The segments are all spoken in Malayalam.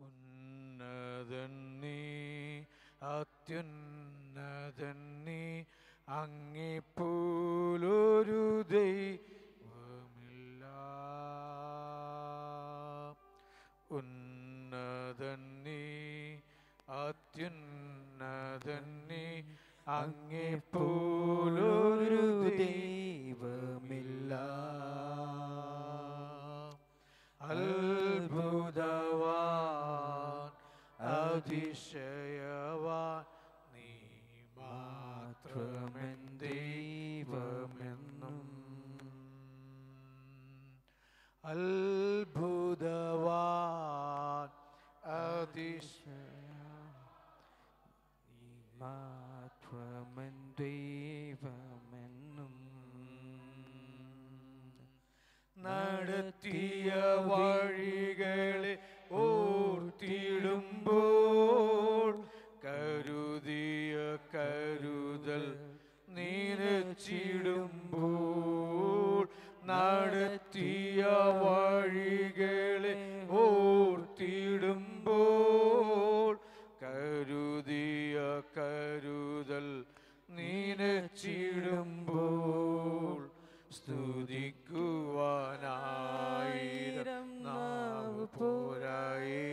ഉന്നതൻ നീ അത്യുന്നതൻ നീ അങ്ങിപ്പോലൊരു ദൈവമില്ല ഉന്നതൻ നീ അത്യുന്നതൻ നീ അങ്ങിപ്പോലൊരു ദൈവമില്ല അത്ഭുതവാൻ അതിശയവാൻ നീ മാത്രമെൻ ദൈവമെന്നും അത്ഭുതവാൻ അതിശയ നീ മാത്രമൻ ദൈവമെന്നും നടത്തിയ വഴികളെ ഓർത്തിടുമ്പോൾ കരുതിയ കരുതൽ നിരച്ചിടുമ്പോൾ നടത്തിയ വഴികളെ ഓർത്തിടുമ്പോൾ കരുതിയ കരുതൽ നിനച്ചിടുമ്പോൾ സ്തുതിക്കുവാനായിരം നാവ് പോരായേ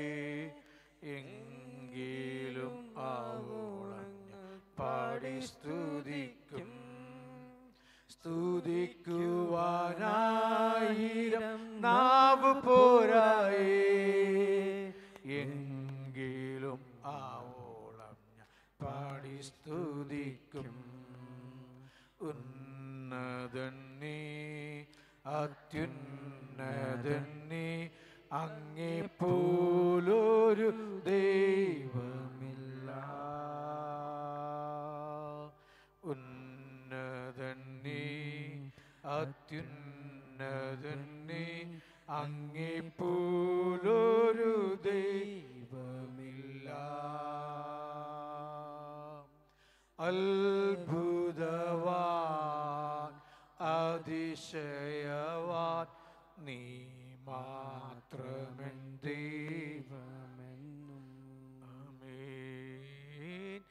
എങ്കിലും ആവോളം ഞാൻ പാടി സ്തുതിക്കും സ്തുതിക്കുവാനായിരം നാവ് പോരായേ എങ്കിലും ആവോളം ഞാൻ പാടി സ്തുതിക്കും ഉന്നതൻ നീ അത്യുന്നതൻ നീ അങ്ങേ പോലൊരു ദൈവമില്ല ഉന്നതൻ നീ അത്യുന്നതൻ നീ അങ്ങേ പോലൊരു ദൈവമില്ല അത്ഭുതവാൻ അതിശയവാൻ നീ മാത്രമെൻ ദൈവമെന്നും ആമേൻ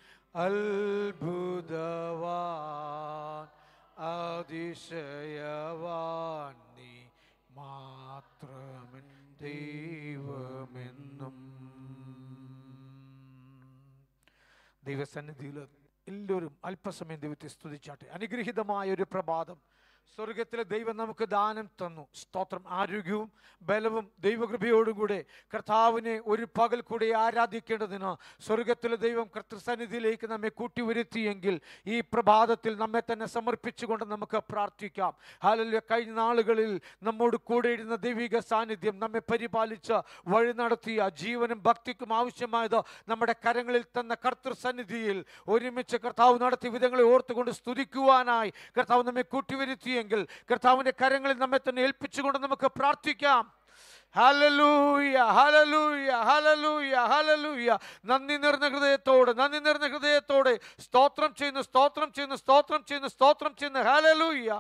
അത്ഭുതവാൻ അതിശയവാൻ നീ മാത്രമെൻ ദൈവമെന്നും ദൈവസന്നിധിയിൽ എല്ലാവരും അല്പസമയം ദൈവത്തെ സ്തുതിച്ചാട്ടെ അനുഗ്രഹീതമായ ഒരു പ്രഭാതം സ്വർഗത്തിലെ ദൈവം നമുക്ക് ദാനം തന്നു സ്തോത്രം ആരോഗ്യവും ബലവും ദൈവകൃപയോടും കൂടെ കർത്താവിനെ ഒരു പകൽ കൂടെ ആരാധിക്കേണ്ടതിന് സ്വർഗത്തിലെ ദൈവം കർത്തൃസന്നിധിയിലേക്ക് നമ്മെ കൂട്ടിവരുത്തിയെങ്കിൽ ഈ പ്രഭാതത്തിൽ നമ്മെ തന്നെ സമർപ്പിച്ചുകൊണ്ട് നമുക്ക് പ്രാർത്ഥിക്കാം ഹാലല്യ കഴിഞ്ഞ നാളുകളിൽ നമ്മോട് കൂടെ ഇരുന്ന ദൈവിക സാന്നിധ്യം നമ്മെ പരിപാലിച്ച വഴി നടത്തിയ ജീവനും ഭക്തിക്കും ആവശ്യമായത് നമ്മുടെ കരങ്ങളിൽ തന്ന കർത്തൃസന്നിധിയിൽ ഒരുമിച്ച് കർത്താവ് നടത്തിയ വിധങ്ങളെ ഓർത്തുകൊണ്ട് സ്തുതിക്കുവാനായി കർത്താവ് നമ്മെ കൂട്ടിവരുത്തിയെങ്കിൽ കർത്താവിൻ്റെ കരങ്ങളിൽ നമ്മെ തന്നെ ഏൽപ്പിച്ചുകൊണ്ട് നമുക്ക് പ്രാർത്ഥിക്കാം ഹലലൂയ ഹലലൂയ ഹലലൂയ ഹലലൂയ നന്ദി നിറഞ്ഞ ഹൃദയത്തോടെ നന്ദി നിറഞ്ഞ ഹൃദയത്തോടെ സ്തോത്രം ചെയ്യുന്നു സ്തോത്രം ചെയ്യുന്നു സ്തോത്രം ചെയ്യുന്നു സ്തോത്രം ചെയ്യുന്നു ഹലലൂയ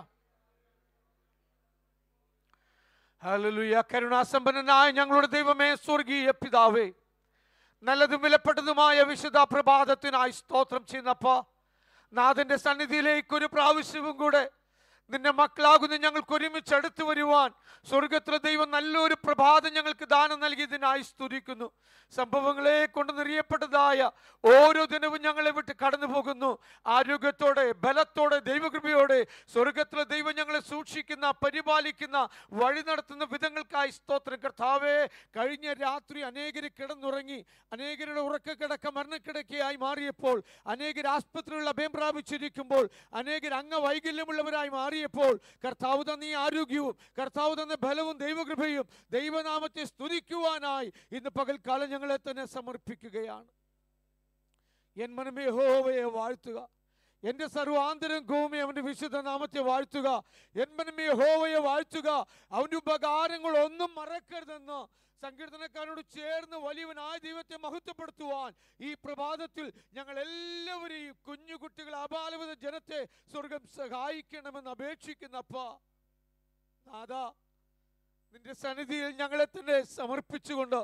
ഹലലൂയ കരുണാസമ്പന്നനായ ഞങ്ങളുടെ ദൈവമേ സ്വർഗീയ പിതാവേ നല്ലതും വിലപ്പെട്ടതുമായ വിശുദ്ധ പ്രഭാതത്തിനായി സ്തോത്രം ചെയ്യുന്നപ്പ നാഥന്റെ സന്നിധിയിലേക്ക് ഒരു പ്രാവശ്യവും കൂടെ നിന്റെ മക്കളാകുന്ന ഞങ്ങൾക്ക് ഒരുമിച്ച് അടുത്ത് വരുവാൻ സ്വർഗത്തിലെ ദൈവം നല്ലൊരു പ്രഭാതം ഞങ്ങൾക്ക് ദാനം നൽകിയതിനായി സ്തുതിക്കുന്നു സംഭവങ്ങളെ കൊണ്ട് നിറയപ്പെട്ടതായ ഓരോ ദിനവും ഞങ്ങളെ വിട്ട് കടന്നു പോകുന്നു ആരോഗ്യത്തോടെ ബലത്തോടെ ദൈവകൃപയോടെ സ്വർഗത്തിലെ ദൈവം ഞങ്ങളെ സൂക്ഷിക്കുന്ന പരിപാലിക്കുന്ന വഴി നടത്തുന്ന വിധങ്ങൾക്കായി സ്തോത്രം കർത്താവേ കഴിഞ്ഞ രാത്രി അനേകര് കിടന്നുറങ്ങി അനേകരുടെ ഉറക്കക്കിടക്ക മരണക്കിടക്കയായി മാറിയപ്പോൾ അനേകർ ആസ്പത്രികളിൽ അഭയം പ്രാപിച്ചിരിക്കുമ്പോൾ അനേകർ അംഗവൈകല്യമുള്ളവരായി മാറിയപ്പോൾ കർത്താവ് തന്ന ഈ ആരോഗ്യവും കർത്താവ് തന്ന ബലവും ദൈവകൃപയും ദൈവനാമത്തെ സ്തുതിക്കുവാനായി ഇന്ന് പകൽക്കാലം ഞങ്ങളെ തന്നെ സമർപ്പിക്കുകയാണ് എൻ മനമേ ഹോവയെ വാഴ്ത്തുക എന്റെ സർവാന്തരം ഭൂമി അവന്റെ വിശുദ്ധ നാമത്തെ വാഴ്ത്തുക എൻ മനമേ ഹോവയെ വാഴ്ത്തുക അവന്റെ ഉപകാരങ്ങൾ ഒന്നും മറക്കരുതെന്ന് സങ്കീർത്തനക്കാരോട് ചേർന്ന് വലിയവനായ ദൈവത്തെ മഹത്വപ്പെടുത്തുവാൻ ഈ പ്രഭാതത്തിൽ ഞങ്ങൾ എല്ലാവരെയും കുഞ്ഞു കുട്ടികൾ അപാലവിത ജനത്തെ സ്വർഗം സഹായിക്കണമെന്ന് അപേക്ഷിക്കുന്നപ്പ നാദാ നിന്റെ സന്നിധിയിൽ ഞങ്ങളെ തന്നെ സമർപ്പിച്ചുകൊണ്ട്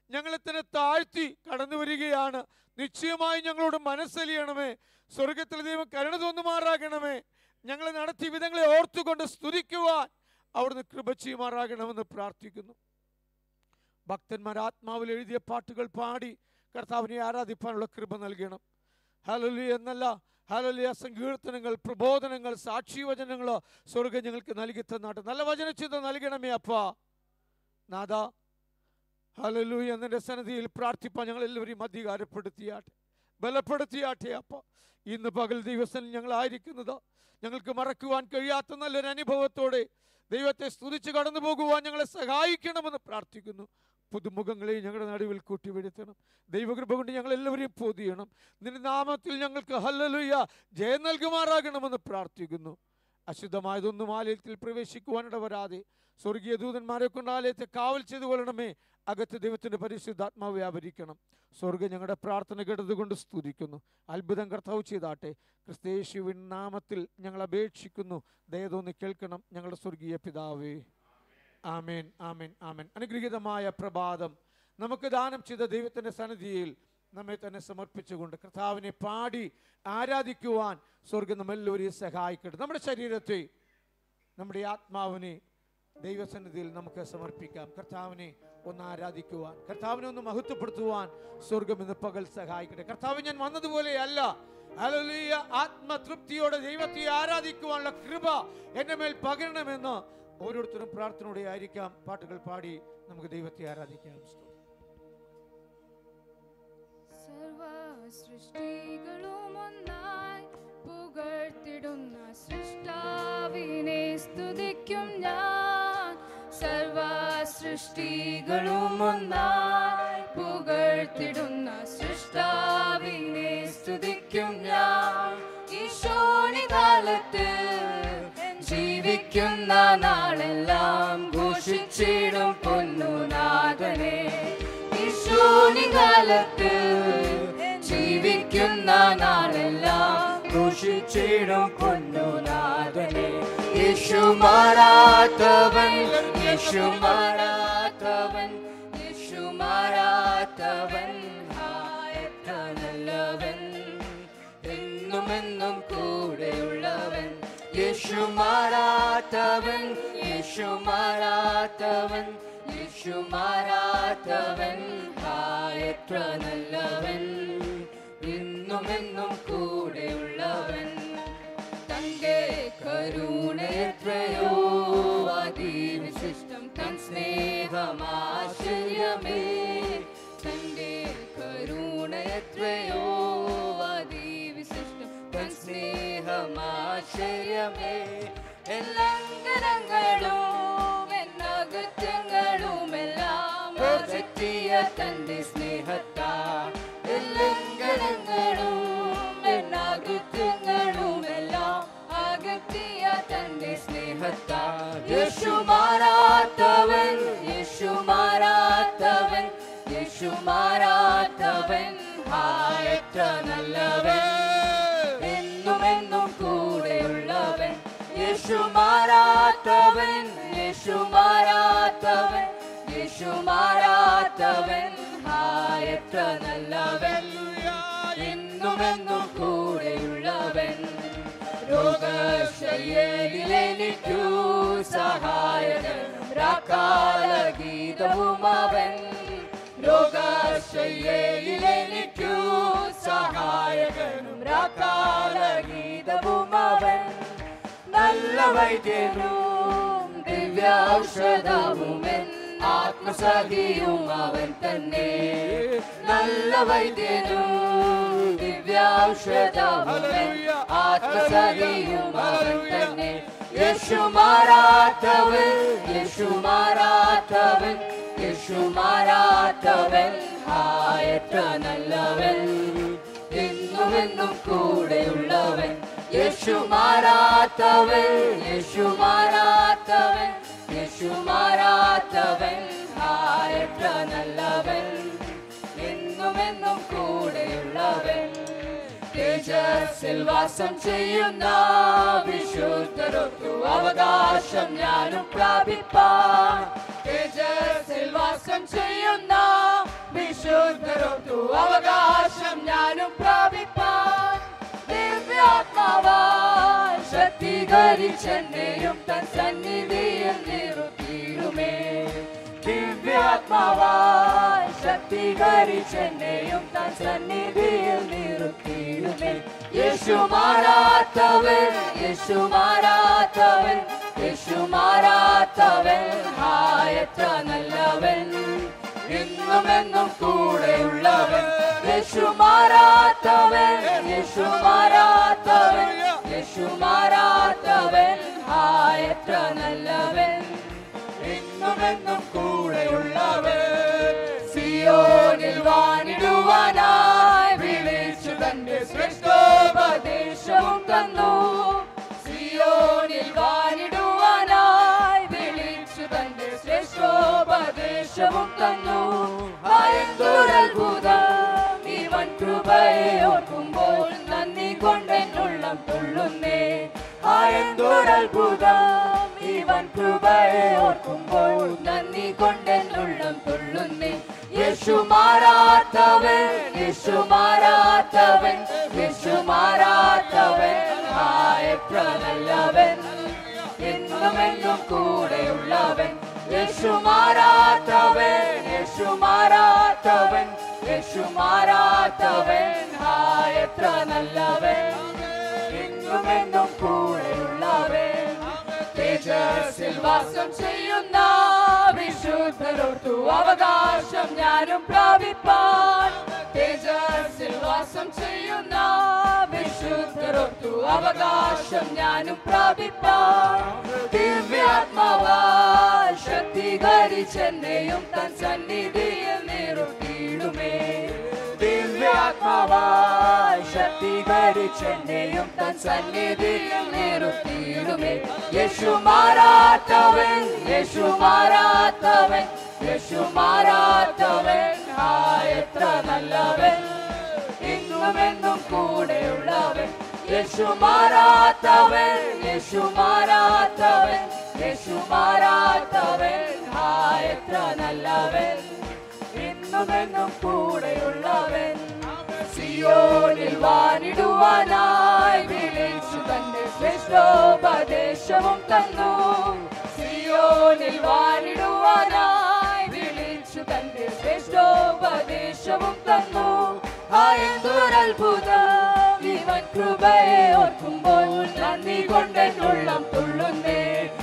ഞങ്ങളെ തന്നെ താഴ്ത്തി കടന്നു വരികയാണ് നിശ്ചയമായി ഞങ്ങളോട് മനസ്സലിയണമേ സ്വർഗത്തിലെ ദൈവം കരുണ തോന്നുമാറാകണമേ ഞങ്ങളെ നടത്തിയ വിധങ്ങളെ ഓർത്തുകൊണ്ട് സ്തുതിക്കുവാൻ അവിടുന്ന് കൃപ ചെയ്യുമാറാകണമെന്ന് പ്രാർത്ഥിക്കുന്നു ഭക്തന്മാർ ആത്മാവിൽ എഴുതിയ പാട്ടുകൾ പാടി കർത്താവിനെ ആരാധിപ്പാനുള്ള കൃപ നൽകണം ഹലലി എന്നല്ല ഹലലിയ സങ്കീർത്തനങ്ങൾ പ്രബോധനങ്ങൾ സാക്ഷിവചനങ്ങളോ സ്വർഗം ഞങ്ങൾക്ക് നൽകി തന്നാട്ട് നല്ല വചനചിന്ത നൽകണമേ അപ്പാ നാഥ ഹലലു എന്നതിൻ്റെ സന്നിധിയിൽ പ്രാർത്ഥിപ്പാൻ ഞങ്ങൾ എല്ലാവരെയും അധികാരപ്പെടുത്തിയാട്ടെ ബലപ്പെടുത്തിയാട്ടെ അപ്പ ഇന്ന് പകൽ ദിവസം ഞങ്ങളായിരിക്കുന്നത് ഞങ്ങൾക്ക് മറക്കുവാൻ കഴിയാത്ത നല്ലൊരു അനുഭവത്തോടെ ദൈവത്തെ സ്തുതിച്ച് കടന്നു പോകുവാൻ ഞങ്ങളെ സഹായിക്കണമെന്ന് പ്രാർത്ഥിക്കുന്നു പുതുമുഖങ്ങളെ ഞങ്ങളുടെ നടുവിൽ കൂട്ടിവരുത്തണം ദൈവകൃപ കൊണ്ട് ഞങ്ങൾ എല്ലാവരെയും പൊതിയണം നിന്റെ നാമത്തിൽ ഞങ്ങൾക്ക് ഹല്ലലുയ ജയം നൽകുമാറാകണമെന്ന് പ്രാർത്ഥിക്കുന്നു അശുദ്ധമായതൊന്നും ആലയത്തിൽ പ്രവേശിക്കുവാനിട വരാതെ സ്വർഗീയ ദൂതന്മാരെ കൊണ്ട് ആലയത്തെ കാവൽ ചെയ്തു കൊള്ളണമേ അകത്ത് ദൈവത്തിന്റെ പരിശുദ്ധാത്മാവ് വ്യാപരിക്കണം സ്വർഗം ഞങ്ങളുടെ പ്രാർത്ഥന കേട്ടതുകൊണ്ട് സ്തുതിക്കുന്നു അത്ഭുതം കർത്താവ് ചെയ്താട്ടെ ക്രിസ്തേശുവിൻ നാമത്തിൽ ഞങ്ങൾ അപേക്ഷിക്കുന്നു ദയതോന്ന് കേൾക്കണം ഞങ്ങളുടെ സ്വർഗീയ പിതാവേ ആമേൻ ആമേൻ ആമേൻ അനുഗ്രഹീതമായ പ്രഭാതം നമുക്ക് ദാനം ചെയ്ത ദൈവത്തിന്റെ സന്നിധിയിൽ നമ്മെ തന്നെ സമർപ്പിച്ചുകൊണ്ട് കർത്താവിനെ പാടി ആരാധിക്കുവാൻ സ്വർഗം നമ്മെല്ലാവരെയും സഹായിക്കട്ടെ നമ്മുടെ ശരീരത്തെ നമ്മുടെ ആത്മാവിനെ ദൈവസന്നിധിയിൽ നമുക്ക് സമർപ്പിക്കാം കർത്താവിനെ ഒന്ന് ആരാധിക്കുവാൻ കർത്താവിനെ ഒന്ന് മഹത്വപ്പെടുത്തുവാൻ സ്വർഗം ഇന്ന് പകൽ സഹായിക്കട്ടെ കർത്താവ് ഞാൻ വന്നതുപോലെയല്ല ഹല്ലേലൂയ ആത്മതൃപ്തിയോടെ ദൈവത്തെ ആരാധിക്കുവാനുള്ള കൃപ എൻ്റെ മേൽ പകരണമെന്ന് ഓരോരുത്തരും പ്രാർത്ഥനയോടെ ആയിരിക്കാം പാട്ടുകൾ പാടി നമുക്ക് ദൈവത്തെ ആരാധിക്കാം സർവ സൃഷ്ടികളും ഒന്നായി പുകഴ്ത്തിടുന്ന സൃഷ്ടാവിനെ സ്തുതിക്കും ഞാൻ സർവ സൃഷ്ടികളും ഒന്നായി പുകഴ്ത്തിടുന്ന സൃഷ്ടാവിനെ സ്തുതിക്കും ഞാൻ ഈശോണി കാലത്ത് ജീവിക്കുന്ന നാളെല്ലാം ഘോഷിച്ചിടും പൊന്നുനാഥനെ ഈശോനി കാലത്ത് ജീവിക്കുന്ന നാളെല്ലാം ഘോഷിച്ചിടും പൊന്നുനാഥനെ യേശു മാറാത്തവൻ യേശു മാറാത്തവൻ യേശു മാറാത്തവൻ ഹായ് എത്ര നല്ലവൻ എന്നും എന്നും കൂടെയുള്ളവൻ യേശു മാറാത്തവൻ യേശു മാറാത്തവൻ യേശു മാറാത്തവൻ ഹായ് എത്ര നല്ലവൻ എന്നും എന്നും കൂടെയുള്ളവൻ തന്റെ കരുണ എത്രയോ അതിവിശിഷ്ടം തൻ സ്നേഹമാശ്ചര്യമേ തന്റെ കരുണ എത്രയോ അതിവിശിഷ്ടം തൻ സ്നേഹമാശ്ചര്യമേ എല്ലങ്കരങ്ങളും എന്നകത്യങ്ങളും എല്ലാം അകറ്റിയ തന്റെ സ്നേഹത്താ എല്ലങ്കരങ്ങളും എന്നകത്യങ്ങളും എല്ലാം അകറ്റിയ തന്റെ സ്നേഹത്താ യേശു മാറാത്തവൻ യേശു മാറാത്തവൻ യേശു മാറാത്തവൻ ഹായ് എത്ര നല്ലവൻ എന്നും എന്നും കൂടെയുള്ളവൻ യേശു മാറാത്തവൻ യേശു മാറാത്തവൻ യേശു മാറാത്തവൻ ഹായ് എത്ര നല്ലവൻ എന്നും എന്നും കൂടെയുള്ളവൻ രോഗശയ്യയിലെനിക്കു സഹായകൻ രാക്കാല ഗീതവും അവൻ രോഗശയ്യയിലെനിക്കു സഹായകനും രാക്കാല ഗീതവും അവൻ നല്ല വൈദ്യനും ദിവ്യൌഷധവുമെൻ ആത്മസഖിയും അവൻ തന്നെ നല്ല വൈദ്യനും ദിവ്യൌഷധവുമെൻ ആത്മസഖിയും അവൻ തന്നെ യേശു മാറാത്തവൻ യേശു മാറാത്തവൻ യേശു മാറാത്തവൻ ഹായത്ര നല്ലവൻ എന്നും എന്നും കൂടെയുള്ളവൻ യേശു മാറാത്തവൻ യേശു മാറാത്തവൻ യേശു മാറാത്തവൻ ഹായത്ര നല്ലവൻ എന്നും എന്നും കൂടെയുള്ളവൻ തേജസ്സിൽ വാസം ചെയ്യുന്ന വിശുദ്ധരൊത്തു അവകാശം ഞാനും പ്രാപിപ്പാൻ തേജസ്സിൽ വാസം ചെയ്യുന്ന വിശുദ്ധരൊത്തു അവകാശം ഞാനും പ്രാപിപ്പാൻ ദിവ്യാത്മാവാൻ ശക്തീകരിച്ചെന്നെയും തൻ സന്നിധിയിൽ നിർത്തിയിടുമേ ദിവ്യാത്മാവാൻ ശക്തീകരിച്ചെന്നെയും തൻ സന്നിധിയിൽ നിർത്തിയിടുമേ യേശു മാറാത്തവൻ യേശു മാറാത്തവൻ യേശു മാറാത്തവൻ ഹായത്ര നല്ലവൻ ഇന്നും എന്നും കൂടെയുള്ളവൻ യേശു മാറാത്തവൻ യേശു മാറാത്തവൻ യേശു മാറാത്തവൻ ഹായത്ര നല്ലവൻ ഇന്നും എന്നും കൂടെയുള്ളവൻ സിയോനിൽ വാണിടുവാനായി വിളിച്ചു തന്റെ ശ്രേഷ്ഠോപദേശവും തന്നു സിയോനിൽ വാണിടുവാനായി വിളിച്ചു തന്റെ ശ്രേഷ്ഠോപദേശവും തന്നു ഭയങ്കരത്ഭുതം ഇവൻ കൃപയെ ഓർക്കുമ്പോൾ നന്ദി കൊണ്ടെന്നുള്ളം തുള്ളുന്നേ ഭയങ്കരത്ഭുതം ഇവൻ കൃപയെ ഓർക്കുമ്പോൾ നന്ദി കൊണ്ടെന്നുള്ളം തുള്ളുന്നേ യേശു മാറാത്തവൻ യേശു മാറാത്തവൻ യേശു മാറാത്തവൻ ആയത്ര നല്ലവൻ എന്നും എന്നും കൂടെയുള്ളവൻ യേശു മാറാത്തവൻ യേശു മാറാത്തവൻ യേശു മാറാത്തവൻ ആയത്ര നല്ലവൻ എന്നും എന്നും കൂടെയുള്ളവൻ തേജസ്സിൽ വാസം ചെയ്യുന്ന വിശുദ്ധരോർത്തു അവകാശം ഞാനും പ്രാപിപ്പാൻ തേജസ്സിൽ വാസം ചെയ്യുന്ന വിശുദ്ധരോർത്തു അവകാശം ഞാനും പ്രാപിപ്പാൻ ദിവ്യാത്മാവാൽ ശക്തീകരിച്ചെന്നെയും തൻ സന്നിധിയിൽ നിർത്തിയിടുമേ ദിവ്യാത്മാവാൽ ശക്തീകരിച്ചെന്നെയും തൻ സന്നിധിയിൽ നിർത്തിയിടുമേ യേശു മാറാത്തവൻ യേശു മാറാത്തവൻ യേശു മാറാത്തവൻ ആ എത്ര നല്ലവൻ ഇന്നും എന്നും കൂടെയുള്ളവൻ യേശു മാറാത്തവൻ യേശു മാറാത്തവൻ യേശു മാറാത്തവൻ ആ എത്ര നല്ലവൻ ഇന്നും എന്നും കൂടെയുള്ളവൻ സിയോനിൽ വാണിടുവാനായി വിളിച്ചു തന്റെ ശ്രേഷ്ഠോപദേശവും തന്നു സിയോനിൽ വാണിടുവാനായി വിളിച്ചു തന്റെ ശ്രേഷ്ഠോപദേശവും തന്നു ആയന്തൊരത്ഭുതം ഇവൻ കൃപയെ ഓർക്കുമ്പോൾ നന്ദി കൊണ്ടെന്നുള്ളം തുള്ളുന്നേ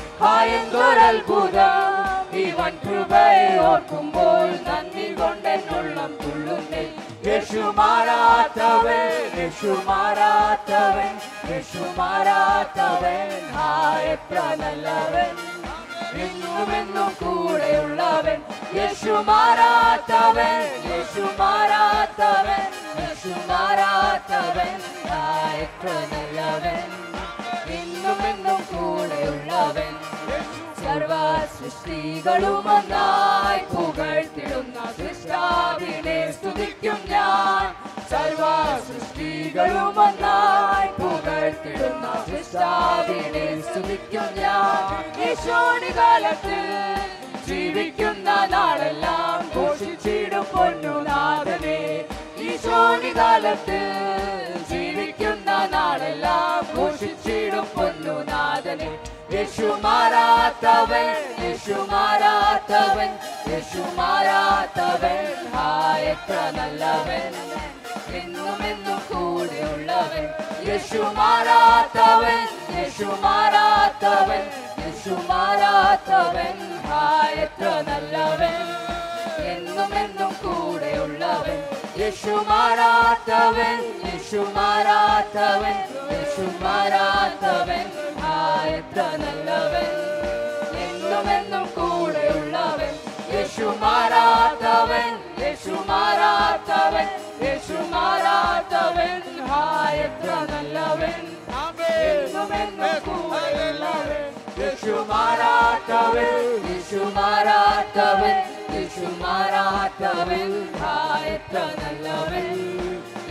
ആയന്തൊരത്ഭുതം ഇവൻ കൃപയെ ഓർക്കുമ്പോൾ നന്ദി കൊണ്ടെന്നുള്ളം തുള്ളുന്നേ യേശു മാറാത്തവൻ യേശു മാറാത്തവൻ യേശു മാറാത്തവൻ ആ എത്ര നല്ലവൻ എന്നും എന്നും കൂടെയുള്ളവൻ യേശു മാറാത്തവൻ യേശു മാറാത്തവൻ യേശു മാറാത്തവൻ ആ എത്ര നല്ലവൻ എന്നും എന്നും കൂടെയുള്ളവൻ സർവ സൃഷ്ടികളും ഒന്നായി പുകഴ്ത്തിടുന്ന സൃഷ്ടാവിനെ സ്തുതിക്കും ഞാൻ സർവ സൃഷ്ടികളും ഒന്നായി പുകഴ്ത്തിടുന്ന സൃഷ്ടാവിനെ സ്തുതിക്കും ഞാൻ യേശോണി കാലത്തിൽ ജീവിക്കുന്ന നാളെല്ലാം ഘോഷിച്ചിടും പൊന്നുനാഥനെ ഈശോണി കാലത്തിൽ ജീവിക്കുന്ന നാളെല്ലാം ഘോഷിച്ചിടും പൊന്നുനാഥനെ യേശു മാറാത്തവൻ യേശു മാറാത്തവൻ യേശു മാറാത്തവൻ ആ എത്ര നല്ലവൻ എന്നും എന്നും കൂടെയുള്ളവൻ യേശു മാറാത്തവൻ യേശു മാറാത്തവൻ യേശു മാറാത്തവൻ ആ എത്ര നല്ലവൻ എന്നും എന്നും കൂടെയുള്ളവൻ യേശു മാറാത്തവൻ യേശു മാറാത്തവൻ യേശു മാറാത്തവൻ ആ എത്ര നല്ലവൻ എന്നും എന്നും കൂടെയുള്ളവൻ യേശു മാറാത്തവൻ യേശു മാറാത്തവൻ യേശു മാറാത്തവൻ ആ എത്ര നല്ലവൻ എന്നും എന്നും കൂടെയുള്ളവൻ യേശു മാറാത്തവൻ യേശു മാറാത്തവൻ യേശു മാറാത്തവൻ ആ എത്ര നല്ലവൻ എന്നും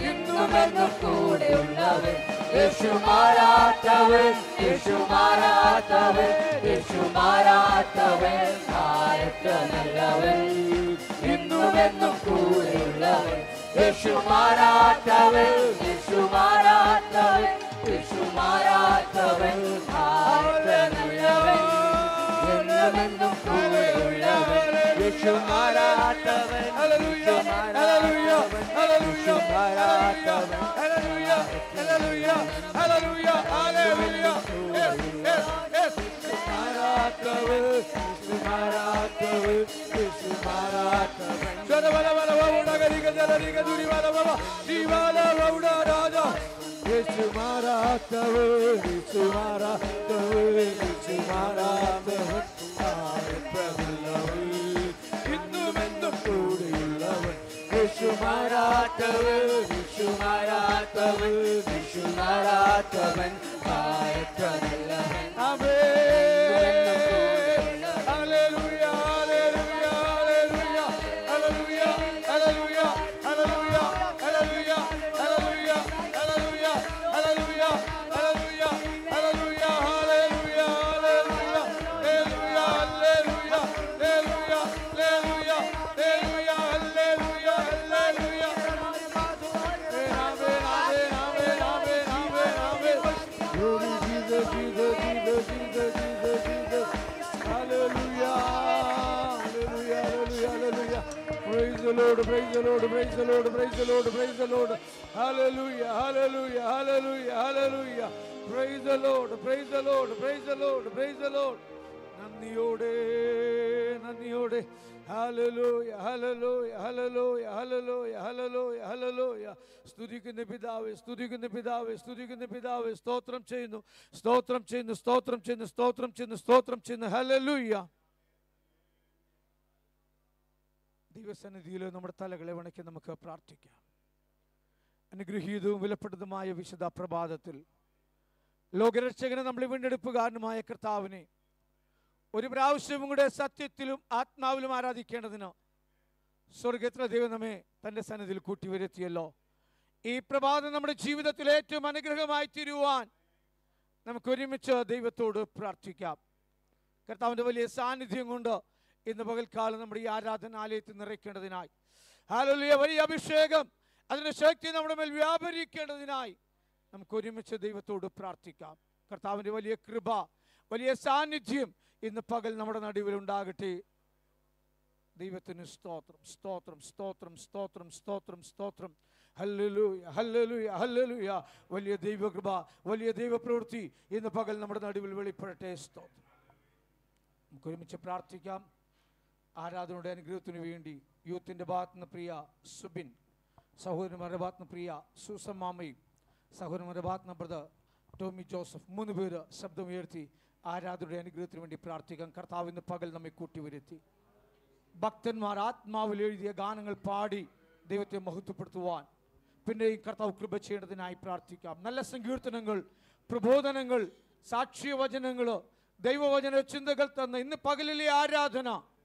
എന്നുമെന്നും കൂടെയുള്ളവൻ യേശു മാറാത്തവൻ യേശു മാറാത്തവൻ യേശു മാറാത്തവൻ ആരറ്റ നല്ലവൻ ഇന്നുമെന്നും കൂടെയുള്ളവൻ യേശു മാറാത്തവൻ യേശു മാറാത്തവൻ യേശു മാറാത്തവൻ ആരറ്റ നല്ലവൻ എന്നുമെന്നും കൂടെയുള്ളവൻ യേശു മാറാത്തവൻ Hallelujah, hallelujah, hallelujah, hallelujah, hallelujah, hallelujah, hallelujah, hallelujah. Yes, yes, yes. മാറാത്തവൻ, യേശു മാറാത്തവൻ, യേശു മാറാത്തവൻ. ജനബല ബല ബൗഡ ഗരിക ജലരിക ദുരി ബല ബല, ദിവാല ബൗഡ രാജ. യേശു മാറാത്തവൻ, യേശു മാറാത്തവൻ, യേശു മാറാത്തവൻ, ആരപ്പമില്ലവൻ. ഇന്നുമെന്നും കൂടെയുള്ളവൻ യേശു മാറാത്തവൻ യേശു മാറാത്തവൻ യേശു മാറാത്തവൻ ആരറ്റ നല്ലവൻ ഹല്ലേലൂയ ഹല്ലേലൂയ ഹല്ലേലൂയ ഹല്ലേലൂയ ഹല്ലേലൂയ ഹല്ലേലൂയ ഹല്ലേലൂയ ഹല്ലേലൂയ ഹല്ലേലൂയ ഹല്ലേലൂയ ഹല്ലേലൂയ ഹല്ലേലൂയ ഹല്ലേലൂയ ഹല്ലേലൂയ ഹല്ലേലൂയ ഹല്ലേലൂയ ഹല്ലേലൂയ ഹല്ലേലൂയ ഹല്ലേലൂയ ആമേൻ ആമേൻ ആമേൻ ആമേൻ ആമേൻ ആമേൻ Glory Jesus Jesus Jesus Jesus Jesus Jesus Hallelujah Hallelujah Hallelujah Hallelujah Praise the Lord praise the Lord praise the Lord praise the Lord praise the Lord Hallelujah Hallelujah Hallelujah Hallelujah Praise the Lord praise the Lord praise the Lord praise the Lord നന്ദിയോടെ നന്ദിയോടെ ഹല്ലേലൂയ ഹല്ലേലൂയ ഹല്ലേലൂയ ഹല്ലേലൂയ ഹല്ലേലൂയ ഹല്ലേലൂയ സ്തുതിക്കുന്ന പിതാവേ സ്തുതിക്കുന്ന പിതാവേ സ്തുതിക്കുന്ന പിതാവേ സ്തോത്രം ചെയ്യുന്നു സ്തോത്രം ചെയ്യുന്നു സ്തോത്രം ചെയ്യുന്നു സ്തോത്രം ചെയ്യുന്നു സ്തോത്രം ചെയ്യുന്നു ഹല്ലേലൂയ ദൈവസന്നിധിയിൽ നമ്മുടെ തലകളെ വണക്കി നമുക്ക് പ്രാർത്ഥിക്കാം അനുഗ്രഹീതവും വിലപ്പെട്ടതുമായ വിശുദ്ധ പ്രഭാതത്തിൽ ലോകരക്ഷകനെ നമ്മളെ വീണ്ടെടുപ്പുകാരനുമായ കർത്താവിനെ ഒരു പ്രാവശ്യവും കൂടെ സത്യത്തിലും ആത്മാവിലും ആരാധിക്കേണ്ടതിന് സ്വർഗത്തിലെ ദൈവം നമ്മെ തൻ്റെ സന്നിധിയിൽ കൂട്ടിവരുത്തിയല്ലോ ഈ പ്രഭാതം നമ്മുടെ ജീവിതത്തിൽ ഏറ്റവും അനുഗ്രഹമായി തീരുവാൻ നമുക്ക് ഒരുമിച്ച് ദൈവത്തോട് പ്രാർത്ഥിക്കാം കർത്താവിൻ്റെ വലിയ സാന്നിധ്യം കൊണ്ട് ഇന്ന് പകൽക്കാലം നമ്മുടെ ഈ ആരാധനാലയത്തിൽ നിറയ്ക്കേണ്ടതിനായി ഹാലലിയ വലിയ അഭിഷേകം അതിൻ്റെ ശക്തി നമ്മുടെ മേൽ വ്യാപരിക്കേണ്ടതിനായി നമുക്ക് ഒരുമിച്ച് ദൈവത്തോട് പ്രാർത്ഥിക്കാം കർത്താവിൻ്റെ വലിയ കൃപ വലിയ സാന്നിധ്യം ഇന്ന് പകൽ നമ്മുടെ നടുവിൽ ഉണ്ടാകട്ടെ ദൈവത്തിന് സ്തോത്രം സ്തോത്രം സ്തോത്രം സ്തോത്രം സ്തോത്രം സ്തോത്രം ഹല്ലേലൂയ ഹല്ലേലൂയ ഹല്ലേലൂയ വലിയ ദൈവകൃപ വലിയ ദൈവപ്രവൃത്തി ഇന്ന് പകൽ നമ്മുടെ നടുവിൽ വെളിപ്പെടട്ടെ സ്തോത്രം നമുക്ക് ഒരുമിച്ച് പ്രാർത്ഥിക്കാം ആരാധനയുടെ അനുഗ്രഹത്തിന് വേണ്ടി യൂത്തിൻ്റെ ഭാഗത്ത് നിന്ന് പ്രിയ സുബിൻ സഹോദരന്മാരുടെ ഭാഗത്ത് നിന്ന് പ്രിയ സൂസമ്മാമയും സഹോദരന്മാരുടെ ഭാഗത്ത് നിന്ന് ബ്രദർ ടോമി ജോസഫ് മൂന്ന് പേര് ശബ്ദമുയർത്തി ആരാധനയുടെ അനുഗ്രഹത്തിന് വേണ്ടി പ്രാർത്ഥിക്കാം കർത്താവ് ഇന്ന് പകൽ നമ്മെ കൂട്ടിവരുത്തി ഭക്തന്മാർ ആത്മാവിൽ എഴുതിയ ഗാനങ്ങൾ പാടി ദൈവത്തെ മഹത്വപ്പെടുത്തുവാൻ പിന്നെയും കർത്താവ് കൃപ ചെയ്യേണ്ടതിനായി പ്രാർത്ഥിക്കാം നല്ല സങ്കീർത്തനങ്ങൾ പ്രബോധനങ്ങൾ സാക്ഷ്യവചനങ്ങൾ ദൈവവചന ചിന്തകൾ തന്ന ഇന്ന് പകലിലെ ആരാധന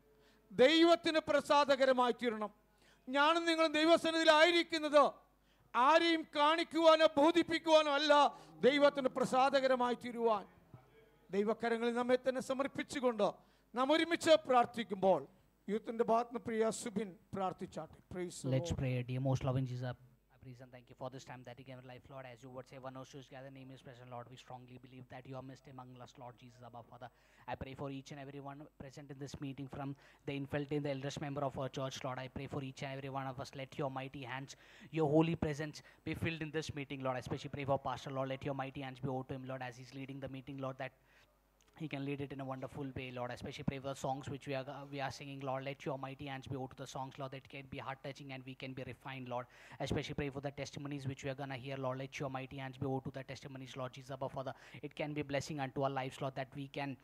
ദൈവത്തിന് പ്രസാദകരമായി തീരണം ഞാനും നിങ്ങളും ദൈവസന്നിധിയിലായിരിക്കുന്നത് ആരെയും കാണിക്കുവാനോ ബോധിപ്പിക്കുവാനോ അല്ല ദൈവത്തിന് പ്രസാദകരമായി തീരുവാൻ ദൈവക്കരങ്ങളിൽ നമ്മെ തന്നെ സമർപ്പിച്ചുകൊണ്ട് നാം ഒരുമിച്ച് പ്രാർത്ഥിക്കുമ്പോൾ യൂത്തിന്റെ ഭാഗത്ത് പ്രിയ സുബിൻ പ്രാർത്ഥിച്ചാട്ടെ Praise the Let's Lord. pray, dear most loving Jesus. I praise and thank you for this time that you gave in life, Lord. As you would say, one or two gather, name is present, Lord. We strongly believe that you are missed among us, Lord Jesus, above Father. I pray for each and every one present in this meeting, from the infant in the eldest member of our church, Lord. I pray for each and every one of us. Let your mighty hands, your holy presence, be filled in this meeting, Lord. I especially pray for Pastor, Lord. Let your mighty hands be over to him, Lord, as he's leading the meeting, Lord. That he can lead it in a wonderful way, Lord. Especially pray for the songs which we are we are singing, Lord. Let your mighty hands be over to the songs, Lord, that can be heart touching and we can be refined, Lord. Especially pray for the testimonies which we are gonna hear, Lord. Let your mighty hands be over to the testimonies, Lord Jesus, above Father. It can be a blessing unto our lives, Lord, that we can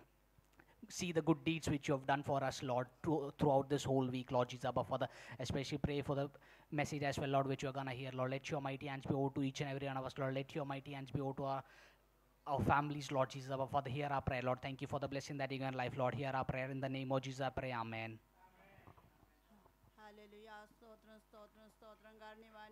see the good deeds which you have done for us, Lord, through, throughout this whole week, Lord Jesus, Abba Father. Especially pray for the message as well, Lord, which you are gonna hear, Lord. Let your mighty hands be over to each and every one of us, Lord. Let your mighty hands be over to our our families, Lord Jesus, Abba Father. Hear our prayer, Lord. Thank you for the blessing that you give in life, Lord. Hear our prayer in the name of Jesus, I pray. Amen. ഹല്ലേലൂയ സ്തോത്രം സ്തോത്രം സ്തോത്രം കാരണവാനി സ്നേഹ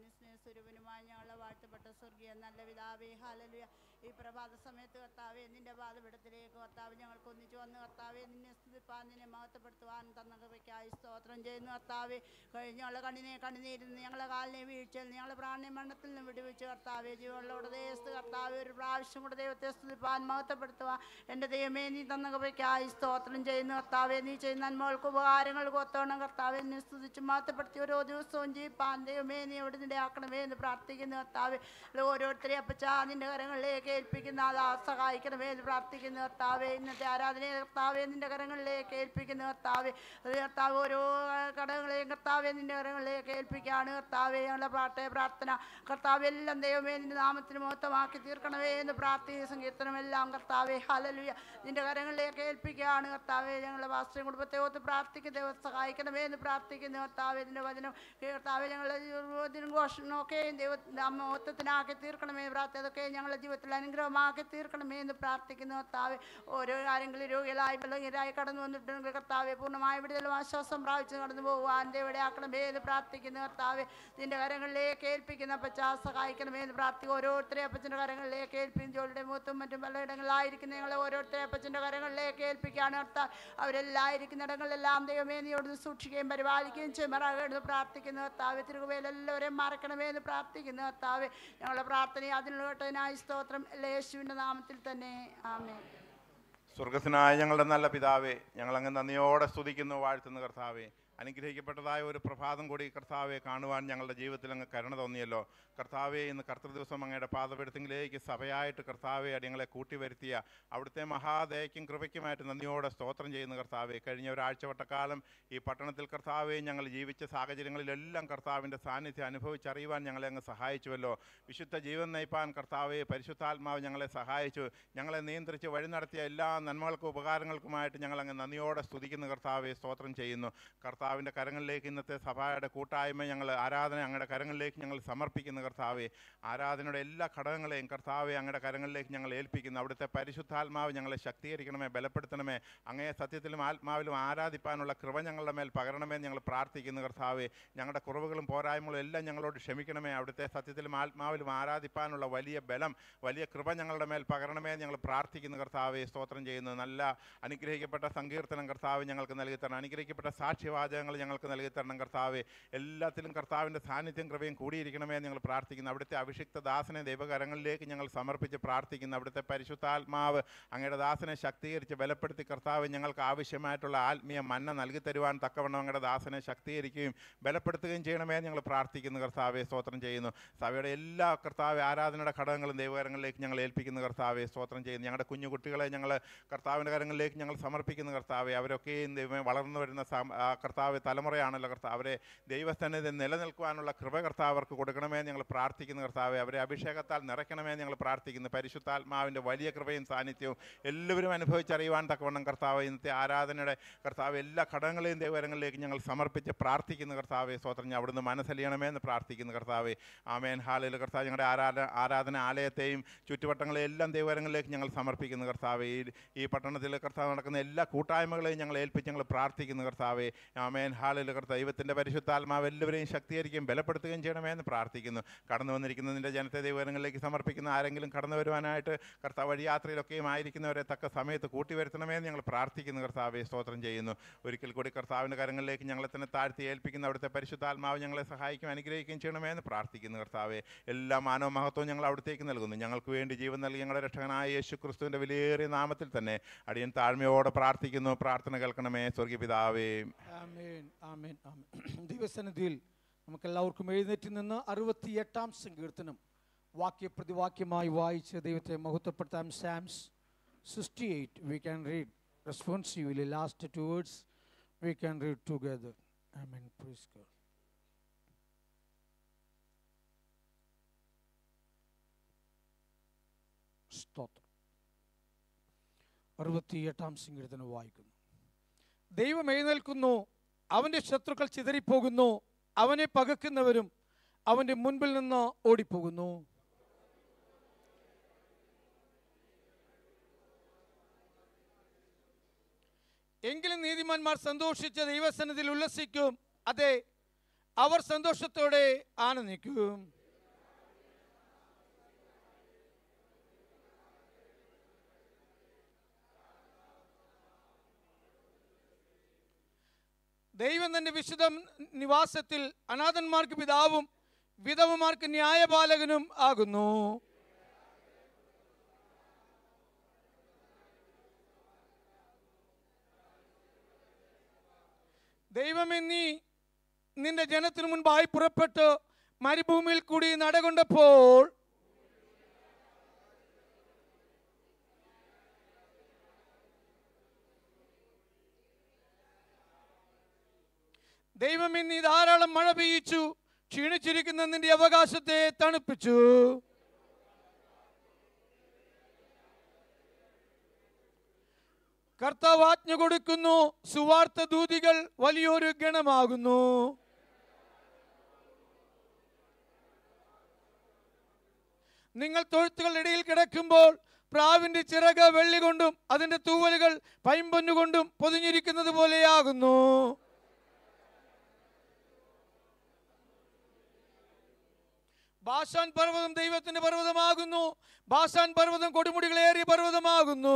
സ്വരൂപനുമായി ഞങ്ങളെ വാഴ്ത്തപ്പെട്ട സ്വർഗീയ നല്ല പിതാവേ ഹാലലുയ ഈ പ്രഭാത സമയത്ത് കർത്താവെ നിന്റെ പാതപിടത്തിലേക്ക് കർത്താവ് ഞങ്ങൾക്ക് ഒന്നിച്ചു വന്ന് കർത്താവെ നിന്നെ സ്തുതിപ്പാൻ നിന്നെ മഹത്വപ്പെടുത്തുവാൻ തന്ന കൃപയ്ക്കായി സ്തോത്രം ചെയ്യുന്നു കർത്താവെ കഴിഞ്ഞുള്ള കണ്ണിനെ കണ്ണിനീരിൽ നിന്ന് ഞങ്ങളെ കാലിനെ വീഴ്ചയിൽ നിന്ന് ഞങ്ങളെ പ്രാണിനെ മണ്ണത്തിൽ നിന്ന് വിടുവിച്ച് കർത്താവെ ജീവനുള്ള ദേശത്ത് കർത്താവെ ഒരു പ്രാവശ്യം കൂടെ ദൈവത്തെ സ്തുതിപ്പാൻ മഹത്വപ്പെടുത്തുവാൻ എൻ്റെ ദൈവമേ നീ തന്ന കൃപയ്ക്കായി സ്തോത്രം ചെയ്യുന്നു കർത്താവെ നീ ചെയ്യുന്ന നന്മകൾക്ക് ഉപകാരങ്ങൾക്ക് ഒത്തോണം കർത്താവെ എന്നെ സ്തുതിച്ച് മഹത്വപ്പെടുത്തി ഓരോ ദിവസവും ജീവിപ്പാൻ ദൈവമേ നീ എവിടെ നിന്റെ ആക്കണമേ എന്ന് പ്രാർത്ഥിക്കുന്നു കർത്താവെ ഓരോരുത്തരെ അപ്പച്ചാ നിന്റെ കരങ്ങളിലേക്ക് ഏൽപ്പിക്കുന്ന അത് സഹായിക്കണമേ എന്ന് പ്രാർത്ഥിക്കുന്നു കർത്താവെ ഇന്നത്തെ ആരാധനയെ കർത്താവെ നിന്റെ കരങ്ങളിലേക്ക് ഏൽപ്പിക്കുന്നു കർത്താവെ അത് കർത്താവ് ഓരോ കടകളെയും കർത്താവെ നിന്റെ കരങ്ങളിലേക്ക് ഏൽപ്പിക്കുകയാണ് കർത്താവെ ഞങ്ങളുടെ പ്രാർത്ഥന പ്രാർത്ഥന കർത്താവ് എല്ലാം ദൈവമേ നിന്റെ നാമത്തിന് മഹത്വമാക്കി തീർക്കണമേ എന്ന് പ്രാർത്ഥിക്കുന്ന സങ്കീർത്തനമെല്ലാം കർത്താവെ ഹലലുയ നിന്റെ കരങ്ങളിലേക്ക് ഏൽപ്പിക്കുകയാണ് കർത്താവെ ഞങ്ങളുടെ വാസ്ത്രീയ കുടുംബത്തെ ഓർത്ത് പ്രാർത്ഥിക്കുന്ന ദൈവം സഹായിക്കണമേ എന്ന് പ്രാർത്ഥിക്കുന്നു കർത്താവെ നിന്റെ വചനം കർത്താവെ ഞങ്ങളുടെ ജീവിതത്തിനും ഘോഷണമൊക്കെയും ദൈവത്തിൻ്റെ മഹത്വത്തിനാക്കി തീർക്കണമേ പ്രാർത്ഥന അതൊക്കെ ഞങ്ങളുടെ ജീവിതത്തിൽ അനുഗ്രഹമാക്കി തീർക്കണമേ എന്ന് പ്രാർത്ഥിക്കുന്നു കർത്താവെ ഓരോ ആരെങ്കിലും രോഗികളായി ബലഹീനരായി കടന്നു വന്നിട്ടുണ്ടെങ്കിൽ കർത്താവെ പൂർണ്ണമായ വിടുതലും ആശ്വാസം പ്രാപിച്ച് കടന്നു പോകുവാൻ ദൈവടെ ആക്കണമേ എന്ന് പ്രാർത്ഥിക്കുന്നു കർത്താവെ നിന്റെ കരങ്ങളിലേക്ക് ഏൽപ്പിക്കുന്ന അപ്പച്ച സഹായിക്കണമേ എന്ന് പ്രാർത്ഥിക്കും ഓരോരുത്തരെ അപ്പച്ചൻ്റെ കരങ്ങളിലേക്ക് ഏൽപ്പിക്കും ജോലിയുടെ മുഖത്തും മറ്റും പലയിടങ്ങളിലായിരിക്കുന്ന ഞങ്ങളെ ഓരോരുത്തരെ അപ്പച്ചൻ്റെ കരങ്ങളിലേക്ക് ഏൽപ്പിക്കുകയാണ് കർത്താവ് അവരെല്ലാം ഇരിക്കുന്ന ഇടങ്ങളിലെല്ലാം ദൈവമേ നീ അവിടുന്ന് സൂക്ഷിക്കുകയും പരിപാലിക്കുകയും ചെയ്യുമാറാകരുത് പ്രാർത്ഥിക്കുന്നു കർത്താവ് തിരുകുവയിൽ എല്ലാവരെയും മറക്കണമേ എന്ന് പ്രാർത്ഥിക്കുന്നു കർത്താവ് ഞങ്ങളുടെ പ്രാർത്ഥനയെ അതിനുള്ള കേട്ടതിനായി സ്തോത്രം എല്ലാ യേശുവിൻ്റെ നാമത്തിൽ തന്നെ ആമേ സ്വർഗസ്നായ ഞങ്ങളുടെ നല്ല പിതാവേ ഞങ്ങളങ്ങ് നന്ദിയോടെ സ്തുതിക്കുന്നു വാഴ്ത്തുന്നു കർത്താവേ അനുഗ്രഹിക്കപ്പെട്ടതായ ഒരു പ്രഭാതം കൂടി കർത്താവെ കാണുവാൻ ഞങ്ങളുടെ ജീവിതത്തിൽ അങ്ങ് കരുണ തോന്നിയല്ലോ കർത്താവെ ഇന്ന് കർത്തൃ ദിവസം അങ്ങയുടെ പാദപീഠത്തിലേക്ക് സഭയായിട്ട് കർത്താവെ അടിയങ്ങളെ കൂട്ടിവരുത്തിയ അവിടുത്തെ മഹാദയയ്ക്കും കൃപയ്ക്കുമായിട്ട് നന്ദിയോടെ സ്തോത്രം ചെയ്യുന്ന കർത്താവെ കഴിഞ്ഞ ഒരാഴ്ചവട്ടക്കാലം ഈ പട്ടണത്തിൽ കർത്താവെ ഞങ്ങൾ ജീവിച്ച സാഹചര്യങ്ങളിലെല്ലാം കർത്താവിൻ്റെ സാന്നിധ്യം അനുഭവിച്ചറിയുവാൻ ഞങ്ങളെ അങ്ങ് സഹായിച്ചുവല്ലോ വിശുദ്ധ ജീവൻ നയിപ്പാൻ കർത്താവെ പരിശുദ്ധാത്മാവ് ഞങ്ങളെ സഹായിച്ചു ഞങ്ങളെ നിയന്ത്രിച്ച് വഴി നടത്തിയ എല്ലാ നന്മകൾക്കും ഉപകാരങ്ങൾക്കുമായിട്ട് ഞങ്ങൾ അങ്ങ് നന്ദിയോടെ സ്തുതിക്കുന്ന കർത്താവെ സ്തോത്രം ചെയ്യുന്നു കർത്താവിൻ്റെ കരങ്ങളിലേക്ക് ഇന്നത്തെ സഭയുടെ കൂട്ടായ്മ ഞങ്ങൾ ആരാധന അങ്ങയുടെ കരങ്ങളിലേക്ക് ഞങ്ങൾ സമർപ്പിക്കുന്ന കർത്താവെ ആരാധനയുടെ എല്ലാ ഘടകങ്ങളെയും കർത്താവെ അങ്ങയുടെ കരങ്ങളിലേക്ക് ഞങ്ങൾ ഏൽപ്പിക്കുന്നു അവിടുത്തെ പരിശുദ്ധാത്മാവ് ഞങ്ങളെ ശക്തീകരിക്കണമേ ബലപ്പെടുത്തണമേ അങ്ങയെ സത്യത്തിലും ആത്മാവിലും ആരാധിപ്പാനുള്ള കൃപ ഞങ്ങളുടെ മേൽ പകരണമേ എന്ന് ഞങ്ങൾ പ്രാർത്ഥിക്കുന്നു കർത്താവെ ഞങ്ങളുടെ കുറവുകളും പോരായ്മകളും എല്ലാം ഞങ്ങളോട് ക്ഷമിക്കണമേ അവിടുത്തെ സത്യത്തിലും ആത്മാവിലും ആരാധിപ്പാനുള്ള വലിയ ബലം വലിയ കൃപ ഞങ്ങളുടെ മേൽ പകരണമേ എന്ന് ഞങ്ങൾ പ്രാർത്ഥിക്കുന്നു കർത്താവെ സ്തോത്രം ചെയ്യുന്നു നല്ല അനുഗ്രഹിക്കപ്പെട്ട സങ്കീർത്തനം കർത്താവ് ഞങ്ങൾക്ക് നൽകി തരണം അനുഗ്രഹിക്കപ്പെട്ട സാക്ഷ്യവാചകങ്ങൾ ഞങ്ങൾക്ക് നൽകി തരണം കർത്താവെ എല്ലാത്തിലും കർത്താവിൻ്റെ സാന്നിധ്യം കൃപയും കൂടിയിരിക്കണമേ എന്ന് ഞങ്ങൾ പ്രാർത്ഥിക്കുന്നു അവിടുത്തെ അഭിഷിക്ത ദാസനെ ദൈവകരങ്ങളിലേക്ക് ഞങ്ങൾ സമർപ്പിച്ച് പ്രാർത്ഥിക്കുന്നു അവിടുത്തെ പരിശുദ്ധാത്മാവ് അങ്ങയുടെ ദാസനെ ശക്തീകരിച്ച് ബലപ്പെടുത്തി കർത്താവ് ഞങ്ങൾക്ക് ആവശ്യമായിട്ടുള്ള ആത്മീയ മന്ന നൽകി തരുവാൻ തക്കവണ്ണം അങ്ങയുടെ ദാസനെ ശക്തീകരിക്കുകയും ബലപ്പെടുത്തുകയും ചെയ്യണമേ എന്ന് ഞങ്ങൾ പ്രാർത്ഥിക്കുന്നു കർത്താവെ സ്തോത്രം ചെയ്യുന്നു സഭയുടെ എല്ലാ കർത്താവ് ആരാധനയുടെ ഘടകങ്ങളും ദൈവകരങ്ങളിലേക്ക് ഞങ്ങൾ ഏൽപ്പിക്കുന്നു കർത്താവെ സ്തോത്രം ചെയ്യുന്നു ഞങ്ങളുടെ കുഞ്ഞു കുട്ടികളെ ഞങ്ങൾ കർത്താവിൻ്റെ കരങ്ങളിലേക്ക് ഞങ്ങൾ സമർപ്പിക്കുന്നു കർത്താവെ അവരൊക്കെയും ദൈവമേ വളർന്നു വരുന്ന സം- ആ കർത്താവ് തലമുറയാണല്ലോ കർത്താവ് അവരെ ദൈവസ്ഥാനത്ത് നിലനിൽക്കുവാനുള്ള കൃപ കർത്താവ് അവർക്ക് കൊടുക്കണമേ എന്ന് ഞങ്ങൾ പ്രാർത്ഥിക്കുന്നു കർത്താവെ അവരെ അഭിഷേകത്താൽ നിറയ്ക്കണമേ എന്ന് ഞങ്ങൾ പ്രാർത്ഥിക്കുന്നു പരിശുദ്ധാത്മാവിൻ്റെ വലിയ കൃപയും സാന്നിധ്യവും എല്ലാവരും അനുഭവിച്ചറിയുവാൻ തക്കവണ്ണം കർത്താവ് ഇന്നത്തെ ആരാധനയുടെ കർത്താവ് എല്ലാ ഘടകങ്ങളെയും ദൈവകരങ്ങളിലേക്ക് ഞങ്ങൾ സമർപ്പിച്ച് പ്രാർത്ഥിക്കുന്നു കർത്താവെ സ്വതന്ത്രം അവിടുന്ന് മനസ്സലിയണമേ എന്ന് പ്രാർത്ഥിക്കുന്നു കർത്താവെ ആമേൻ ഹാലയിൽ കർത്താവ് ഞങ്ങളുടെ ആരാധന ആരാധന ആലയത്തെയും ചുറ്റുവട്ടങ്ങളെയും എല്ലാം ദൈവകരങ്ങളിലേക്ക് ഞങ്ങൾ സമർപ്പിക്കുന്നു കർത്താവെ ഈ ഈ പട്ടണത്തിൽ കർത്താവ് നടക്കുന്ന എല്ലാ കൂട്ടായ്മകളെയും ഞങ്ങൾ ഏൽപ്പിച്ച് ഞങ്ങൾ പ്രാർത്ഥിക്കുന്നു കർത്താവെ ആമേൻ ഹാലയിൽ കർത്താവ് ദൈവത്തിൻ്റെ പരിശുദ്ധാത്മാവ് എല്ലാവരെയും ശക്തീകരിക്കുകയും ബലപ്പെടുത്തുകയും ചെയ്യണമേ എന്ന് പ്രാർത്ഥിക്കുന്നു കടന്നു വന്നിരിക്കുന്ന നിൻ്റെ ജനത്തെ ദൈവകരങ്ങളിലേക്ക് സമർപ്പിക്കുന്ന ആരെങ്കിലും കടന്നു വരുവാനായിട്ട് കർത്താവ് വഴി യാത്രയിലൊക്കെയും ആയിരിക്കുന്നവരെ തക്ക സമയത്ത് കൂട്ടിവരുത്തണമേ എന്ന് ഞങ്ങൾ പ്രാർത്ഥിക്കുന്നു കർത്താവെ സ്തോത്രം ചെയ്യുന്നു ഒരിക്കൽ കൂടി കർത്താവിൻ്റെ കരങ്ങളിലേക്ക് ഞങ്ങളെ തന്നെ താഴ്ത്തി ഏൽപ്പിക്കുന്ന അവിടുത്തെ പരിശുദ്ധാത്മാവ് ഞങ്ങളെ സഹായിക്കും അനുഗ്രഹിക്കുകയും ചെയ്യണമേ എന്ന് പ്രാർത്ഥിക്കുന്നു കർത്താവെ എല്ലാ മാനവ മഹത്വവും ഞങ്ങൾ അവിടത്തേക്ക് നൽകുന്നു ഞങ്ങൾക്ക് വേണ്ടി ജീവൻ നൽകി ഞങ്ങളുടെ രക്ഷകനായ യേശു ക്രിസ്തുവിൻ്റെ വിലയേറിയ നാമത്തിൽ തന്നെ അടിയൻ താഴ്മയോടെ പ്രാർത്ഥിക്കുന്നു പ്രാർത്ഥന കേൾക്കണമേ സ്വർഗീയ പിതാവേ ആമേൻ ആമേൻ ആമേൻ ദൈവസന്നിധിയിൽ നമുക്കെല്ലാവർക്കും എഴുന്നേറ്റ് നിന്ന് അറുപത്തിയെട്ടാം സങ്കീർത്തനം വാക്യപ്രതിവാക്യമായി വായിച്ച് ദൈവത്തെ മഹത്വപ്പെടുത്താം psalms sixty eight we can read responsively last two words we can read together amen praise God സ്തോത്രം അറുപത്തിയെട്ടാം സങ്കീർത്തനം വായിക്കുന്നു ദൈവം എഴുന്നേൽക്കുന്നു അവന്റെ ശത്രുക്കൾ ചിതറിപ്പോകുന്നു അവനെ പകക്കുന്നവരും അവന്റെ മുൻപിൽ നിന്ന് ഓടിപ്പോകുന്നു എങ്കിലും നീതിമാന്മാർ സന്തോഷിച്ച് ദൈവസന്നിധിയിൽ ഉല്ലസിക്കും അതെ അവർ സന്തോഷത്തോടെ ആനന്ദിക്കും ദൈവം തന്റെ വിശുദ്ധ നിവാസത്തിൽ അനാഥന്മാർക്ക് പിതാവും വിധവമാർക്ക് ന്യായപാലകനും ആകുന്നു ദൈവമേ നീ നിന്റെ ജനത്തിനു മുൻപായി പുറപ്പെട്ട് മരുഭൂമിയിൽ കൂടി നടകൊണ്ടപ്പോൾ ദൈവമേ നീ ധാരാളം മഴ പെയ്യിച്ചു ക്ഷീണിച്ചിരിക്കുന്ന നിന്റെ അവകാശത്തെ തണുപ്പിച്ചു കർത്താവ് ആജ്ഞ കൊടുക്കുന്നു സുവാർത്ത ദൂതികൾ വലിയൊരു ഗണമാകുന്നു നിങ്ങൾ തൊഴുത്തുകളുടെ ഇടയിൽ കിടക്കുമ്പോൾ പ്രാവിന്റെ ചിറക് വെള്ളി കൊണ്ടും അതിന്റെ തൂവലുകൾ പൈമ്പൊന്നുകൊണ്ടും പൊതിഞ്ഞിരിക്കുന്നത് പോലെയാകുന്നു ബാഷാൻ പർവ്വതം ദൈവത്തിന്റെ പർവ്വതമാകുന്നു ബാഷാൻ പർവ്വതം കൊടുമുടികളേറിയ പർവ്വതമാകുന്നു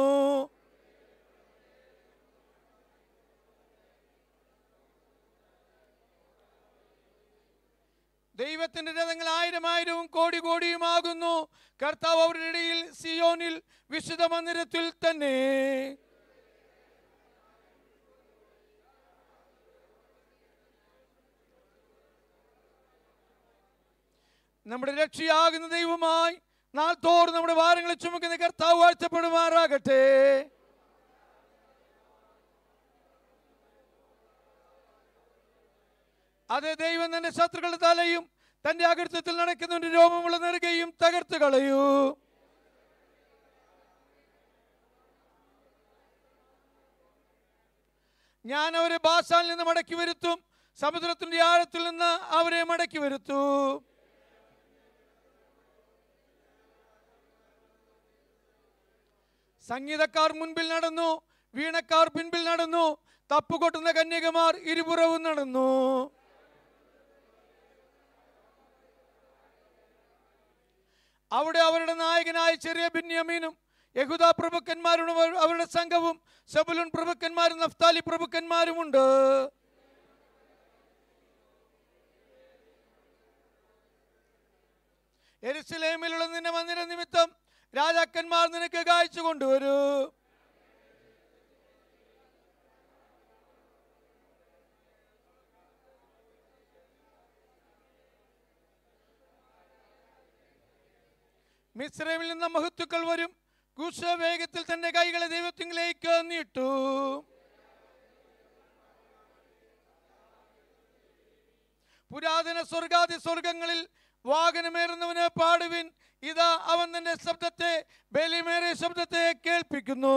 ദൈവത്തിന്റെ രഥങ്ങൾ ആയിരം ആയിരവും കോടി കോടിയുമാകുന്നു കർത്താവ് അവരുടെ ഇടയിൽ സിയോനിൽ വിശുദ്ധ മന്ദിരത്തിൽ തന്നെ നമ്മുടെ രക്ഷയാകുന്ന ദൈവമായി നാൾ തോറും നമ്മുടെ ഭാരങ്ങളെ ചുമക്കുന്ന കർത്താവ് വാഴ്ത്തപ്പെടുമാറാകട്ടെ അതെ ദൈവം തന്റെ ശത്രുക്കളുടെ തലയും തന്റെ അകൃത്യത്തിൽ നടക്കുന്നവന്റെ രോമമുള്ള നെറുകയും തകർത്ത് കളയൂ ഞാൻ അവരെ ബാസാനിൽ നിന്ന് മടക്കി വരുത്തും സമുദ്രത്തിന്റെ ആഴത്തിൽ നിന്ന് അവരെ മടക്കി വരുത്തു സംഗീതക്കാർ മുൻപിൽ നടന്നു വീണക്കാർ പിൻപിൽ നടന്നു തപ്പുകൊട്ടുന്ന കന്യകമാർ ഇരുപുറവും നടന്നു അവിടെ അവരുടെ നായകനായ ചെറിയ ബിന്യാമീനും യഹുദ പ്രഭുക്കന്മാരും അവർ- അവരുടെ സംഘവും സബുലുൻ പ്രഭുക്കന്മാരും നഫ്താലി പ്രഭുക്കന്മാരുമുണ്ട് എരുസലേമിലുള്ള നിന്റെ മന്ദിര നിമിത്തം രാജാക്കന്മാർ നിനക്ക് കാഴ്ച കൊണ്ടുവരൂ മിശ്രമിൽ നിന്ന് മഹത്തുക്കൾ വരും കുശ വേഗത്തിൽ തന്റെ കൈകളെ ദൈവത്തിങ്കിലേക്ക് നീട്ടു പുരാതന സ്വർഗാദി സ്വർഗങ്ങളിൽ വാഹനമേറുന്നവന് പാടുവിൻ ഇതാ അവൻ തന്റെ ശബ്ദത്തെ ബലിമേറിയ ശബ്ദത്തെ കേൾപ്പിക്കുന്നു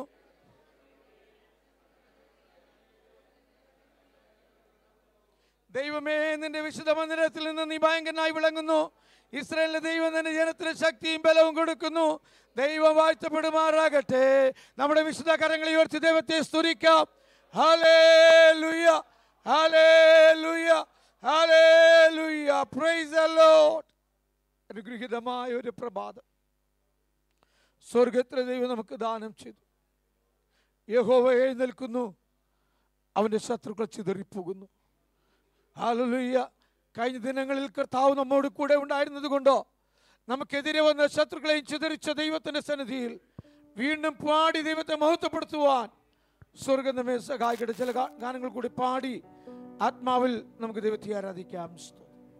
ദൈവമേ നിന്റെ വിശുദ്ധ മന്ദിരത്തിൽ നിന്ന് നീ ഭയങ്കരനായി വിളങ്ങുന്നു ഇസ്രായേലിന്റെ ദൈവം തന്നെ ജനത്തിന് ശക്തിയും ബലവും കൊടുക്കുന്നു ദൈവം വാഴ്ത്തപ്പെടുമാറാകട്ടെ നമ്മുടെ വിശുദ്ധ കരങ്ങളെ ഉയർത്തി ദൈവത്തെ സ്തുതിക്കാം ഹല്ലേലൂയ ഹല്ലേലൂയ ഹല്ലേലൂയ പ്രൈസ് ദി ലോർഡ് അനുഗ്രഹീതമായ ഒരു പ്രഭാതം സ്വർഗത്തിലെ ദൈവം നമുക്ക് ദാനം ചെയ്തു യഹോവ എഴുന്നേൽക്കുന്നു അവന്റെ ശത്രുക്കൾ ചിതറിപ്പോകുന്നു ഹാലലുയ്യ കഴിഞ്ഞ ദിനങ്ങളിൽ കർത്താവ് നമ്മോട് കൂടെ ഉണ്ടായിരുന്നത് കൊണ്ടോ നമുക്കെതിരെ വന്ന ശത്രുക്കളെയും ചിതറിച്ച ദൈവത്തിന്റെ സന്നിധിയിൽ വീണ്ടും പാടി ദൈവത്തെ മഹത്വപ്പെടുത്തുവാൻ സ്വർഗം നമ്മെ സഹായിക്കട്ടെ ചില ഗാ- ഗാനങ്ങൾ കൂടി പാടി ആത്മാവിൽ നമുക്ക് ദൈവത്തെ ആരാധിക്കാം സ്തോത്രം.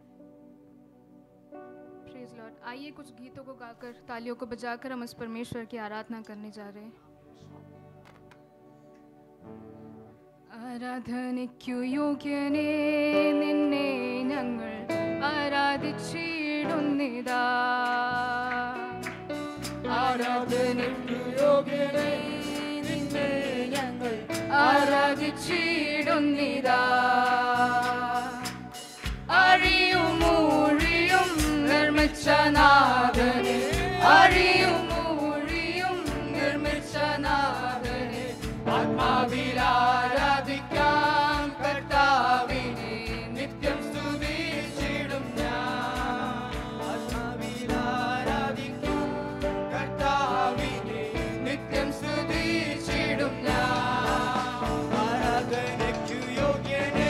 प्रेज लॉर्ड आइए कुछ गीतों को गाकर तालियों को बजाकर हम इस परमेश्वर की आराधना करने जा रहे हैं ആരാധനയ്ക്കു യോഗ്യനേ നിന്നെ ഞങ്ങൾ ആരാധിച്ചിടുന്നിതാ ആരാധനയ്ക്കു യോഗ്യനേ നിന്നെ ഞങ്ങൾ ആരാധിച്ചിടുന്നിതാ അഴിയും ഊഴിയും നിർമ്മിച്ച നാഥനെ അഴിയും ഊഴിയും നിർമ്മിച്ച നാഥനെ ആത്മാവിൽ ആരാധിക്കാം കർത്താവിനെ നിത്യം സ്തുതിച്ചിടും ഞാൻ ആത്മാവിൽ ആരാധിക്കാം കർത്താവിനെ നിത്യം സ്തുതിച്ചിടും ഞാൻ ആരാധനയ്ക്കു യോഗ്യനേ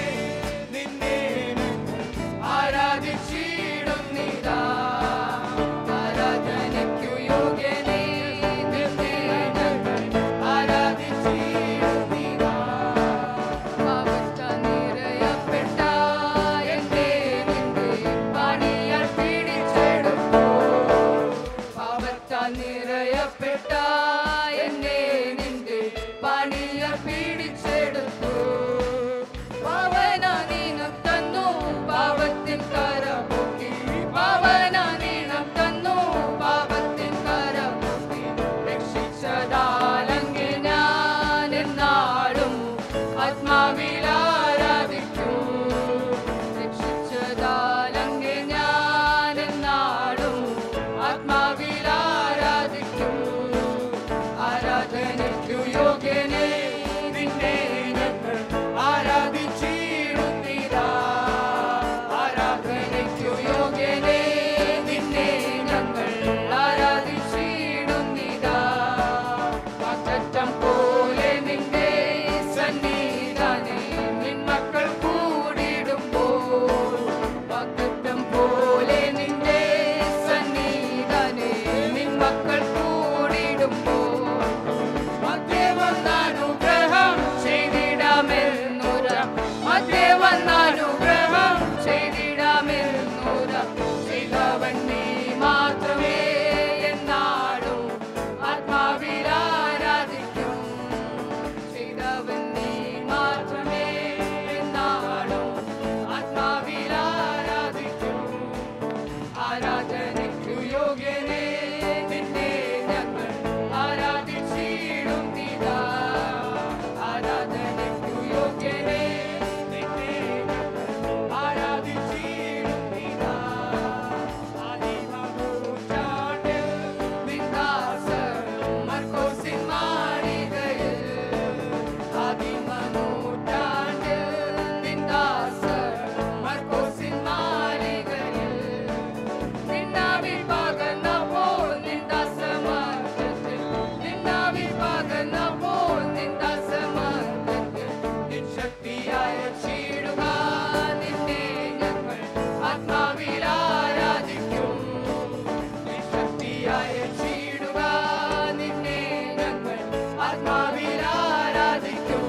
തന്നപ്പോൾ നിൻ ദാസമാർക്ക് നിൻ ശക്തിയായ ചീടുക നിന്നെ ഞങ്ങൾ ആത്മാവിൽ ആരാധിക്കും നിൻ ശക്തിയായ ചീടുക നിന്നെ ഞങ്ങൾ ആത്മാവിൽ ആരാധിക്കും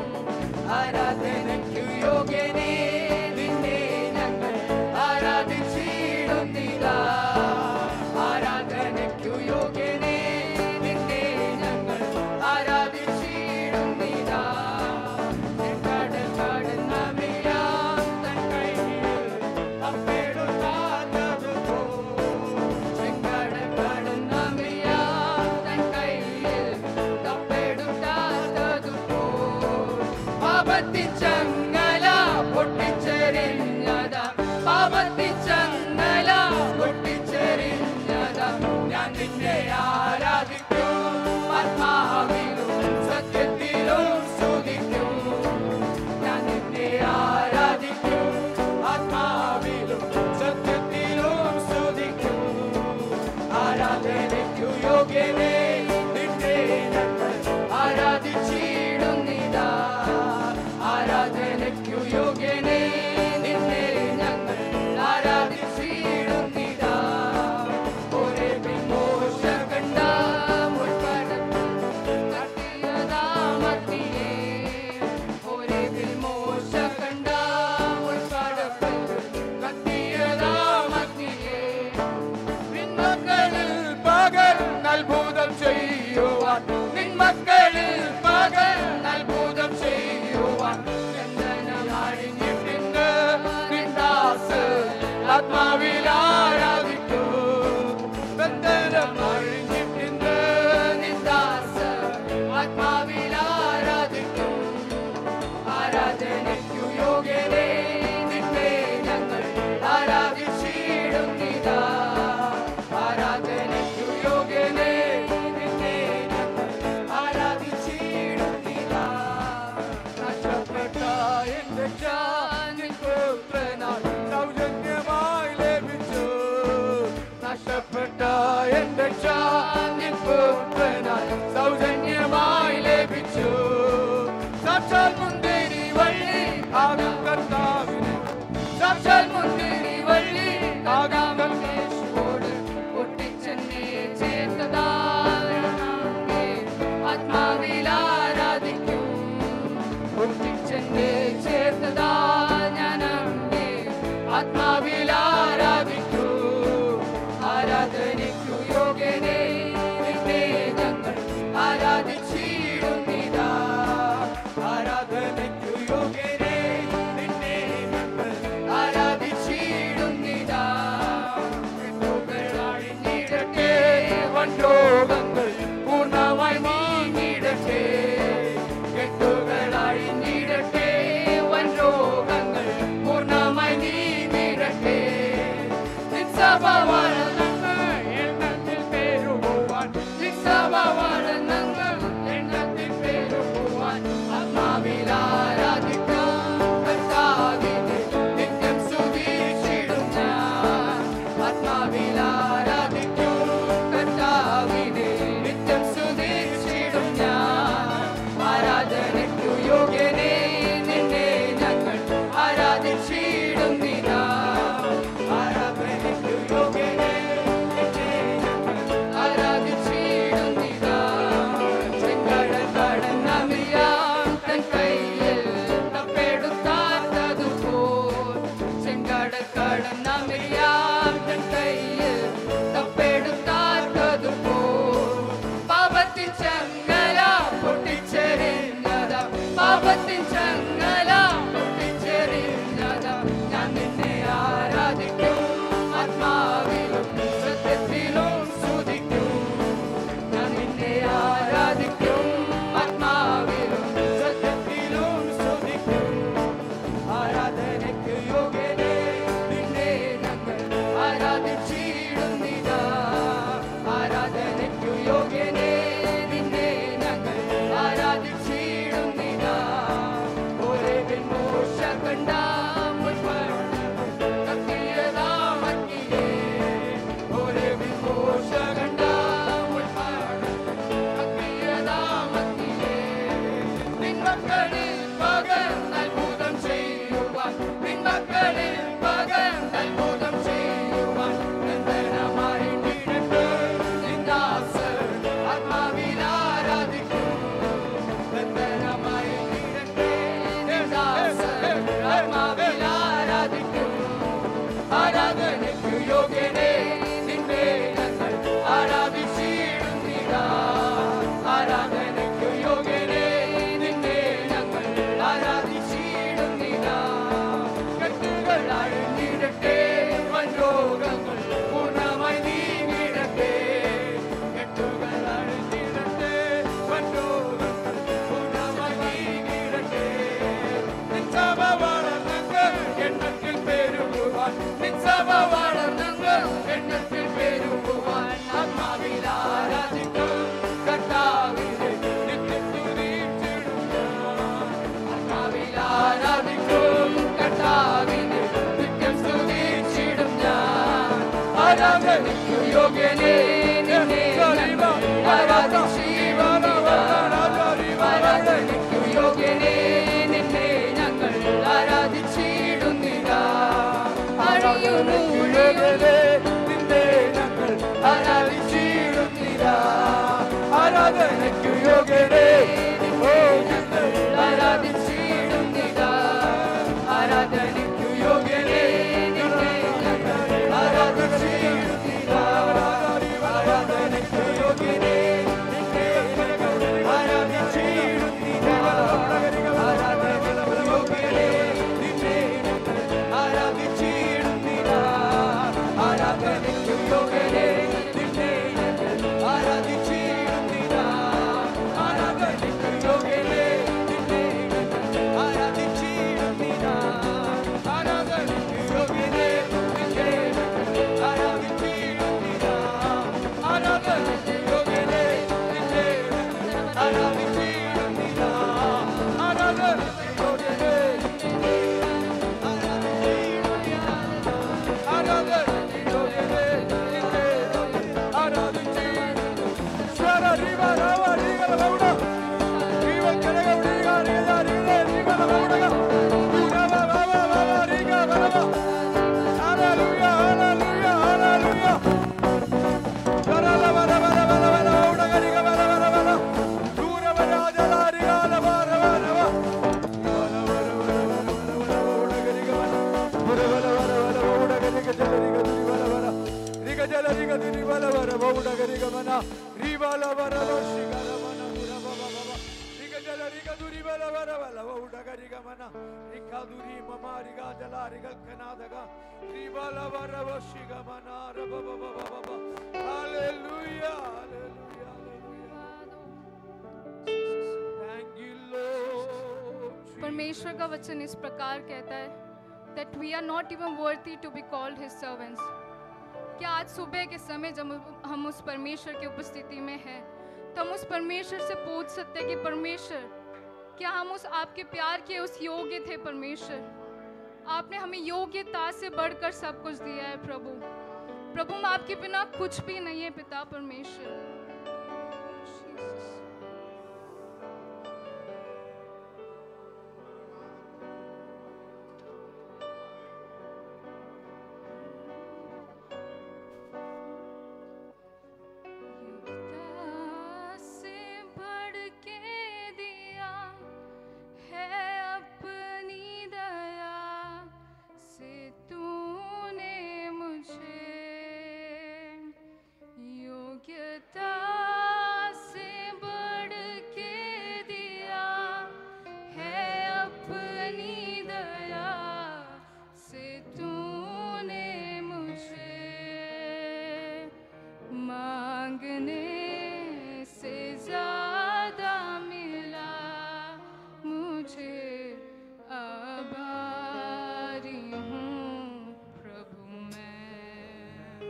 ആരാധനയ്ക്കു യോഗ്യനേ നിന്നെ ഞങ്ങൾ ആരാധിച്ചിടുന്നില്ല ആരാധനയ്ക്കു യോഗ്യനേ നിന്നെ ഞങ്ങൾ ആരാധിച്ചിടുന്നില്ല കടൽ കടന്ന മിഴാം തൻ കൈയിൽ അപ്പേടുത്താത്തതു പോ ചെങ്കടൽ കടന്ന മിഴാം തൻ കൈയിൽ അപ്പേടുത്താത്തതു പോ പാപത്തിൻ ചങ്ങല പൊട്ടിച്ചെറിഞ്ഞത പാപത്തിൻ ചങ്ങല പൊട്ടിച്ചെറിഞ്ഞത ഞാൻ നിന്നെ ആരാധിക്കും ആത്മാവിലും സത്യത്തിലും സ്തുതിക്കും ഞാൻ നിന്നെ ആരാധിക്കും ആത്മാവിലും സത്യത്തിലും സ്തുതിക്കും ആരാധനയ്ക്കു യോഗ്യനേ നിന്നെ ഞങ്ങൾ ആരാധിച്ചിടുന്നിതാ ആരാധനയ്ക്കു യോഗ്യനേ നിന്നെ ഞങ്ങൾ ആരാധിച്ചിടുന്നിതാ ഒരേ മോശ കണ്ട മുൾപ്പടത്തിൽ കട്ടിയതാമത്തിയേ ഒരേ മോശ കണ്ട മുൾപ്പടത്തിൽ കട്ടിയതാമത്തിയേ നിന്മക്കളിൽ പകൽ അത്ഭുതം ചെയ്യുവാൻ നിന്മക്കളിൽ പകൽ അത്ഭുതം ചെയ്യുവാൻ ചന്ദനമണിഞ്ഞിട്ടുണ്ട് നിന്ദാസ് ആത്മാവിൽ ആരാധിക്കൂ ബന്ധനം അഴിഞ്ഞിട്ടുണ്ട് നിന്ദാസ് ആത്മാവിൽ ആരാധിക്കും ആരാധനയ്ക്കു യോഗ്യനേ നിന്നെ ഞങ്ങൾ ആരാധിച്ചിടുന്നിതാ ആരാധനയ്ക്കു യോഗ്യനേ നിന്നെ ഞങ്ങൾ ആരാധിച്ചിടുന്നിതാ നഷ്ടപ്പെട്ട എന്റെ ജാനിൻ പുത്രനാൽ സൗജന്യമായി ലഭിച്ചു നഷ്ടപ്പെട്ട എന്റെ ജാനിൻ പുത്രനാൽ സൗജന്യമായി ലഭിച്ചു സാക്ഷാൽ മുന്തിരി വള്ളി ആകാം കർത്താവിന് സാക്ഷാൽ മുന്തിരി വള്ളി ആകാം യേശുവോട് ഒട്ടിച്ചെന്നെ ചേർത്തതാകെ ആത്മാവിൽ ആരാധിക്കും ഒട്ടിച്ചെന്നെ ചേർത്തതാ ഞാൻ അങ്ങേ ആത്മാവിൽ ആരാധിക്കൂ ആരാധനയ്ക്കു യോഗ്യനേ നിന്നെ ഞങ്ങൾ ആരാധിച്ചിടുന്നിതാ ആരാധനയ്ക്കു യോഗ്യനേ നിന്നെ ഞങ്ങൾ ആരാധിച്ചിടുന്നിതാ കെട്ടുകൾ അഴിഞ്ഞിടട്ടെ വൻരോഗങ്ങൾ പൂർണ്ണമായി നീങ്ങിടട്ടെ കെട്ടുകൾ അഴിഞ്ഞിടട്ടെ വൻരോഗങ്ങൾ പൂർണ്ണമായി നീങ്ങിടട്ടെ നിസ്സഭവാനങ്ങൾ എണ്ണത്തിൽ പേരുപോവാൻ നിസ്സഭവാനങ്ങൾ എണ്ണ ആരാധനയ്ക്കു യോഗ്യനേ നിന്നെ ഞങ്ങൾ ആരാധിച്ചിടുന്നിതാ. ആരാധനയ്ക്കു യോഗ്യനേ നിന്നെ ഞങ്ങൾ ആരാധിച്ചിടുന്നിതാ. അറിയുന്നു നിന്നെ ഞങ്ങൾ ആരാധിച്ചിടുന്നില്ല ആരാധനയ്ക്കു യോഗ്യരേ ഓ ഞങ്ങൾ ആരാധിച്ചിടുന്നിതാ. ആരാധനയ്ക്കു യോഗ്യനേ നിന്നെ ഞങ്ങൾ ആരാധിച്ചിടുന്നിതാ. ആരാധനയ്ക്കു യോഗ്യരേ നിന്നെ ഞങ്ങൾ ആരാധിച്ചിടുന്നില്ല ആരാധനയ്ക്കു യോഗ്യരേ നിന്നെ ഞങ്ങൾ ആരാധിച്ചിടുന്നില്ല ആരാധനയ്ക്കു യോഗ്യരേ നിന്നെ ഞങ്ങൾ ആരാധിച്ചിടുന്നില്ല ആരാധനയ്ക്കു യോഗ്യരേ നിന്നെ ഞങ്ങൾ ആരാധിച്ചിടുന്നില്ല ആരാധനയ്ക്കു യോഗ്യരേ നിന്നെ ഞങ്ങൾ ആരാധിച്ചിടുന്നില്ല ആരാധനയ്ക്കു യോഗ്യരേ നിന്നെ ഞങ്ങൾ ആരാധിച്ചിടുന്നില്ല ആരാധനയ്ക്കു യോഗ്യരേ Hallelujah, hallelujah, hallelujah. Thank you, Lord. परमेश्वर का वचन इस प्रकार कहता है that we are not even worthy to be called his servants क्या आज सुबह के समय जब हम उस परमेश्वर की उपस्थिति में हैं तो हम उस परमेश्वर से पूछ सकते हैं कि परमेश्वर क्या हम उस आपके प्यार के उस योग्य थे परमेश्वर आपने हमें योग्यता से बढ़कर सब कुछ दिया है प्रभु प्रभु हम आपके बिना कुछ भी नहीं है पिता परमेश्वर Jesus. युक्ता से बढ़ के दिया है अपनी दया से तूने मुझे योग्यता से बढ़ के दिया है अपनी दया से तूने मुझे मांगने से ज्यादा मिला मुझे आभारी हूँ प्रभु मैं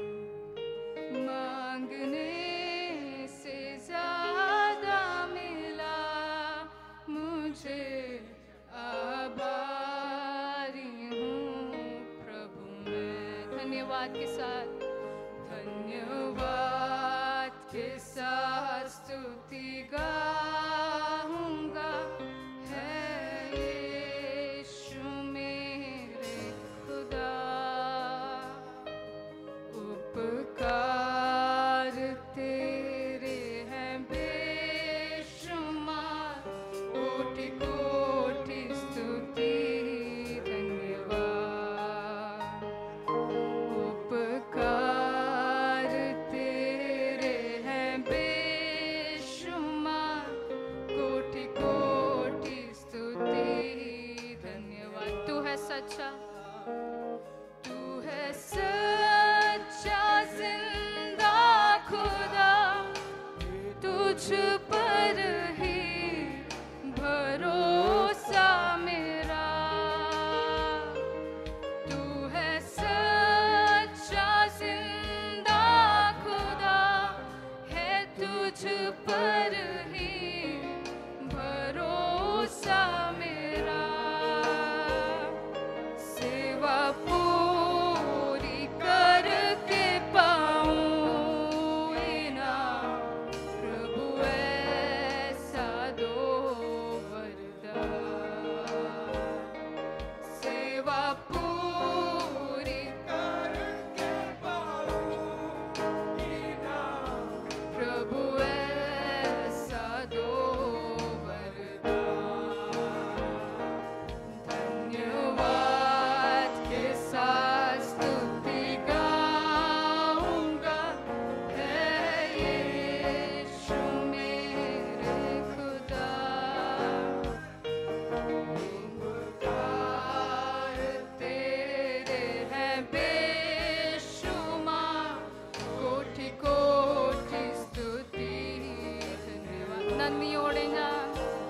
मांगने से ज्यादा मिला मुझे आभारी हूँ प्रभु मैं धन्यवाद के साथ धन्यवाद के साथ स्तुति गाऊंगा है यीशु मेरे खुदा उपकार तेरे हैं बेशुमार कोटि कोटि स्तुति धन्यवाद उपकार तेरे हैं बेशुमार कोटि कोटि स्तुति धन्यवाद तू है सच्चा तू है सच्चा जिंदा खुदा तुझ पर ही भरोसा मेरा तू है सच्चा जिंदा खुदा है तुझ पर ही भरोसा मेरा सेवा पूरी करके पा നന്ദിയോടെ ഞാൻ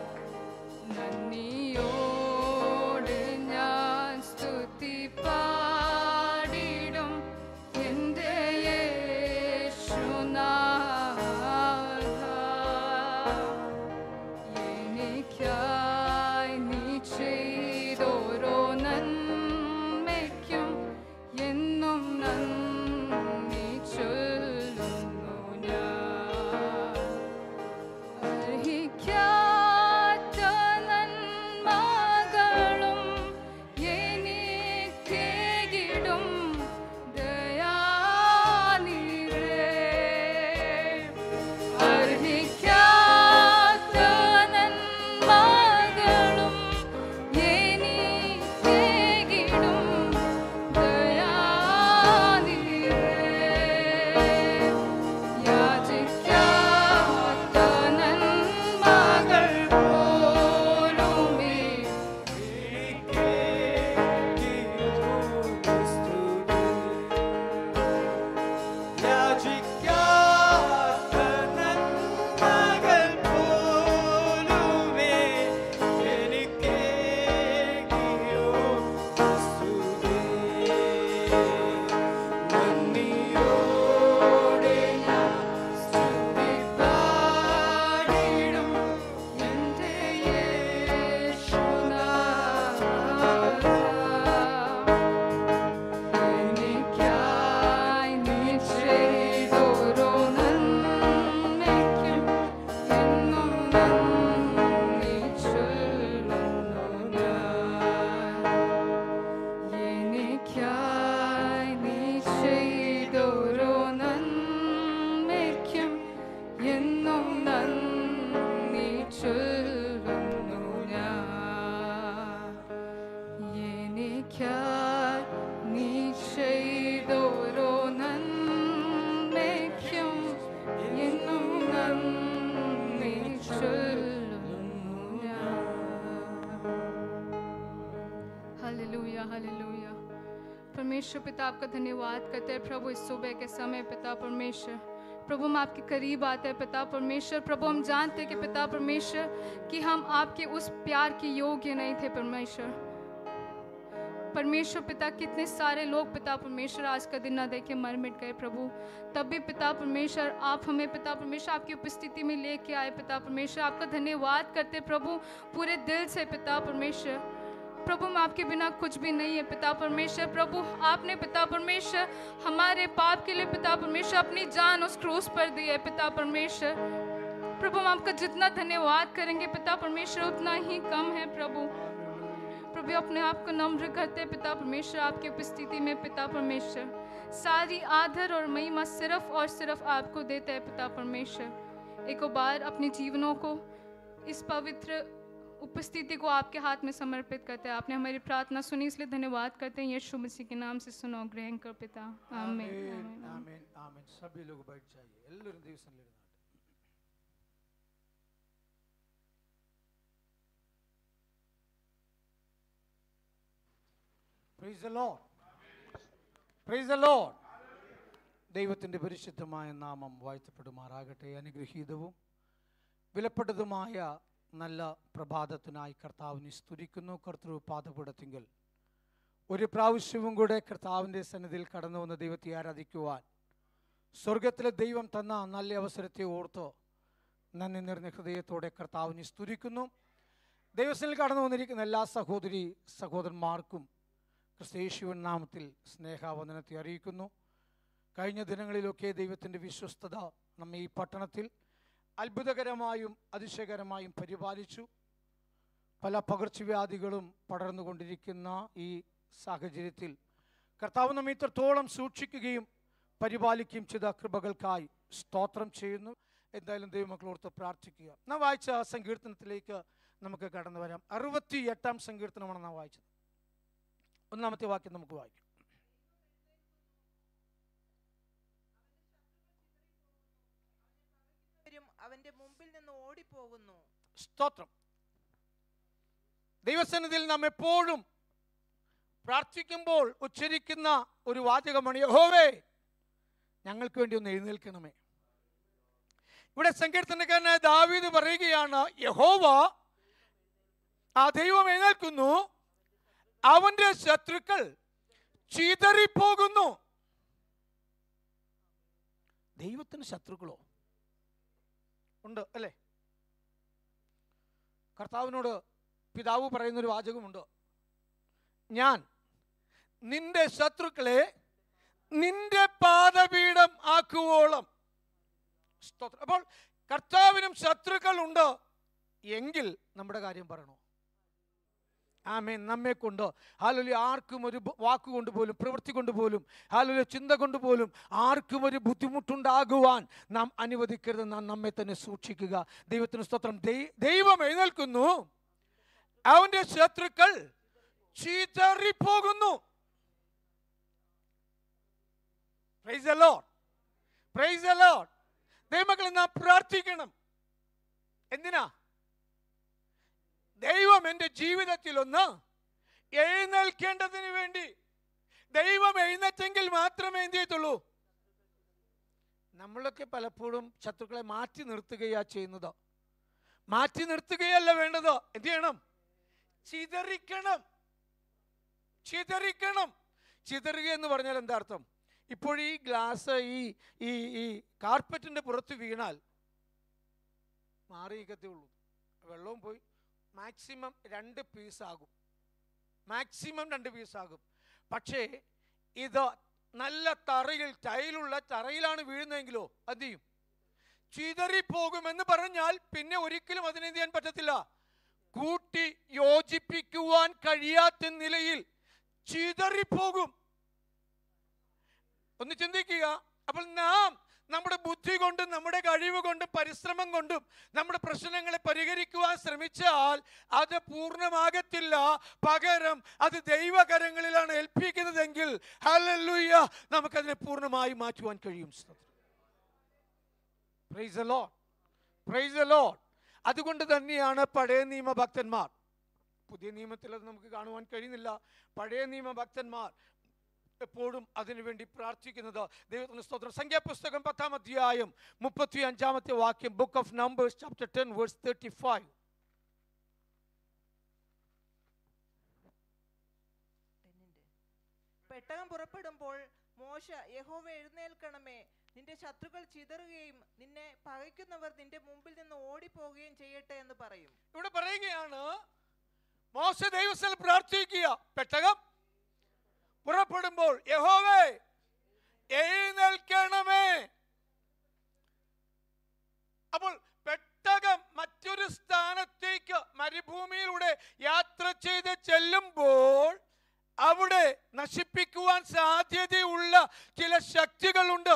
നന്ദിയോടെ ഞാൻ സ്തുതി പാടിടും എൻ്റെ യേശുനാഥ എനിക്കായി നീ ചെയ്തോരോ നന്മയ്ക്കും എന്നും നന്ദി ചൊല്ലുന്നു ഞാൻ അർഹിക്കാത്ത നന്മകളും എനിക്കേകിടും ദയാനിധേ അർഹിക്കാത്ത നന്മകളും എനിക്കേകിടും ദയാനിധേ യാചിക്കാത്ത നന്മകൾ പോലുമേ പാടിടും എൻ്റെ യേശുനാഥ എനിക്കായി നീ ചെയ്തോരോ നന്മയ്ക്കും എന്നും നന്ദി ചൊല്ലുന്നു ഞാൻ എനിക്കായി നീ ചെയ്തോരോ നന്മയ്ക്കും എന്നും നന്ദി ചൊല്ലുന്നു ഞാൻ എനിക്കായി നീ ചെയ്തോരോ നന്മയ്ക്കും എന്നും നന്ദി ചൊല്ലുന്നു ഞാൻ हालेलुया हालेलुया परमेश्वर पिता आपका धन्यवाद करते हैं प्रभु इस सुबह के समय पिता परमेश्वर प्रभु हम आपके करीब आते हैं पिता परमेश्वर प्रभु हम जानते हैं कि पिता परमेश्वर कि हम आपके उस प्यार के योग्य नहीं थे परमेश्वर परमेश्वर पिता कितने सारे लोग पिता परमेश्वर आज का दिन ना देखे मर मिट गए प्रभु तब भी पिता परमेश्वर आप हमें पिता परमेश्वर आपकी उपस्थिति में लेके आए पिता परमेश्वर आपका धन्यवाद करते प्रभु पूरे दिल से पिता परमेश्वर प्रभु हम आपके बिना कुछ भी नहीं है पिता परमेश्वर प्रभु आपने पिता परमेश्वर हमारे पाप के लिए पिता परमेश्वर अपनी जान उस क्रूस पर दी है पिता परमेश्वर प्रभु हम आपका जितना धन्यवाद करेंगे पिता परमेश्वर उतना ही कम है प्रभु प्रभु अपने आप को नम्र करते पिता परमेश्वर आपकी उपस्थिति में पिता परमेश्वर सारी आदर और महिमा सिर्फ और सिर्फ आपको देते हैं पिता परमेश्वर एक बार अपने जीवनों को इस पवित्र उपस्थिति को आपके हाथ में समर्पित करते हैं आपने हमारी प्रार्थना सुनी इसलिए धन्यवाद करते हैं यीशु मसीह के नाम से सुनो ग्रहण कर पिता आमीन ആമേൻ, आमीन, आमीन। ആമേൻ, ആമേൻ. സഭയിൽ लोग बैठ जाइए എല്ലാവരും ദിവസങ്ങളിലിരുന്നാട്ടെ Praise the Lord. Praise the Lord. ദൈവത്തിൻ്റെ പരിശുദ്ധമായ നാമം വാഴ്ത്തപ്പെടുമാറാകട്ടെ അനുഗ്രഹീതവും വിലപ്പെട്ടതുമായ നല്ല പ്രഭാതത്തിനായി കർത്താവിനെ സ്തുതിക്കുന്നു കർത്തൃ പാദപീഠത്തിങ്കൽ ഒരു പ്രാവശ്യവും കൂടെ കർത്താവിൻ്റെ സന്നിധിയിൽ കടന്നു വന്ന ദൈവത്തെ ആരാധിക്കുവാൻ സ്വർഗത്തിലെ ദൈവം തന്ന നല്ല അവസരത്തെ ഓർത്ത് നന്ദി നിറഞ്ഞ ഹൃദയത്തോടെ കർത്താവിനെ സ്തുതിക്കുന്നു ദൈവത്തിൽ കടന്നു വന്നിരിക്കുന്ന എല്ലാ സഹോദരി സഹോദരന്മാർക്കും ക്രിസ്തേശുവൻ നാമത്തിൽ സ്നേഹാവന്ദനത്തെ അറിയിക്കുന്നു കഴിഞ്ഞ ദിനങ്ങളിലൊക്കെ ദൈവത്തിൻ്റെ വിശ്വസ്തത നമ്മെ ഈ പട്ടണത്തിൽ അത്ഭുതകരമായും അതിശയകരമായും പരിപാലിച്ചു പല പകർച്ചവ്യാധികളും പടർന്നുകൊണ്ടിരിക്കുന്ന ഈ സാഹചര്യത്തിൽ കർത്താവ് നമ്മെ ഇത്രത്തോളം സൂക്ഷിക്കുകയും പരിപാലിക്കുകയും ചെയ്ത കൃപകൾക്കായി സ്തോത്രം ചെയ്യുന്നു എന്തായാലും ദൈവമക്കളോർത്ത് പ്രാർത്ഥിക്കുക നാം വായിച്ച സങ്കീർത്തനത്തിലേക്ക് നമുക്ക് കടന്നു വരാം അറുപത്തി എട്ടാം സങ്കീർത്തനമാണ് നാം വായിച്ചത് ഒന്നാമത്തെ വാക്യം നമുക്ക് വായിക്കാം അവരും അവന്റെ മുമ്പിൽ നിന്ന് ഓടിപ്പോകുന്നു സ്തോത്രം ദൈവസന്നിധിയിൽ നാം എപ്പോഴും പ്രാർത്ഥിക്കുമ്പോൾ ഉച്ചരിക്കുന്ന ഒരു വാചകമാണ് യഹോവേ ഞങ്ങൾക്ക് വേണ്ടി ഒന്ന് എഴുന്നേൽക്കണമേ ഇവിടെ സങ്കീർത്തനക്കാരനായ ദാവീദ് പറയുകയാണ് യഹോവ ആ ദൈവം എഴുന്നേൽക്കുന്നു അവന്റെ ശത്രുക്കൾ ചിതറിപ്പോകുന്നു ദൈവത്തിന് ശത്രുക്കളോ ഉണ്ട് അല്ലേ കർത്താവിനോട് പിതാവ് പറയുന്നൊരു വാചകമുണ്ട് ഞാൻ നിന്റെ ശത്രുക്കളെ നിന്റെ പാദപീഠം ആക്കുവോളം സ്തോത്രം അപ്പോൾ കർത്താവിനും ശത്രുക്കൾ ഉണ്ട് എങ്കിൽ നമ്മുടെ കാര്യം പറയണോ ആമേൻ നമ്മെ കൊണ്ട് ഹാലൊലി ആർക്കും ഒരു ബ- വാക്കുകൊണ്ട് പോലും പ്രവൃത്തി കൊണ്ട് പോലും ഹാലൊലി ചിന്ത കൊണ്ട് പോലും ആർക്കും ഒരു ബുദ്ധിമുട്ടുണ്ടാകുവാൻ നാം അനുവദിക്കരുത് നാം നമ്മെ തന്നെ സൂക്ഷിക്കുക ദൈവത്തിന് സ്തോത്രം ദൈ- ദൈവം എഴുന്നേൽക്കുന്നു അവന്റെ ശത്രുക്കൾ ചീത്തറിപ്പോകുന്നു praise the Lord. Praise the Lord. ദൈവമക്കളെ നാം പ്രാർത്ഥിക്കണം എന്തിനാ ദൈവം എൻ്റെ ജീവിതത്തിൽ ഒന്ന് എഴുന്നേൽക്കേണ്ടതിന് വേണ്ടി ദൈവം എഴുന്നേറ്റെങ്കിൽ മാത്രമേ എന്ത് ചെയ്യത്തുള്ളൂ നമ്മളൊക്കെ പലപ്പോഴും ശത്രുക്കളെ മാറ്റി നിർത്തുകയാ ചെയ്യുന്നത് മാറ്റി നിർത്തുകയല്ല വേണ്ടത് എന്ത് ചെയ്യണം ചിതറിക്കണം ചിതറിക്കണം ചിതറുക എന്ന് പറഞ്ഞാൽ എന്താ അർത്ഥം ഇപ്പോൾ ഈ ഗ്ലാസ് ഈ ഈ ഈ കാർപ്പറ്റിന്റെ പുറത്ത് വീണാൽ മാറിയിക്കത്തേ ഉള്ളൂ വെള്ളവും പോയി മാക്സിമം രണ്ട് പീസാകും മാക്സിമം രണ്ട് പീസാകും പക്ഷേ ഇത് നല്ല തറയിൽ ടൈലുള്ള തറയിലാണ് വീഴുന്നതെങ്കിലോ എന്ത് ചെയ്യും ചിതറിപ്പോകുമെന്ന് പറഞ്ഞാൽ പിന്നെ ഒരിക്കലും അതിനെന്ത് ചെയ്യാൻ പറ്റത്തില്ല കൂട്ടി യോജിപ്പിക്കുവാൻ കഴിയാത്ത നിലയിൽ ചിതറിപ്പോകും ഒന്ന് ചിന്തിക്കുക അപ്പോൾ നാം നമ്മുടെ ബുദ്ധി കൊണ്ടും നമ്മുടെ കഴിവ് കൊണ്ടും പരിശ്രമം കൊണ്ടും നമ്മുടെ പ്രശ്നങ്ങളെ പരിഹരിക്കുവാൻ ശ്രമിച്ചാൽ അത് പൂർണ്ണമാകത്തില്ല പകരം അത് ദൈവകരങ്ങളിലാണ് ഏൽപ്പിക്കുന്നതെങ്കിൽ ഹല്ലേലൂയ നമുക്കതിനെ പൂർണ്ണമായി മാറ്റുവാൻ കഴിയും പ്രൈസ് ലോഡ് പ്രൈസ് ലോഡ് അതുകൊണ്ട് തന്നെയാണ് പഴയ നിയമ ഭക്തന്മാർ പുതിയ നിയമത്തിൽ അത് നമുക്ക് കാണുവാൻ കഴിയുന്നില്ല പഴയ നിയമ ഭക്തന്മാർ എപ്പോഴും അതിനുവേണ്ടി പ്രാർത്ഥിക്കുന്നത് ദൈവത്തിന് സ്തോത്രം സംഖ്യാപുസ്തകം പത്താം അധ്യായം മുപ്പത്തി അഞ്ചാമത്തെ വാക്യം book of numbers chapter ten verse thirty five ടെന്നിന്റെ. പെട്ടകം പുറപ്പെടുമ്പോൾ മോശ യഹോവ എഴുന്നേൽക്കണമേ നിന്റെ ശത്രുക്കൾ ചിതറുകയും നിന്നെ പകയ്ക്കുന്നവർ നിന്റെ മുമ്പിൽ നിന്ന് ഓടിപ്പോവുകയും ചെയ്യട്ടെ എന്ന് പറയും ഇവിടെ പറയുകയാണ് മോശ ദൈവസ്ഥൽ പ്രാർത്ഥിക്കുക പെട്ടകം പുറപ്പെടുമ്പോൾ യഹോവേ എഴുന്നേൽക്കണമേ അപ്പോൾ പെട്ടകം മറ്റൊരു സ്ഥാനത്തേക്ക് മരുഭൂമിയിലൂടെ യാത്ര ചെയ്ത് ചെല്ലുമ്പോൾ അവിടെ നശിപ്പിക്കുവാൻ സാധ്യതയുള്ള ചില ശക്തികളുണ്ട്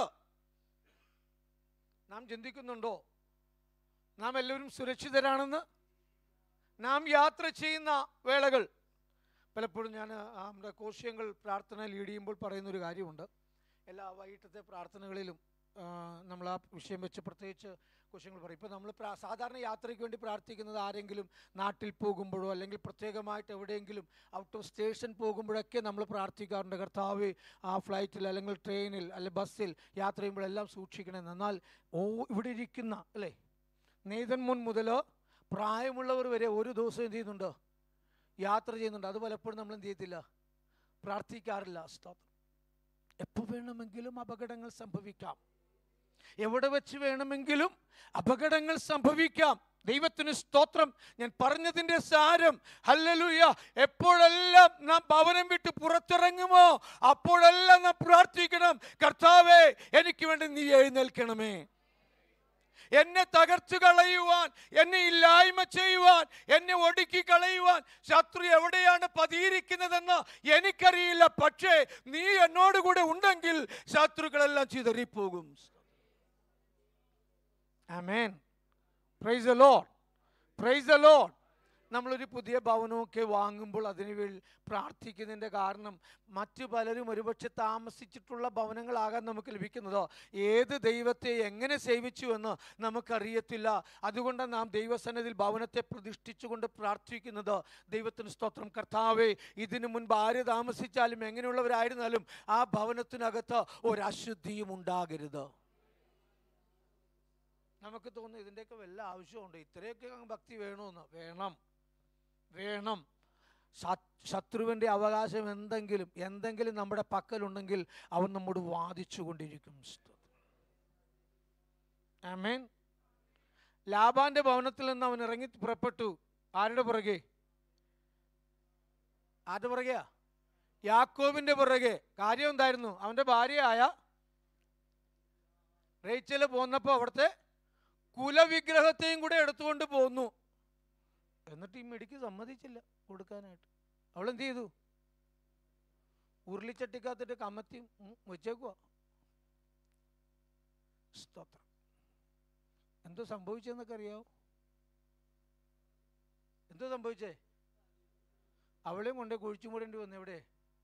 നാം ചിന്തിക്കുന്നുണ്ടോ നാം എല്ലാവരും സുരക്ഷിതരാണെന്ന് നാം യാത്ര ചെയ്യുന്ന വേളകൾ പലപ്പോഴും ഞാൻ നമ്മുടെ കോശ്യങ്ങൾ പ്രാർത്ഥന ലീഡ് ചെയ്യുമ്പോൾ പറയുന്നൊരു കാര്യമുണ്ട് എല്ലാ വൈകിട്ടത്തെ പ്രാർത്ഥനകളിലും ആ, നമ്മൾ ആ വിഷയം വെച്ച് പ്രത്യേകിച്ച് കോശ്യങ്ങൾ പറയും ഇപ്പോൾ നമ്മൾ പ്രാ- സാധാരണ യാത്രയ്ക്ക് വേണ്ടി പ്രാർത്ഥിക്കുന്നത് ആരെങ്കിലും നാട്ടിൽ പോകുമ്പോഴോ അല്ലെങ്കിൽ പ്രത്യേകമായിട്ട് എവിടെയെങ്കിലും ഔട്ട് ഓഫ് സ്റ്റേഷൻ പോകുമ്പോഴൊക്കെ നമ്മൾ പ്രാർത്ഥിക്കാറുണ്ട് കർത്താവ് ആ ഫ്ലൈറ്റിൽ അല്ലെങ്കിൽ ട്രെയിനിൽ അല്ലെങ്കിൽ ബസ്സിൽ യാത്ര ചെയ്യുമ്പോഴെല്ലാം സൂക്ഷിക്കണമെന്ന് എന്നാൽ ഓ ഇവിടെ ഇരിക്കുന്ന അല്ലേ നെയ്തൻ മുൻ മുതൽ പ്രായമുള്ളവർ വരെ ഒരു ദിവസം എന്ത് ചെയ്യുന്നുണ്ട് യാത്ര ചെയ്യുന്നുണ്ട് അത് പലപ്പോഴും നമ്മൾ എന്ത് ചെയ്യത്തില്ല പ്രാർത്ഥിക്കാറില്ല സ്തോത്രം എപ്പോൾ വേണമെങ്കിലും അപകടങ്ങൾ സംഭവിക്കാം എവിടെ വെച്ച് വേണമെങ്കിലും അപകടങ്ങൾ സംഭവിക്കാം ദൈവത്തിന് സ്തോത്രം ഞാൻ പറഞ്ഞതിന്റെ സാരം ഹല്ലേലൂയ എപ്പോഴെല്ലാം നാം ഭവനം വിട്ട് പുറത്തിറങ്ങുമോ അപ്പോഴെല്ലാം നാം പ്രാർത്ഥിക്കണം കർത്താവേ എനിക്ക് വേണ്ടി നീ എഴുന്നേൽക്കണമേ എന്നെ തകർച്ചു കളയുവാൻ എന്നെ ഇല്ലായ്മ ചെയ്യുവാൻ എന്നെ ഒടുക്കി കളയുവാൻ ശത്രു എവിടെയാണ് പതിയിരിക്കുന്നതെന്ന് എനിക്കറിയില്ല പക്ഷേ നീ എന്നോട് കൂടെ ഉണ്ടെങ്കിൽ ശത്രുക്കളെല്ലാം ചിതറിപ്പോകും ആമേൻ praise the Lord praise the Lord നമ്മളൊരു പുതിയ ഭവനമൊക്കെ വാങ്ങുമ്പോൾ അതിനു വേണ്ടി പ്രാർത്ഥിക്കുന്നതിൻ്റെ കാരണം മറ്റു പലരും ഒരുപക്ഷെ താമസിച്ചിട്ടുള്ള ഭവനങ്ങളാകാൻ നമുക്ക് ലഭിക്കുന്നത് ഏത് ദൈവത്തെ എങ്ങനെ സേവിച്ചു എന്ന് നമുക്കറിയത്തില്ല അതുകൊണ്ട് നാം ദൈവസന്നിധിയിൽ ഭവനത്തെ പ്രതിഷ്ഠിച്ചുകൊണ്ട് പ്രാർത്ഥിക്കുന്നത് ദൈവത്തിന് സ്തോത്രം കർത്താവേ ഇതിനു മുൻപ് ആര് താമസിച്ചാലും എങ്ങനെയുള്ളവരായിരുന്നാലും ആ ഭവനത്തിനകത്ത് ഒരശുദ്ധിയും ഉണ്ടാകരുത് നമുക്ക് തോന്നുന്നു ഇതിൻ്റെയൊക്കെ വല്ല ആവശ്യമുണ്ട് ഇത്രയൊക്കെ അങ്ങ് ഭക്തി വേണമെന്ന് വേണം വേണം ശ- ശത്രുവിൻ്റെ അവകാശം എന്തെങ്കിലും എന്തെങ്കിലും നമ്മുടെ പക്കലുണ്ടെങ്കിൽ അവൻ നമ്മോട് വാദിച്ചു കൊണ്ടിരിക്കും ആമേൻ ലാബാന്റെ ഭവനത്തിൽ നിന്ന് അവൻ ഇറങ്ങി പുറപ്പെട്ടു ആരുടെ പുറകെ ആരുടെ പുറകെയാ യാക്കോബിന്റെ പുറകെ കാര്യം എന്തായിരുന്നു അവന്റെ ഭാര്യയായ റേച്ചല് പോന്നപ്പോൾ അവിടുത്തെ കുലവിഗ്രഹത്തെയും കൂടെ എടുത്തുകൊണ്ട് പോന്നു എന്നിട്ട് ഈ മിടിക്ക് സമ്മതിച്ചില്ല കൊടുക്കാനായിട്ട് അവൾ എന്ത് ചെയ്തു ഉരുളിച്ചട്ടിക്കകത്തിട്ട് കമത്തി ഉം വെച്ചേക്കുവാ സ്തോത്രം എന്തോ സംഭവിച്ചെന്നൊക്കെ അറിയാവോ എന്തോ സംഭവിച്ചേ അവളെയും കൊണ്ട് കുഴിച്ചു മൂടേണ്ടി വന്നു എവിടെ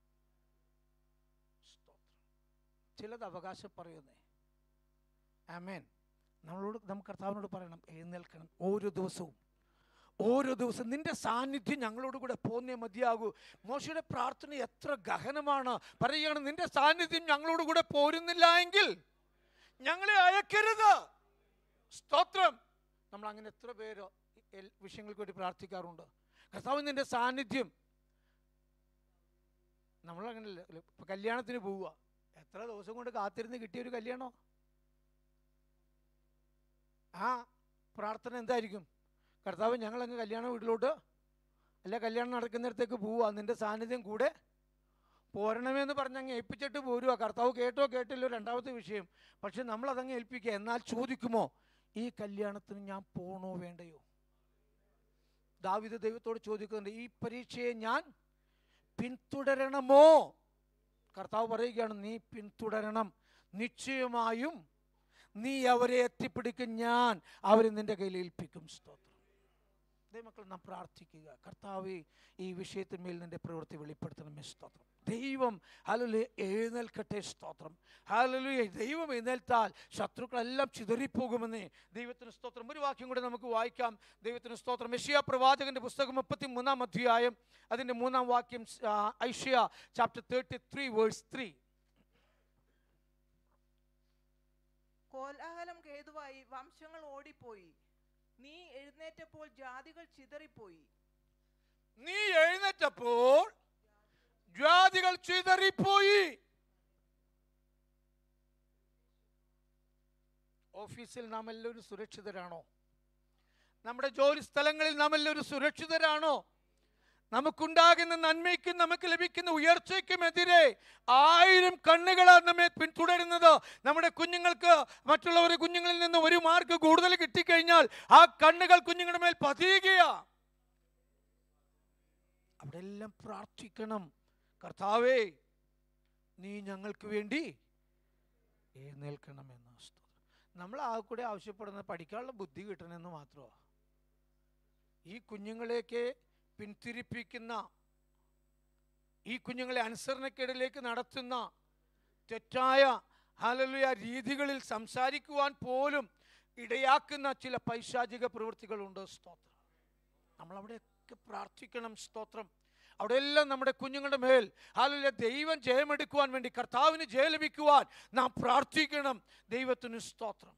സ്തോത്രം ചിലത് അവകാശം പറയുന്നേ ആമേൻ നമ്മളോട് നമുക്ക് കർത്താവിനോട് പറയണം എഴുന്നേൽക്കണം ഓരോ ദിവസവും ഓരോ ദിവസം നിന്റെ സാന്നിധ്യം ഞങ്ങളോട് കൂടെ പോന്നേ മതിയാകൂ മോശയുടെ പ്രാർത്ഥന എത്ര ഗഹനമാണ് പറയുകയാണ് നിന്റെ സാന്നിധ്യം ഞങ്ങളോട് കൂടെ പോരുന്നില്ല എങ്കിൽ ഞങ്ങളെ അയക്കരുത് സ്തോത്രം നമ്മൾ അങ്ങനെ എത്ര പേര് എൽ- വിഷയങ്ങൾക്ക് വേണ്ടി പ്രാർത്ഥിക്കാറുണ്ട് കർത്താവ് നിന്റെ സാന്നിധ്യം നമ്മളങ്ങനെയല്ല ഇപ്പൊ കല്യാണത്തിന് പോവുക എത്ര ദിവസം കൊണ്ട് കാത്തിരുന്ന് കിട്ടിയ ഒരു കല്യാണോ ആ പ്രാർത്ഥന എന്തായിരിക്കും കർത്താവ് ഞങ്ങൾ അങ്ങ് കല്യാണ വീട്ടിലോട്ട് അല്ല കല്യാണം നടക്കുന്നിടത്തേക്ക് പോവുക നിന്റെ സാന്നിധ്യം കൂടെ പോരണമേന്ന് പറഞ്ഞ് അങ്ങ് ഏൽപ്പിച്ചിട്ട് പോരുക കർത്താവ് കേട്ടോ കേട്ടില്ലോ രണ്ടാമത്തെ വിഷയം പക്ഷെ നമ്മൾ അതങ്ങ് ഏൽപ്പിക്കുക എന്നാൽ ചോദിക്കുമോ ഈ കല്യാണത്തിന് ഞാൻ പോണോ വേണ്ടയോ ദാവിദ് ദൈവത്തോട് ചോദിക്കുന്നുണ്ട് ഈ പരീക്ഷയെ ഞാൻ പിന്തുടരണമോ കർത്താവ് പറയുകയാണ് നീ പിന്തുടരണം നിശ്ചയമായും നീ അവരെ എത്തിപ്പിടിക്കും ഞാൻ അവരെ നിന്റെ കയ്യിൽ ഏൽപ്പിക്കും സ്തോത്രം ദൈവമക്കൾ നാം പ്രാർത്ഥിക്കുക കർത്താവെ ഈ വിഷയത്തിന്മേൽ നിന്റെ പ്രവൃത്തി വെളിപ്പെടുത്തണമേ സ്തോത്രം ദൈവം ഹലലു എഴുന്നേൽക്കട്ടെ സ്തോത്രം ഹലലു ദൈവം എഴുന്നേൽത്താൽ ശത്രുക്കളെല്ലാം ചിതറിപ്പോകുമെന്നേ ദൈവത്തിന് സ്തോത്രം ഒരു വാക്യം കൂടെ നമുക്ക് വായിക്കാം ദൈവത്തിന് സ്തോത്രം യഷിയ പ്രവാചകന്റെ പുസ്തകം മുപ്പത്തി മൂന്നാം അധ്യായം അതിന്റെ മൂന്നാം വാക്യം Isaiah chapter thirty three verse three കോലാഹലം ഹേതുവായി വംശങ്ങൾ ഓടിപ്പോയി നീ എഴുന്നേറ്റപ്പോൾ ജാതികൾ ചിതറിപ്പോയി നീ എഴുന്നേറ്റപ്പോൾ ജാതികൾ ചിതറിപ്പോയി ഓഫീസിൽ നാം എല്ലാവരും സുരക്ഷിതരാണോ നമ്മുടെ ജോലി സ്ഥലങ്ങളിൽ നാം എല്ലാവരും സുരക്ഷിതരാണോ നമുക്കുണ്ടാകുന്ന നന്മയ്ക്കും നമുക്ക് ലഭിക്കുന്ന ഉയർച്ചയ്ക്കും എതിരെ ആയിരം കണ്ണുകളാണ് നമ്മെ പിന്തുടരുന്നത് നമ്മുടെ കുഞ്ഞുങ്ങൾക്ക് മറ്റുള്ളവരുടെ കുഞ്ഞുങ്ങളിൽ നിന്ന് ഒരു മാർക്ക് കൂടുതൽ കിട്ടിക്കഴിഞ്ഞാൽ ആ കണ്ണുകൾ കുഞ്ഞുങ്ങളുടെ മേൽ പതിയുകയാ അവിടെ എല്ലാം പ്രാർത്ഥിക്കണം കർത്താവേ നീ ഞങ്ങൾക്ക് വേണ്ടി എഴുന്നേൽക്കണമെന്ന് സ്തോത്രം. നമ്മൾ ആ കൂടെ ആവശ്യപ്പെടുന്നത് പഠിക്കാനുള്ള ബുദ്ധി കിട്ടണമെന്ന് മാത്രമാണ് ഈ കുഞ്ഞുങ്ങളെയൊക്കെ പിന്തിരിപ്പിക്കുന്ന ഈ കുഞ്ഞുങ്ങളെ അനുസരണക്കേടിലേക്ക് നടത്തുന്ന തെറ്റായ ഹലലുയ രീതികളിൽ സംസാരിക്കുവാൻ പോലും ഇടയാക്കുന്ന ചില പൈശാചിക പ്രവൃത്തികളുണ്ട് സ്തോത്രം നമ്മൾ അവിടെയൊക്കെ പ്രാർത്ഥിക്കണം സ്തോത്രം അവിടെയെല്ലാം നമ്മുടെ കുഞ്ഞുങ്ങളുടെ മേൽ ഹാലല്ല ദൈവം ജയമെടുക്കുവാൻ വേണ്ടി കർത്താവിന് ജയം ലഭിക്കുവാൻ നാം പ്രാർത്ഥിക്കണം ദൈവത്തിന് സ്തോത്രം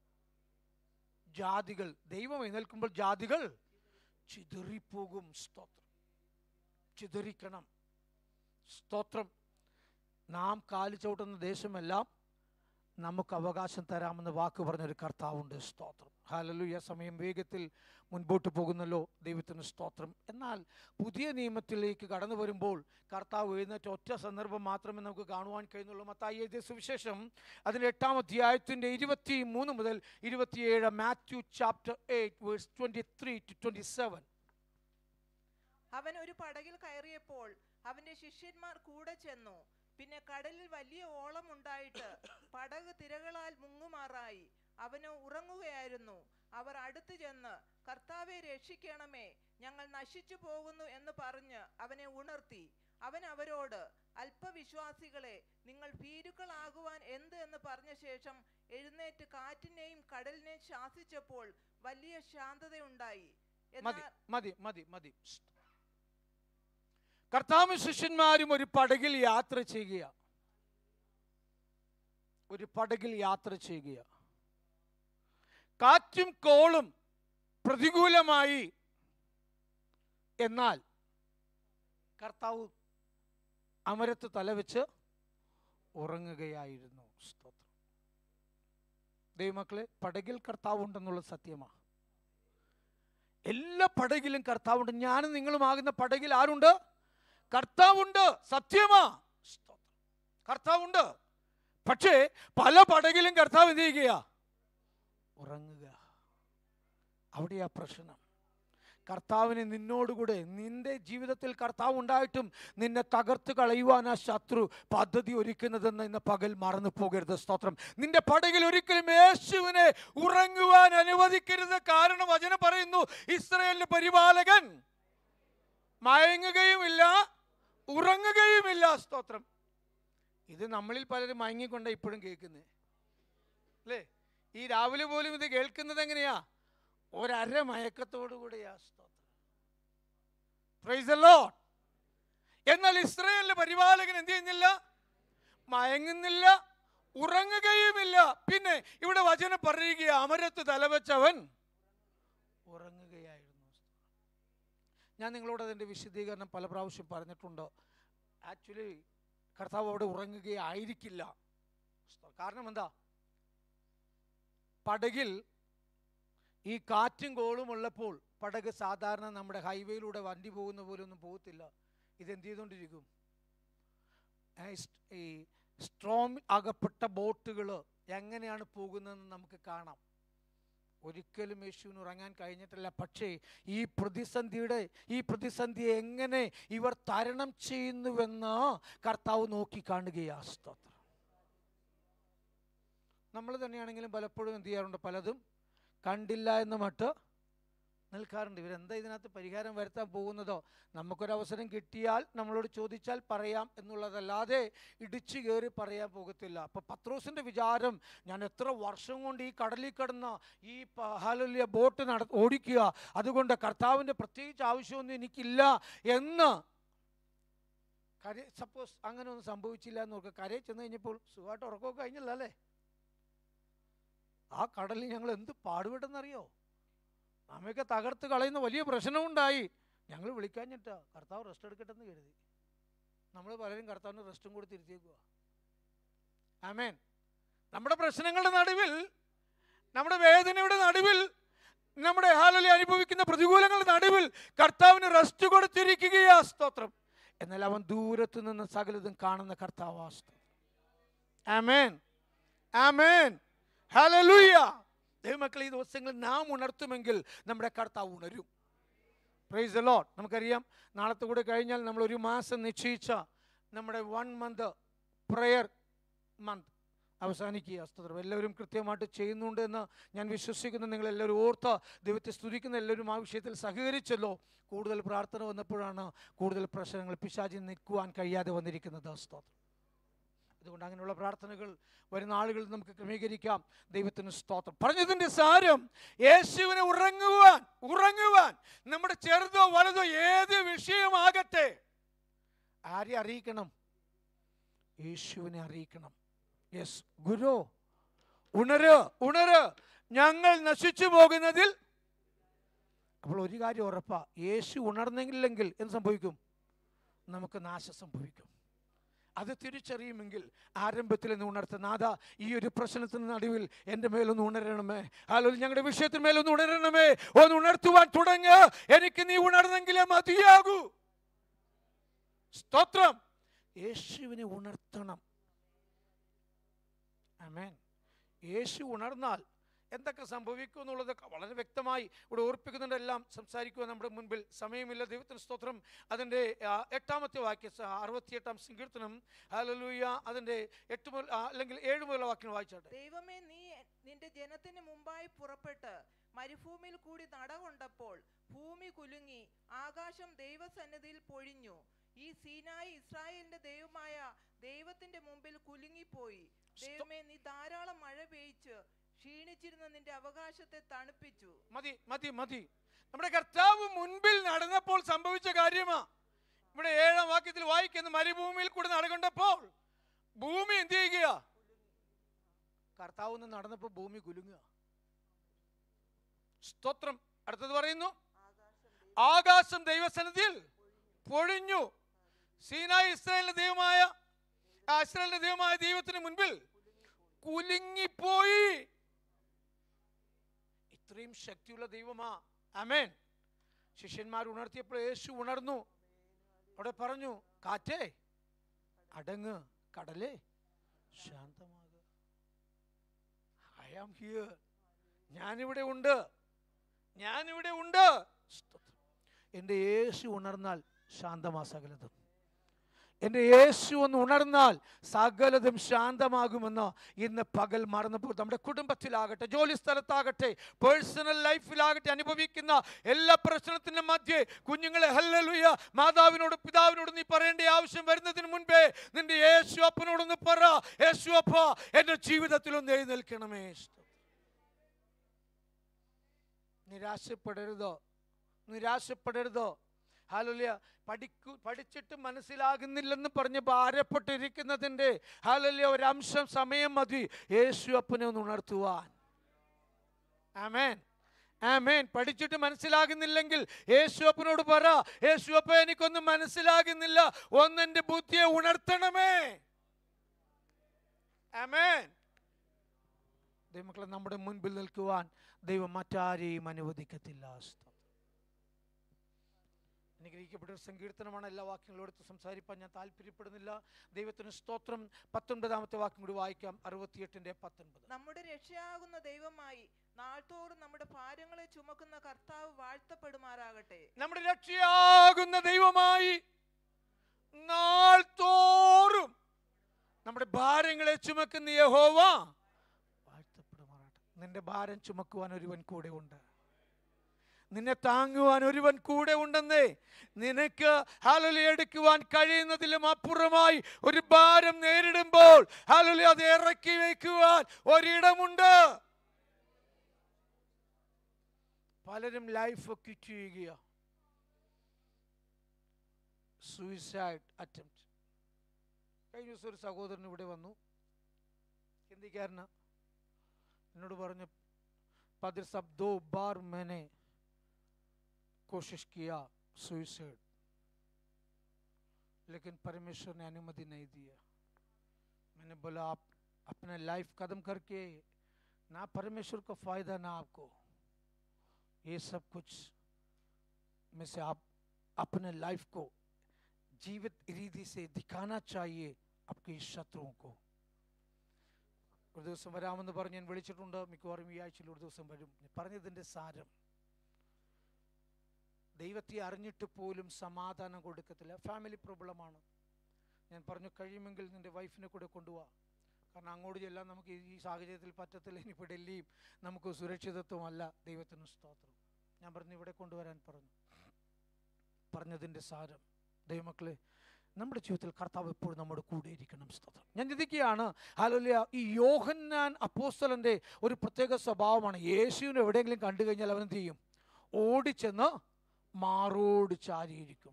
ജാതികൾ ദൈവം എഴുന്നേൽക്കുമ്പോൾ ജാതികൾ ചിതറിപ്പോകും സ്തോത്രം ചിതറിക്കണം സ്തോത്രം നാം കാലു ചവിട്ടുന്ന ദേശമെല്ലാം നമുക്ക് അവകാശം തരാമെന്ന് വാക്ക് പറഞ്ഞൊരു കർത്താവുണ്ട് സ്തോത്രം ഹാലലുയ സമയം വേഗത്തിൽ മുൻപോട്ട് പോകുന്നല്ലോ ദൈവത്തിന് സ്തോത്രം എന്നാൽ പുതിയ നിയമത്തിലേക്ക് കടന്നു വരുമ്പോൾ കർത്താവ് എഴുന്നേറ്റ ഒറ്റ സന്ദർഭം മാത്രമേ നമുക്ക് കാണുവാൻ കഴിയുന്നുള്ളൂ മത്തായി എഴുതിയ സുവിശേഷം അതിൻ്റെ എട്ടാം അധ്യായത്തിൻ്റെ ഇരുപത്തി മൂന്ന് മുതൽ ഇരുപത്തിയേഴ് Matthew chapter eight verse twenty three to twenty seven അവൻ ഒരു പടകിൽ കയറിയപ്പോൾ അവന്റെ ശിഷ്യന്മാർ കൂടെ ചെന്നു പിന്നെ കടലിൽ വലിയ ഓളം ഉണ്ടായിട്ട് പടക് തിരകളാൽ മുങ്ങുമാറായി അവന് ഉറങ്ങുകയായിരുന്നു അവർ അടുത്തു ചെന്ന് കർത്താവെ രക്ഷിക്കണമേ ഞങ്ങൾ നശിച്ചു പോകുന്നു എന്ന് പറഞ്ഞ് അവനെ ഉണർത്തി അവൻ അവരോട് അല്പവിശ്വാസികളെ നിങ്ങൾ ഭീരുക്കളാകുവാൻ എന്ത് എന്ന് പറഞ്ഞ ശേഷം എഴുന്നേറ്റ് കാറ്റിനെയും കടലിനെയും ശാസിച്ചപ്പോൾ വലിയ ശാന്തതയുണ്ടായി മതി എന്നാൽ മതി മതി മതി കർത്താവും ശിഷ്യന്മാരും ഒരു പടകിൽ യാത്ര ചെയ്യുക ഒരു പടകിൽ യാത്ര ചെയ്യുക കാറ്റും കോളും പ്രതികൂലമായി എന്നാൽ കർത്താവ് അമരത്ത് തലവെച്ച് ഉറങ്ങുകയായിരുന്നു സ്തോത്രം ദൈവമക്കളെ പടകിൽ കർത്താവ് ഉണ്ടെന്നുള്ള സത്യമാണ് എല്ലാ പടകിലും കർത്താവുണ്ട് ഞാനും നിങ്ങളുമാകുന്ന പടകിൽ ആരുണ്ട് കർത്താവുണ്ട് സത്യമാ സ്തോത്രം. കർത്താവുണ്ട് പക്ഷേ പല പടകിലും കർത്താവ് എന്ത് ചെയ്യുകയാ ഉറങ്ങുക അവിടെയാ പ്രശ്നം കർത്താവിന് നിന്നോടുകൂടെ നിന്റെ ജീവിതത്തിൽ കർത്താവ് ഉണ്ടായിട്ടും നിന്നെ തകർത്ത് കളയുവാൻ ആ ശത്രു പദ്ധതി ഒരുക്കുന്നതെന്ന് ഇന്ന് പകൽ മറന്നു പോകരുത് സ്തോത്രം നിന്റെ പടകിൽ ഒരിക്കലും യേശുവിനെ ഉറങ്ങുവാൻ അനുവദിക്കരുത് കാരണം വചനം പറയുന്നു ഇസ്രയേലിന്റെ പരിപാലകൻ മയങ്ങുകയുമില്ല ഉറങ്ങുകയുമില്ല സ്തോത്രം ഇത് നമ്മളിൽ പലരും മയങ്ങിക്കൊണ്ട് ഇപ്പോഴും കേൾക്കുന്നത് അല്ലേ ഈ രാവിലെ പോലും ഇത് കേൾക്കുന്നത് എങ്ങനെയാ ഒരര മയക്കത്തോടു കൂടിയാ സ്തോത്രം Praise the Lord. എന്നാൽ ഇസ്രയേലിലെ പരിപാലകൻ എന്ത് ചെയ്യുന്നില്ല മയങ്ങുന്നില്ല ഉറങ്ങുകയുമില്ല പിന്നെ ഇവിടെ വചനം പറയുക അമരത്ത് തലവെച്ചവൻ ഉറങ്ങുകയായിരുന്നു ഞാൻ നിങ്ങളോട് അതിൻ്റെ വിശദീകരണം പല പ്രാവശ്യം പറഞ്ഞിട്ടുണ്ട് ആക്ച്വലി കർത്താവ് അവിടെ ഉറങ്ങുകയായിരിക്കില്ല കാരണം എന്താ പടകിൽ ഈ കാറ്റും കോളും ഉള്ളപ്പോൾ പടക് സാധാരണ നമ്മുടെ ഹൈവേയിലൂടെ വണ്ടി പോകുന്ന പോലെ ഒന്നും പോകത്തില്ല ഇതെന്ത് ചെയ്തുകൊണ്ടിരിക്കും ആ സ്- ഈ സ്ട്രോം അകപ്പെട്ട ബോട്ടുകൾ എങ്ങനെയാണ് പോകുന്നതെന്ന് നമുക്ക് കാണാം ഒരിക്കലും യേശുവിന് ഉറങ്ങാൻ കഴിഞ്ഞിട്ടില്ല പക്ഷേ ഈ പ്രതിസന്ധിയുടെ ഈ പ്രതിസന്ധിയെ എങ്ങനെ ഇവർ തരണം ചെയ്യുന്നുവെന്ന് കർത്താവ് നോക്കി കാണുകയാ സ്തോത്രം നമ്മൾ തന്നെയാണെങ്കിലും പലപ്പോഴും എന്ത് ചെയ്യാറുണ്ട് പലതും കണ്ടില്ല എന്ന് മട്ട് നിൽക്കാറുണ്ട് ഇവരെന്താ ഇതിനകത്ത് പരിഹാരം വരുത്താൻ പോകുന്നതോ നമുക്കൊരവസരം കിട്ടിയാൽ നമ്മളോട് ചോദിച്ചാൽ പറയാം എന്നുള്ളതല്ലാതെ ഇടിച്ചു കയറി പറയാൻ പോകത്തില്ല അപ്പൊ പത്രോസിന്റെ വിചാരം ഞാൻ എത്ര വർഷം കൊണ്ട് ഈ കടലിൽ കിടന്ന ഈ ഹാലലിയ ബോട്ട് നട ഓടിക്കുക അതുകൊണ്ട് കർത്താവിൻ്റെ പ്രത്യേകിച്ച് ആവശ്യമൊന്നും എനിക്കില്ല എന്ന് കര സപ്പോസ് അങ്ങനെ ഒന്നും സംഭവിച്ചില്ല എന്ന് നോക്കുക കരയിൽ ചെന്ന് കഴിഞ്ഞപ്പോൾ സുഖമായിട്ട് ഉറക്കമൊക്കെ കഴിഞ്ഞില്ല അല്ലേ ആ കടലിൽ ഞങ്ങൾ എന്ത് പാടുപെട്ടെന്നറിയോ നമ്മയൊക്കെ തകർത്ത് കളയുന്ന വലിയ പ്രശ്നമുണ്ടായി ഞങ്ങൾ വിളിക്കാഞ്ഞിട്ടാ കർത്താവ് റെസ്റ്റ് എടുക്കട്ടെ എന്ന് കരുതി നമ്മൾ പലരും കർത്താവിന് റെസ്റ്റും കൂടി തിരുത്തിയേക്കുക ആമേൻ നമ്മുടെ പ്രശ്നങ്ങളുടെ നടുവിൽ നമ്മുടെ വേദനയുടെ നടുവിൽ നമ്മുടെ ഹാലലി അനുഭവിക്കുന്ന പ്രതികൂലങ്ങളുടെ നടുവിൽ കർത്താവിന് റെസ്റ്റ് കൊടുത്തിരിക്കുകയാ സ്തോത്രം എന്നാൽ അവൻ ദൂരത്ത് നിന്ന് സകലതും കാണുന്ന കർത്താവാ സ്തോത്രം ആമേൻ ആമേൻ ഹല്ലേലൂയ ദൈവമക്കളെ ഈ ദിവസങ്ങളിൽ നാം ഉണർത്തുമെങ്കിൽ നമ്മുടെ കർത്താവ് ഉണരും പ്രൈസ് ദ ലോഡ് നമുക്കറിയാം നാളത്തെ കൂടെ കഴിഞ്ഞാൽ നമ്മൾ ഒരു മാസം നിശ്ചയിച്ച നമ്മുടെ വൺ മന്ത് പ്രയർ മന്ത് അവസാനിക്കുക സ്തോത്രം എല്ലാവരും കൃത്യമായിട്ട് ചെയ്യുന്നുണ്ട് എന്ന് ഞാൻ വിശ്വസിക്കുന്നു നിങ്ങൾ എല്ലാവരും ഓർത്ത് ദൈവത്തെ സ്തുതിക്കുന്ന എല്ലാവരും ആ വിഷയത്തിൽ സഹകരിച്ചല്ലോ കൂടുതൽ പ്രാർത്ഥന വന്നപ്പോഴാണ് കൂടുതൽ പ്രശ്നങ്ങൾ പിശാചി നിൽക്കുവാൻ കഴിയാതെ വന്നിരിക്കുന്നത് സ്തോത്രം അതുകൊണ്ട് അങ്ങനെയുള്ള പ്രാർത്ഥനകൾ വരുന്ന ആളുകൾ നമുക്ക് ക്രമീകരിക്കാം ദൈവത്തിന് സ്തോത്രം പറഞ്ഞതിന്റെ സാരം യേശുവിനെ ഉറങ്ങുവാൻ ഉറങ്ങുവാൻ നമ്മുടെ ചെറുതോ വലുതോ ഏത് വിഷയമാകട്ടെ ആരെ അറിയിക്കണം യേശുവിനെ അറിയിക്കണം യെസ് ഗുരു ഉണര് ഉണര് ഞങ്ങൾ നശിച്ചു പോകുന്നതിൽ അപ്പോൾ ഒരു കാര്യം ഉറപ്പാ യേശു ഉണർന്നെങ്കിലെങ്കിൽ എന്ത് സംഭവിക്കും നമുക്ക് നാശം സംഭവിക്കും അത് തിരിച്ചറിയുമെങ്കിൽ ആരംഭത്തിൽ നിന്ന് ഉണർത്ത നാഥ ഈ ഒരു പ്രശ്നത്തിന് നടുവിൽ എൻ്റെ മേലൊന്ന് ഉണരണമേ അല്ലെങ്കിൽ ഞങ്ങളുടെ വിഷയത്തിന് മേലൊന്ന് ഉണരണമേ ഒന്ന് ഉണർത്തുവാൻ തുടങ്ങ് എനിക്ക് നീ ഉണർന്നെങ്കിലേ മതിയാകൂ സ്തോത്രം യേശുവിനെ ഉണർത്തണം ആമേൻ യേശു ഉണർന്നാൽ എന്തൊക്കെ സംഭവിക്കും എന്നുള്ളത് വളരെ വ്യക്തമായി ഇവിടെ ഓർപ്പിക്കുന്നുണ്ട് എല്ലാം സംസാരിക്കുവാൻ നമ്മുടെ മുൻപിൽ സമയമില്ല ദൈവത്തിന് സ്തോത്രം അതിൻ്റെ ആ, എട്ടാമത്തെ വാക്യ സ- അറുപത്തിയെട്ടാം സങ്കീർത്തനം ഹല്ലേലൂയ അതിൻ്റെ എട്ട് മുതൽ ആ, അല്ലെങ്കിൽ ഏഴ് മുതലുള്ള വാക്യം വായിച്ചാട്ടെ ദൈവമേ നീ നിന്റെ ജനത്തിന് മുമ്പായി പുറപ്പെട്ട് മരുഭൂമിയിൽ കൂടി നടകൊണ്ടപ്പോൾ ഭൂമി കുലുങ്ങി ആകാശം ദൈവസന്നിധിയിൽ പൊഴിഞ്ഞു ഈ സീനായി ഇസ്രായേലിന്റെ ദൈവമായ ദൈവത്തിന്റെ മുമ്പിൽ കുലുങ്ങിപ്പോയി ദൈവമേ നീ ധാരാളം മഴ പെയ്ച്ച് ക്ഷീണിച്ചിരുന്ന നിന്റെ അവകാശത്തെ തണുപ്പിച്ചു മതി മതി മതി നമ്മുടെ കർത്താവ് മുൻപിൽ നടന്നപ്പോൾ സംഭവിച്ച കാര്യമാ ഇവിടെ ഏഴാം വാക്യത്തിൽ വായിക്കുന്ന മരുഭൂമിയിൽ കൂടെ നടകൊണ്ടപ്പോൾ ഭൂമി എന്ത് ചെയ്യുക കർത്താവ് ഒന്ന് നടന്നപ്പോൾ ഭൂമി കുലുങ്ങുക സ്തോത്രം അടുത്തത് പറയുന്നു ആകാശം ദൈവസന്നിധിയിൽ പൊഴിഞ്ഞു സീനായി ഇസ്രായേലിന്റെ ദൈവമായ ആ ഇസ്രായേലിന്റെ ദൈവമായ ദൈവത്തിന് മുൻപിൽ കുലുങ്ങിപ്പോയി ഇത്രയും ശക്തിയുള്ള ദൈവമാ അമേൻ ശിഷ്യന്മാർ ഉണർത്തിയപ്പോൾ യേശു ഉണർന്നു അവിടെ പറഞ്ഞു കാറ്റേ അടങ്ങ് കടലേ ശാന്തമാക ഐ ആം ഹിയർ ഞാനിവിടെ ഉണ്ട് ഞാനിവിടെ ഉണ്ട് സ്തോത്രം. എൻ്റെ യേശു ഉണർന്നാൽ ശാന്തമാ സകലതും എൻ്റെ യേശു ഒന്ന് ഉണർന്നാൽ സകലതും ശാന്തമാകുമെന്ന് ഇന്ന് പകൽ മറന്നപ്പോൾ നമ്മുടെ കുടുംബത്തിലാകട്ടെ ജോലി സ്ഥലത്താകട്ടെ പേഴ്സണൽ ലൈഫിലാകട്ടെ അനുഭവിക്കുന്ന എല്ലാ പ്രശ്നത്തിൻ്റെ മധ്യേ കുഞ്ഞുങ്ങളെ ഹല്ലലുയ മാതാവിനോട് പിതാവിനോട് നീ പറയേണ്ട ആവശ്യം വരുന്നതിന് മുൻപേ നിന്റെ യേശു അപ്പനോടൊന്ന് പറ യേശു അപ്പ എൻ്റെ ജീവിതത്തിൽ ഒന്ന് എഴുന്നേൽക്കണമേ നിരാശപ്പെടരുതോ നിരാശപ്പെടരുതോ ഹാലല്യ പഠിക്കു പഠിച്ചിട്ട് മനസ്സിലാകുന്നില്ലെന്ന് പറഞ്ഞ് ഭാരപ്പെട്ടിരിക്കുന്നതിൻ്റെ ഹാലല്യ ഒരംശം സമയം മതി യേശു അപ്പനെ ഒന്ന് ഉണർത്തുവാൻ ആമേൻ ആമേൻ പഠിച്ചിട്ട് മനസ്സിലാകുന്നില്ലെങ്കിൽ യേശു അപ്പനോട് പറ യേശു അപ്പ എനിക്കൊന്നും മനസ്സിലാകുന്നില്ല ഒന്നെന്റെ ബുദ്ധിയെ ഉണർത്തണമേ ആമേൻ ദൈവമക്കളെ നമ്മുടെ മുൻപിൽ നിൽക്കുവാൻ ദൈവം മറ്റാരെയും അനുവദിക്കത്തില്ല സ്തോത്രം. അനുഗ്രഹിക്കപ്പെട്ട ഒരു സങ്കീർത്തനമാണ് എല്ലാ വാക്യങ്ങളും എടുത്ത് സംസാരിപ്പാൻ ഞാൻ താല്പര്യപ്പെടുന്നില്ല ദൈവത്തിന് സ്തോത്രം പത്തൊൻപതാമത്തെ വാക്യം കൂടി വായിക്കാം അറുപത്തിയെട്ടിന്റെ പത്തൊൻപത് നമ്മുടെ രക്ഷയാകുന്ന ദൈവമായി നാൾതോറും നമ്മുടെ ഭാരങ്ങളെ ചുമക്കുന്ന കർത്താവ് വാഴ്ത്തപ്പെടുമാറാകട്ടെ നമ്മുടെ രക്ഷയാകുന്ന ദൈവമായി നാൾ തോറും നമ്മുടെ ഭാരങ്ങളെ ചുമക്കുന്ന യഹോവ വാഴ്ത്തപ്പെടുമാറാട്ടെ നിന്റെ ഭാരം ചുമക്കുവാൻ ഒരുവൻ കൂടെ ഉണ്ട് നിന്നെ താങ്ങുവാൻ ഒരുവൻ കൂടെ ഉണ്ടെന്നേ നിനക്ക് ഹാലലി എടുക്കുവാൻ കഴിയുന്നതിലും അപ്പുറമായി ഒരു ഭാരം നേരിടുമ്പോൾ ഹാലലി അത് ഇറക്കി വയ്ക്കുവാൻ ഒരിടമുണ്ട് പലരും ലൈഫ് ക്വിറ്റ് ചെയ്യുക സൂയിസൈഡ് അറ്റംപ്റ്റ് കഴിഞ്ഞ ദിവസം ഒരു സഹോദരൻ ഇവിടെ വന്നു ഹിന്ദിക്കാരന് എന്നോട് പറഞ്ഞു പതിർ സബ് ദോ ബാർ मैंने कोशिश किया सुइसाइड लेकिन परमेश्वर ने अनुमति नहीं दिया मैंने बोला आप अपने लाइफ खत्म करके ना परमेश्वर को फायदा ना आपको ये सब कुछ में से आप अपने लाइफ को जीवित रीति से दिखाना चाहिए आपके शत्रुओं को ഒരു ദിവസം വരാമെന്ന് പറഞ്ഞ് ഞാൻ വിളിച്ചിട്ടുണ്ട് മിക്കവാറും ഈ ആഴ്ചയിൽ ഒരു ദിവസം വരും ഞാൻ പറഞ്ഞതിൻ്റെ സാരം ദൈവത്തെ അറിഞ്ഞിട്ട് പോലും സമാധാനം കൊടുക്കത്തില്ല ഫാമിലി പ്രോബ്ലമാണ് ഞാൻ പറഞ്ഞു കഴിയുമെങ്കിൽ നിന്റെ വൈഫിനെ കൂടെ കൊണ്ടുപോവാ കാരണം അങ്ങോട്ട് ചെല്ലാൻ നമുക്ക് ഈ സാഹചര്യത്തിൽ പറ്റത്തില്ല ഇനിയിപ്പോൾ ഡൽഹിയും നമുക്ക് സുരക്ഷിതത്വമല്ല ദൈവത്തിന് സ്തോത്രം ഞാൻ പറഞ്ഞു ഇവിടെ കൊണ്ടുവരാൻ പറഞ്ഞു പറഞ്ഞതിൻ്റെ സാരം ദൈവമക്കളെ നമ്മുടെ ജീവിതത്തിൽ കർത്താവ് എപ്പോഴും നമ്മുടെ കൂടെ ഇരിക്കണം സ്തോത്രം ഞാൻ ചിന്തിക്കുകയാണ് ഹലോലിയ ഈ യോഹന്നാൻ അപ്പോസ്തലൻ്റെ ഒരു പ്രത്യേക സ്വഭാവമാണ് യേശുവിനെ എവിടെയെങ്കിലും കണ്ടു കഴിഞ്ഞാൽ അവൻ എന്ത് ചെയ്യും ഓടിച്ചെന്ന് മാറോട് ചാരിയിരിക്കും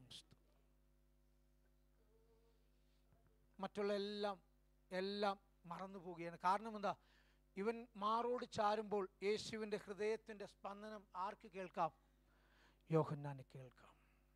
മറ്റുള്ള എല്ലാം എല്ലാം മറന്നു പോവുകയാണ് കാരണം എന്താ ഇവൻ മാറോട് ചാരുമ്പോൾ യേശുവിൻ്റെ ഹൃദയത്തിൻ്റെ സ്പന്ദനം ആർക്ക് കേൾക്കാം യോഹന്നാന് കേൾക്കാം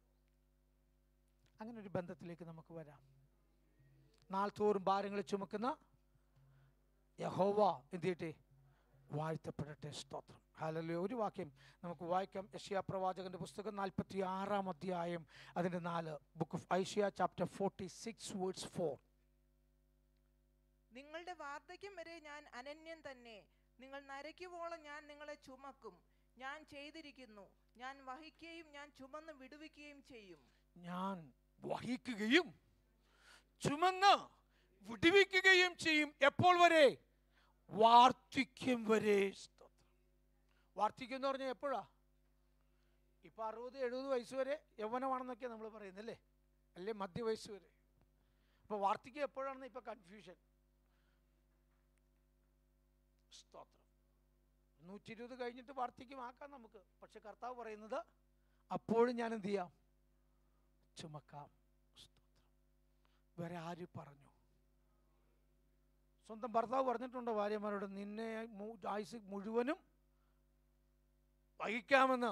അങ്ങനെ ഒരു ബന്ധത്തിലേക്ക് നമുക്ക് വരാം നാൾ തോറും ഭാരങ്ങൾ ചുമക്കുന്ന യഹോവ എന്ത് ചെയ്യട്ടെ വാഴ്ത്തപ്പെടട്ടെ സ്തോത്രം ഹാലല്ലോ ഒരു വാക്യം നമുക്ക് വായിക്കാം യഷ്യാ പ്രവാചകന്റെ പുസ്തകം നാൽപ്പത്തി ആറാം അധ്യായം അതിൻ്റെ നാല് book of Isaiah chapter forty six words four നിങ്ങളുടെ വാർദ്ധക്യം വരെ ഞാൻ അനന്യൻ തന്നെ നിങ്ങൾ നരയ്ക്കുവോളം ഞാൻ നിങ്ങളെ ചുമക്കും ഞാൻ ചെയ്തിരിക്കുന്നു ഞാൻ വഹിക്കുകയും ഞാൻ ചുമന്ന് വിടുവിക്കുകയും ചെയ്യും ഞാൻ വഹിക്കുകയും ചുമന്ന് വിടുവിക്കുകയും ചെയ്യും എപ്പോൾ വരെ വാർദ്ധക്യം വരെ സ്തോത്രം വാർദ്ധക്യം എന്ന് പറഞ്ഞാൽ എപ്പോഴാ ഇപ്പൊ അറുപത് എഴുപത് വയസ്സ് വരെ യൗവനമാണെന്നൊക്കെയാണ് നമ്മൾ പറയുന്നല്ലേ അല്ലേ മധ്യവയസ്സ് വരെ അപ്പൊ വാർദ്ധക്യം എപ്പോഴാണെന്ന് ഇപ്പൊ കൺഫ്യൂഷൻ സ്തോത്രം നൂറ്റി ഇരുപത് കഴിഞ്ഞിട്ട് വാർദ്ധക്യമാക്കാം നമുക്ക് പക്ഷെ കർത്താവ് പറയുന്നത് അപ്പോഴും ഞാൻ എന്ത് ചെയ്യാം ചുമക്കാം സ്തോത്രം വേറെ ആര് പറഞ്ഞു സ്വന്തം ഭർത്താവ് പറഞ്ഞിട്ടുണ്ടോ ഭാര്യമാരോട് നിന്നെ മു- ആയുസ് മുഴുവനും വഹിക്കാമെന്ന്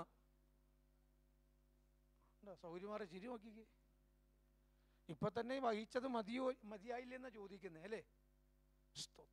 ഉണ്ടോ? സൗകര്യമാരെ ചിരി നോക്കിക്കേ ഇപ്പൊ തന്നെ വഹിച്ചത് മതിയോ മതിയായില്ലെന്നാ ചോദിക്കുന്നത് അല്ലേ സ്തോത്രം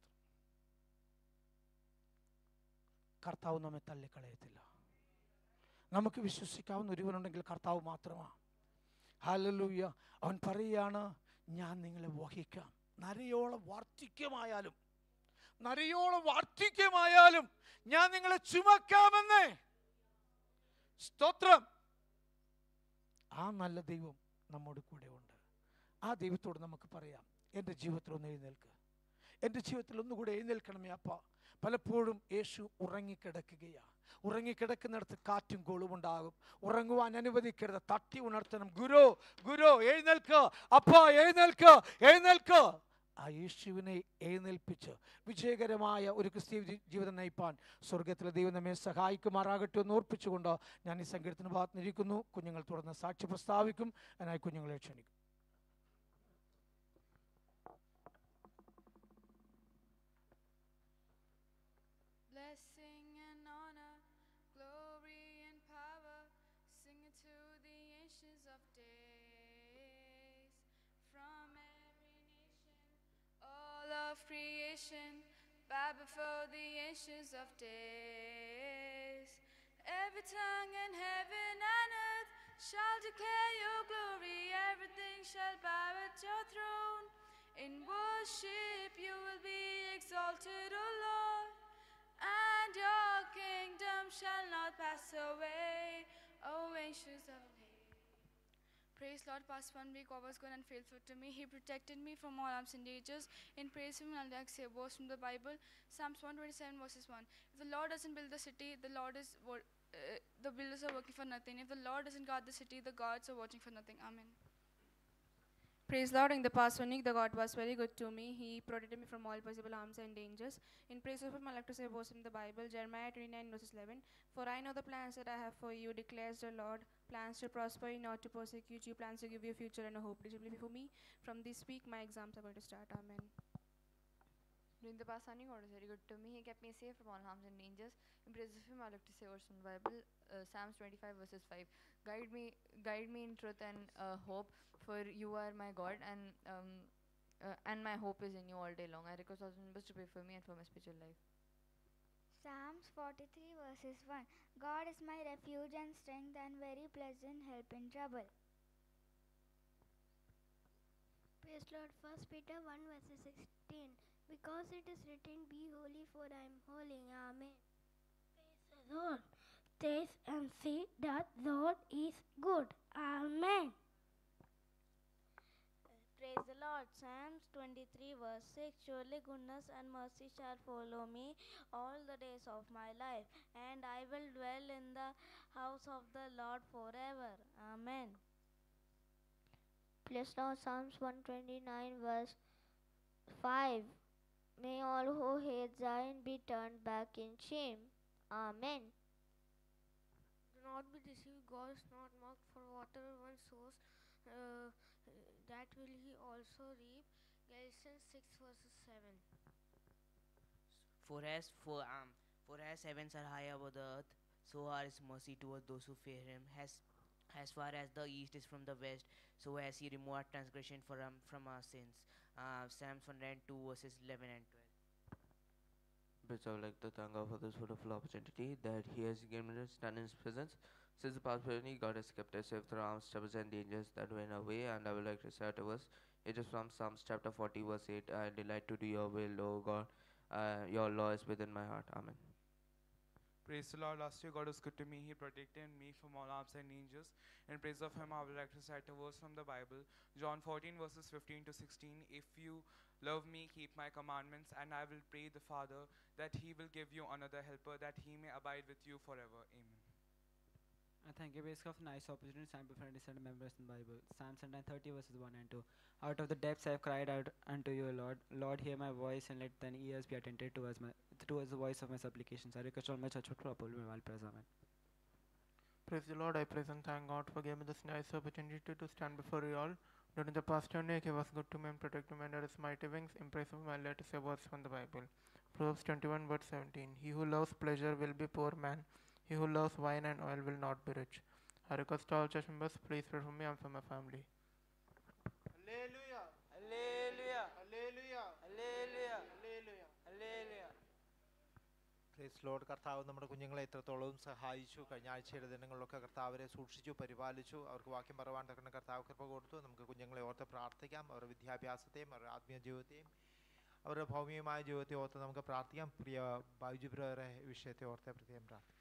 കർത്താവ് നമ്മെ തള്ളിക്കളയത്തില്ല നമുക്ക് വിശ്വസിക്കാവുന്ന ഒരുവനുണ്ടെങ്കിൽ കർത്താവ് മാത്രമാണ് ഹല്ലേലൂയ അവൻ പറയുകയാണ് ഞാൻ നിങ്ങളെ വഹിക്കാം നരയോളം വാർദ്ധക്യമായാലും നരയോളം വാർദ്ധക്യമായാലും ഞാൻ നിങ്ങളെ ചുമക്കാമെന്നേ സ്തോത്രം ആ നല്ല ദൈവം നമ്മോട് കൂടെ ഉണ്ട് ആ ദൈവത്തോട് നമുക്ക് പറയാം എൻ്റെ ജീവിതത്തിൽ ഒന്ന് എഴുന്നേൽക്ക് എൻ്റെ ജീവിതത്തിൽ ഒന്നുകൂടെ എഴുന്നേൽക്കണമേ അപ്പ പലപ്പോഴും യേശു ഉറങ്ങിക്കിടക്കുകയാണ് ഉറങ്ങിക്കിടക്കുന്നിടത്ത് കാറ്റും കോളും ഉണ്ടാകും ഉറങ്ങുവാൻ അനുവദിക്കരുത് തട്ടി ഉണർത്തണം ഗുരു ഗുരു എഴുന്നേൽക്ക് അപ്പ എഴുന്നേൽക്ക് എഴുന്നേൽക്ക് ആ യേശുവിനെ എഴുന്നേൽപ്പിച്ച് വിജയകരമായ ഒരു ക്രിസ്തീയ ജി- ജീവിതം നയിപ്പാൻ സ്വർഗത്തിലെ ദൈവം നമ്മെ സഹായിക്കുമാറാകട്ടെ എന്ന് ഓർപ്പിച്ചുകൊണ്ട് ഞാൻ ഈ സങ്കീർത്തന ഭാഗത്ത് നിൽക്കുന്നു കുഞ്ഞുങ്ങൾ തുടർന്ന് സാക്ഷി പ്രസ്താവിക്കും അതിനായി കുഞ്ഞുങ്ങളെ ക്ഷണിക്കും Blessing and honor, glory and power, sing it to the ancients of days. From every nation, all of creation, bow before the ancients of days. Every tongue in heaven and earth shall declare your glory, everything shall bow at your throne. In worship you will be exalted, O Lord and your kingdom shall not pass away, O ancients of days. Praise Lord, past one week God was good and faithful to me. He protected me from all harms and dangers. In praise Him, I'll like say a verse from the Bible, Psalms 127 verses 1. If the Lord doesn't build the city, the Lord is wo- uh, the builders are working for nothing. If the Lord doesn't guard the city, the guards are watching for nothing. Amen. Praise Lord, in the past one week, the God was very good to me. He protected me from all possible harms and dangers. In praise of Him, I like to say a verse in the Bible, Jeremiah 29, verses 11. For I know the plans that I have for you, declares the Lord. Plans to prosper you, not to persecute you, plans to give you a future and a hope. This will be for me. From this week, my exams are going to start. Amen. During the past sunny God was very good to me. He kept me safe from all harms and dangers. In praise of him, I like to say verse from the Bible, uh, Psalms 25 verses 5. Guide me, guide me in truth and uh, hope, for you are my God, and um, uh, and my hope is in you all day long. I request all members to pray for me and for my spiritual life. Psalms 43 verses 1 God is my refuge and strength and very pleasant help in trouble. Praise Lord. First Peter 1 verses 16. Because it is written, Be holy, for I am holy. Amen. Praise the Lord. Taste and see that the Lord is good. Amen. Praise the Lord. Psalms 23 verse 6 Surely goodness and mercy shall follow me all the days of my life, and I will dwell in the house of the Lord forever. Amen. Praise Lord. Psalms 129 verse 5. May all who hate Zion be turned back in shame. Amen. Do not be deceived. God is not mocked for whatever one sows, uh, that will he also reap. Galatians 6 verses 7. For as for um, for as heavens are high above the earth, so are his mercy towards those who fear him. As as far as the east is from the west, so has he removed our transgression from from our sins. Uh, Psalms 102 verses 11 and 12. But I would like to thank God for this wonderful opportunity that He has given us stand in His presence. Since the past journey, God has kept us safe through harms, troubles, and dangers that went away. And I would like to recite a verse. It is from Psalms chapter 40, verse 8. I delight to do your will, O God. Uh, your law is within my heart. Amen. Praise the Lord. Last year, God was good to me. He protected me from all harms and dangers. In praise of Him, I would like to cite a verse from the Bible John 14, verses 15 to 16. If you love me, keep my commandments, and I will pray the Father that He will give you another helper, that He may abide with you forever. Amen. I thank you, Based of nice opportunity to stand before and listen to members in the Bible. Psalms 130 verses 1 and 2. Out of the depths I have cried out unto you, Lord. Lord, hear my voice and let thine ears be attentive towards my towards the voice of my supplications. I request all my church to uphold me while praise. Amen. Praise the Lord, I praise and thank God for giving me this nice opportunity to stand before you all. During the past journey, He was good to me and protected me under His mighty wings. In praise of my let us say words from the Bible. Proverbs 21 verse 17. He who loves pleasure will be poor man. He He who loves wine and oil will not be rich. I request all church members, please pray for me and for my family. Hallelujah. Hallelujah. Hallelujah. Hallelujah. Hallelujah. Hallelujah. Praise Lord കർത്താവ് നമ്മുടെ കുഞ്ഞുങ്ങളെ എത്രത്തോളം സഹായിച്ചു കഴിഞ്ഞ ആഴ്ചയുടെ ദിനങ്ങളിലൊക്കെ കർത്താവ് അവരെ സൂക്ഷിച്ചു പരിപാലിച്ചു അവർക്ക് വാക്യം പറവാൻ തക്കുന്ന കർത്താവ് കൃപ കൊടുത്തു നമുക്ക് കുഞ്ഞുങ്ങളെ ഓർത്ത് പ്രാർത്ഥിക്കാം അവരുടെ വിദ്യാഭ്യാസത്തെയും അവരുടെ ആത്മീയ ജീവിതത്തെയും അവരുടെ ഭൗമികമായ ജീവിതത്തെ ഓർത്ത് നമുക്ക് പ്രാർത്ഥിക്കാം പ്രിയ ബൈജു ബ്രദറെ ഈ വിഷയത്തെ ഓർത്ത് പ്രത്യേകം പ്രാർത്ഥിക്കാം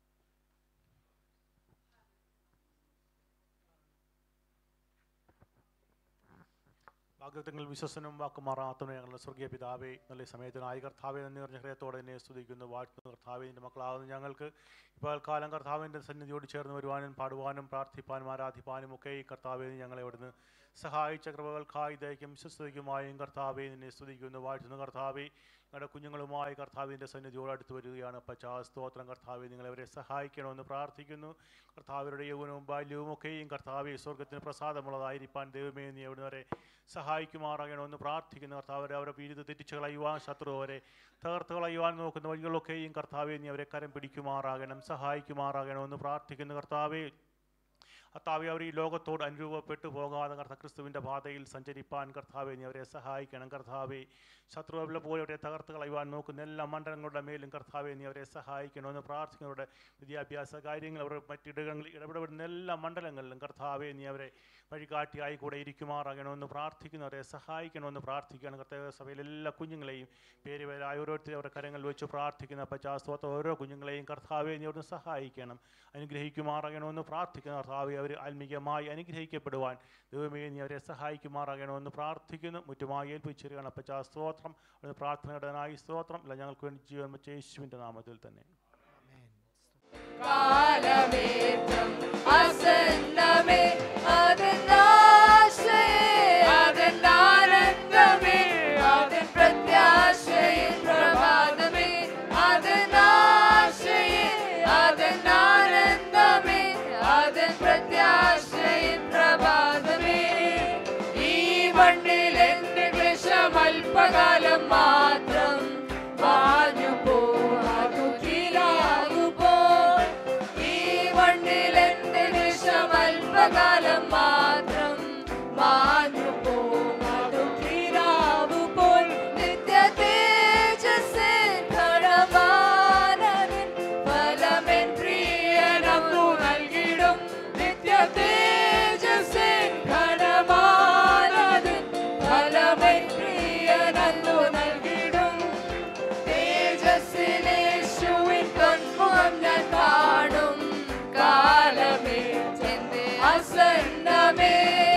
വാഗ്ദത്തങ്ങൾ വിശ്വസനും വാക്കുമാറാത്തവനെ ഞങ്ങളുടെ സ്വർഗീയ പിതാവേ നല്ല സമയത്തിനായി കർത്താവെ നന്ദി നിറഞ്ഞ ഹൃദയത്തോടെ എന്നെ സ്തുതിക്കുന്നു വാഴ്ത്തുന്നു കർത്താവെ നിന്റെ മക്കളാകുന്ന ഞങ്ങൾക്ക് ഇപ്പോൾ കാലം കർത്താവിൻ്റെ സന്നിധിയോട് ചേർന്ന് വരുവാനും പാടുവാനും പ്രാർത്ഥിപ്പാനും ആരാധിപ്പാനും ഒക്കെ ഈ കർത്താവെ നീ ഞങ്ങളെ ഇവിടുന്ന് സഹായിച്ച കൃപകൾക്കായി ദയക്കും വിശ്വസ്തയ്ക്കുമായും കർത്താവെ നിന്നെ സ്തുതിക്കുന്നു വാഴ്ത്തുന്നു കർത്താവെ ഞങ്ങളുടെ കുഞ്ഞുങ്ങളുമായി കർത്താവിൻ്റെ സന്നിധിയോട് അടുത്ത് വരികയാണ് പച്ചാ സ്തോത്രം കർത്താവെ നിങ്ങളവരെ സഹായിക്കണമെന്ന് പ്രാർത്ഥിക്കുന്നു കർത്താവരുടെ യൗവനവും ബാല്യവും ഒക്കെയും കർത്താവെ സ്വർഗത്തിന് പ്രസാദമുള്ളതായിരിക്കാൻ ദൈവമേ നീ എവിടെ വരെ സഹായിക്കുമാറാകണമെന്ന് പ്രാർത്ഥിക്കുന്നു കർത്താവരെ അവരെ വീട് തെറ്റിച്ച് കളയുവാൻ ശത്രു അവരെ തകർത്ത് കളയുവാൻ നോക്കുന്ന വഴികളൊക്കെയും കർത്താവെ നീ അവരെ കരം പിടിക്കുമാറാകണം സഹായിക്കുമാറാകണമെന്ന് പ്രാർത്ഥിക്കുന്നു കർത്താവെ കർത്താവെ അവർ ഈ ലോകത്തോട് അനുരൂപപ്പെട്ടു പോകാതെ കർത്ത ക്രിസ്തുവിൻ്റെ പാതയിൽ സഞ്ചരിപ്പാൻ കർത്താവെ നീ അവരെ സഹായിക്കണം കർത്താവെ ശത്രുവിലെ പോലെ അവരെ തകർത്ത് കളയുവാൻ നോക്കുന്ന എല്ലാ മണ്ഡലങ്ങളുടെ മേലും കർത്താവെ നീ അവരെ സഹായിക്കണമെന്ന് പ്രാർത്ഥിക്കുന്നവരുടെ വിദ്യാഭ്യാസ കാര്യങ്ങൾ അവർ മറ്റിടങ്ങളിൽ ഇടപെടുന്ന എല്ലാ മണ്ഡലങ്ങളിലും കർത്താവെ നീ അവരെ വഴികാട്ടിയായി കൂടെ ഇരിക്കുമാറാകണമെന്ന് പ്രാർത്ഥിക്കുന്നവരെ സഹായിക്കണമെന്ന് പ്രാർത്ഥിക്കുകയാണ് കർത്തവ്യ സഭയിലെ എല്ലാ കുഞ്ഞുങ്ങളെയും പേര് പേരായ ഓരോരുത്തരും അവരുടെ കരങ്ങൾ വെച്ച് പ്രാർത്ഥിക്കുന്ന പശ്ചാസ്തോത്ത ഓരോ കുഞ്ഞുങ്ങളെയും കർത്താവെ നീ അവിടുന്ന് സഹായിക്കണം അനുഗ്രഹിക്കുമാറാകണമെന്ന് പ്രാർത്ഥിക്കുന്ന കർത്താവെ അവർ ആത്മീയമായി അനുഗ്രഹിക്കപ്പെടുവാൻ ദൈവമേ നീ അവരെ സഹായിക്കുമാറാകണമെന്ന് പ്രാർത്ഥിക്കുന്നു മുറ്റുമായി ഏൽപ്പിച്ചിരിക്കണം അപ്പച്ചാ സ്തോത്രം അവിടുന്ന് പ്രാർത്ഥനയുടനായി സ്തോത്രം അല്ല ഞങ്ങൾക്ക് വേണ്ടി ജീവൻ വെച്ച യേശുവിൻ്റെ നാമത്തിൽ തന്നെ കാലമേറ്റം അസന്നമേ അതിനാശയേ അതിനാനന്ദമേ അതിൻ പ്രത്യാശയിൻ പ്രഭാതമേ അതിനാശയേ അതിനാനന്ദമേ അതിൻ പ്രത്യാശയിൻ പ്രഭാതമേ ഈ മണ്ണിൽ എന്റെ ക്ലേശം അല്പകാലം മാത്രം മാഞ്ഞു പോ അതു തീരാകുപോ ഈ മണ്ണിൽ എന്റെ വിഷം അല്പകാലം മാത്രം മാഞ്ഞു പോ അതു തീരാവുപോൽ നിത്യ തേജസ്സിൻ ഘടമാനതിൻ ഫലമെൻ പ്രിയനു നൽകിടും നിത്യ തേജസ്സിൻ ഘടമാനതിൻ ഫലമെൻ പ്രിയനു നൽകിടും തേജസ്സിലേശുവിൻ കൺമുഖം ഞാൻ കാണും കാലമേ എന്റെ അസന്നമേ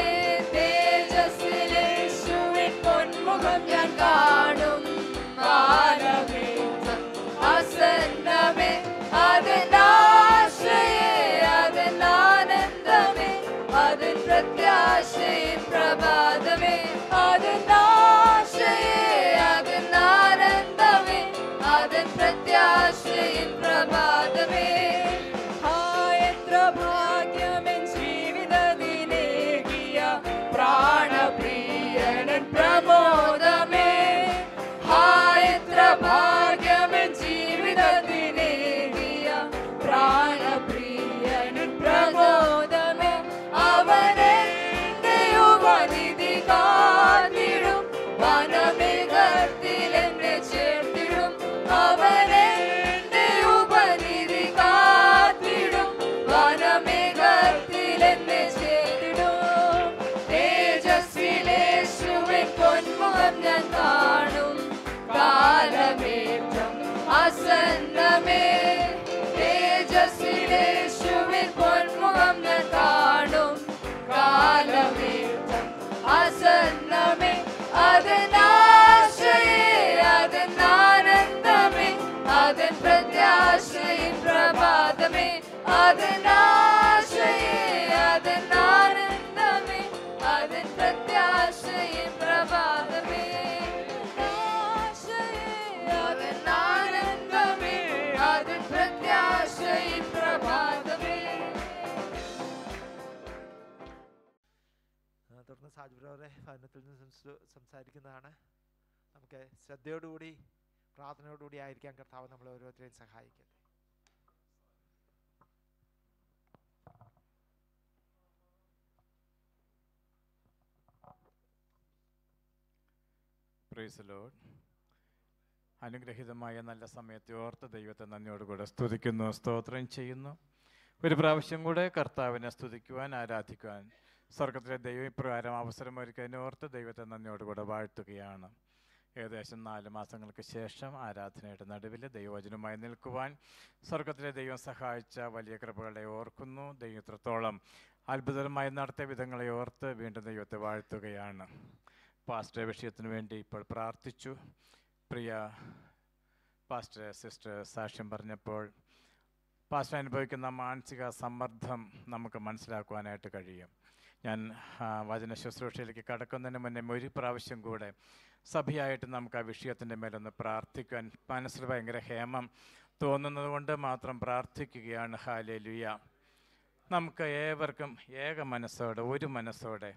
തേജസ്സിലേശുവിൻ പൊന്മുഖം ഞാൻ കാണും കാലമേ അസന്നമേ അതിനാശയേ അതിനാനന്ദമേ അതിൻ പ്രത്യാശയും പ്രഭാതമേ അതിനാശയേ അതിനാനന്ദമേ അതിൻ പ്രത്യാശയും പ്രഭാതമേ ആ എത്ര ഭാഗ്യമെൻ ജീവിതത്തിനേകിയ പ്രാണപ്രിയനൻ പ്രമോദമേ ആ എത്ര ഭാഗ്യമെൻ ജീവിതത്തിനേകിയ പ്രാണപ്രിയനൻ പ്രമോദമേ അവനെന്റെ ഉപനിധി കാത്തിടും വനമേഘത്തിൽ എന്നെ ചേർത്തിടും അവനെന്റെ ഉപനിധി കാത്തിടും വനമേഘത്തിൽ എന്നെ ചേർത്തിടും തേജസ്സിലേശുവിൻ പൊന്മുഖം ഞാൻ കാണും കാലമേറ്റം അസന്നമേ തേജസ്സിലേശുവിൻ പൊന്മുഖം ഞാൻ കാണും കാലമേറ്റം അസന്നമേ അതിനാശയേ അതിനാനന്ദമേ അതിൻ പ്രത്യാശയും പ്രഭാതമേ അതിനാശയേ അതിനാനന്ദമേ അതിൻ പ്രത്യാശയും പ്രഭാതമേ ആശയേ അതിനാനന്ദമേ അതിൻ പ്രത്യാശയും പ്രഭാതമേ ആ, തുടർന്ന് സാജ് ബ്രദറെ ഭവനത്തിൽ നിന്ന് സംസ- സംസാരിക്കുന്നതാണ് നമുക്ക് ശ്രദ്ധയോടുകൂടി പ്രാർത്ഥനയോടുകൂടി ആയിരിക്കാൻ കർത്താവ് നമ്മളെ ഓരോരുത്തരെയും സഹായിക്കട്ടെ പ്രൈസ് ലോഡ് അനുഗ്രഹീതമായ നല്ല സമയത്തെ ഓർത്ത് ദൈവത്തെ നന്ദിയോടുകൂടെ സ്തുതിക്കുന്നു സ്തോത്രം ചെയ്യുന്നു ഒരു പ്രാവശ്യം കൂടെ കർത്താവിനെ സ്തുതിക്കുവാൻ ആരാധിക്കുവാൻ സ്വർഗത്തിലെ ദൈവം ഇപ്രകാരം അവസരമൊരുക്കുന്നതിനെ ഓർത്ത് ദൈവത്തെ നന്ദിയോടുകൂടെ വാഴ്ത്തുകയാണ് ഏകദേശം നാല് മാസങ്ങൾക്ക് ശേഷം ആരാധനയുടെ നടുവിൽ ദൈവവചനമായി നിൽക്കുവാൻ സ്വർഗത്തിലെ ദൈവം സഹായിച്ച വലിയ കൃപകളെ ഓർക്കുന്നു ദൈവത്രത്തോളം അത്ഭുതമായി നടത്തിയ വിധങ്ങളെ ഓർത്ത് വീണ്ടും ദൈവത്തെ വാഴ്ത്തുകയാണ് പാസ്റ്റർ വിഷയത്തിന് വേണ്ടി ഇപ്പോൾ പ്രാർത്ഥിച്ചു പ്രിയ പാസ്റ്റർ സിസ്റ്റർ സാക്ഷ്യം പറഞ്ഞപ്പോൾ പാസ്റ്റർ അനുഭവിക്കുന്ന മാനസിക സമ്മർദ്ദം നമുക്ക് മനസ്സിലാക്കുവാനായിട്ട് കഴിയും ഞാൻ ആ, വചന ശുശ്രൂഷയിലേക്ക് കടക്കുന്നതിന് മുന്നേ ഒരു പ്രാവശ്യം കൂടെ സഭയായിട്ട് നമുക്ക് ആ വിഷയത്തിൻ്റെ മേലൊന്ന് പ്രാർത്ഥിക്കാൻ മനസ്സിൽ ഭയങ്കര ഹേമം തോന്നുന്നത് കൊണ്ട് മാത്രം പ്രാർത്ഥിക്കുകയാണ് ഹാലേലുയ നമുക്ക് ഏവർക്കും ഏക മനസ്സോടെ ഒരു മനസ്സോടെ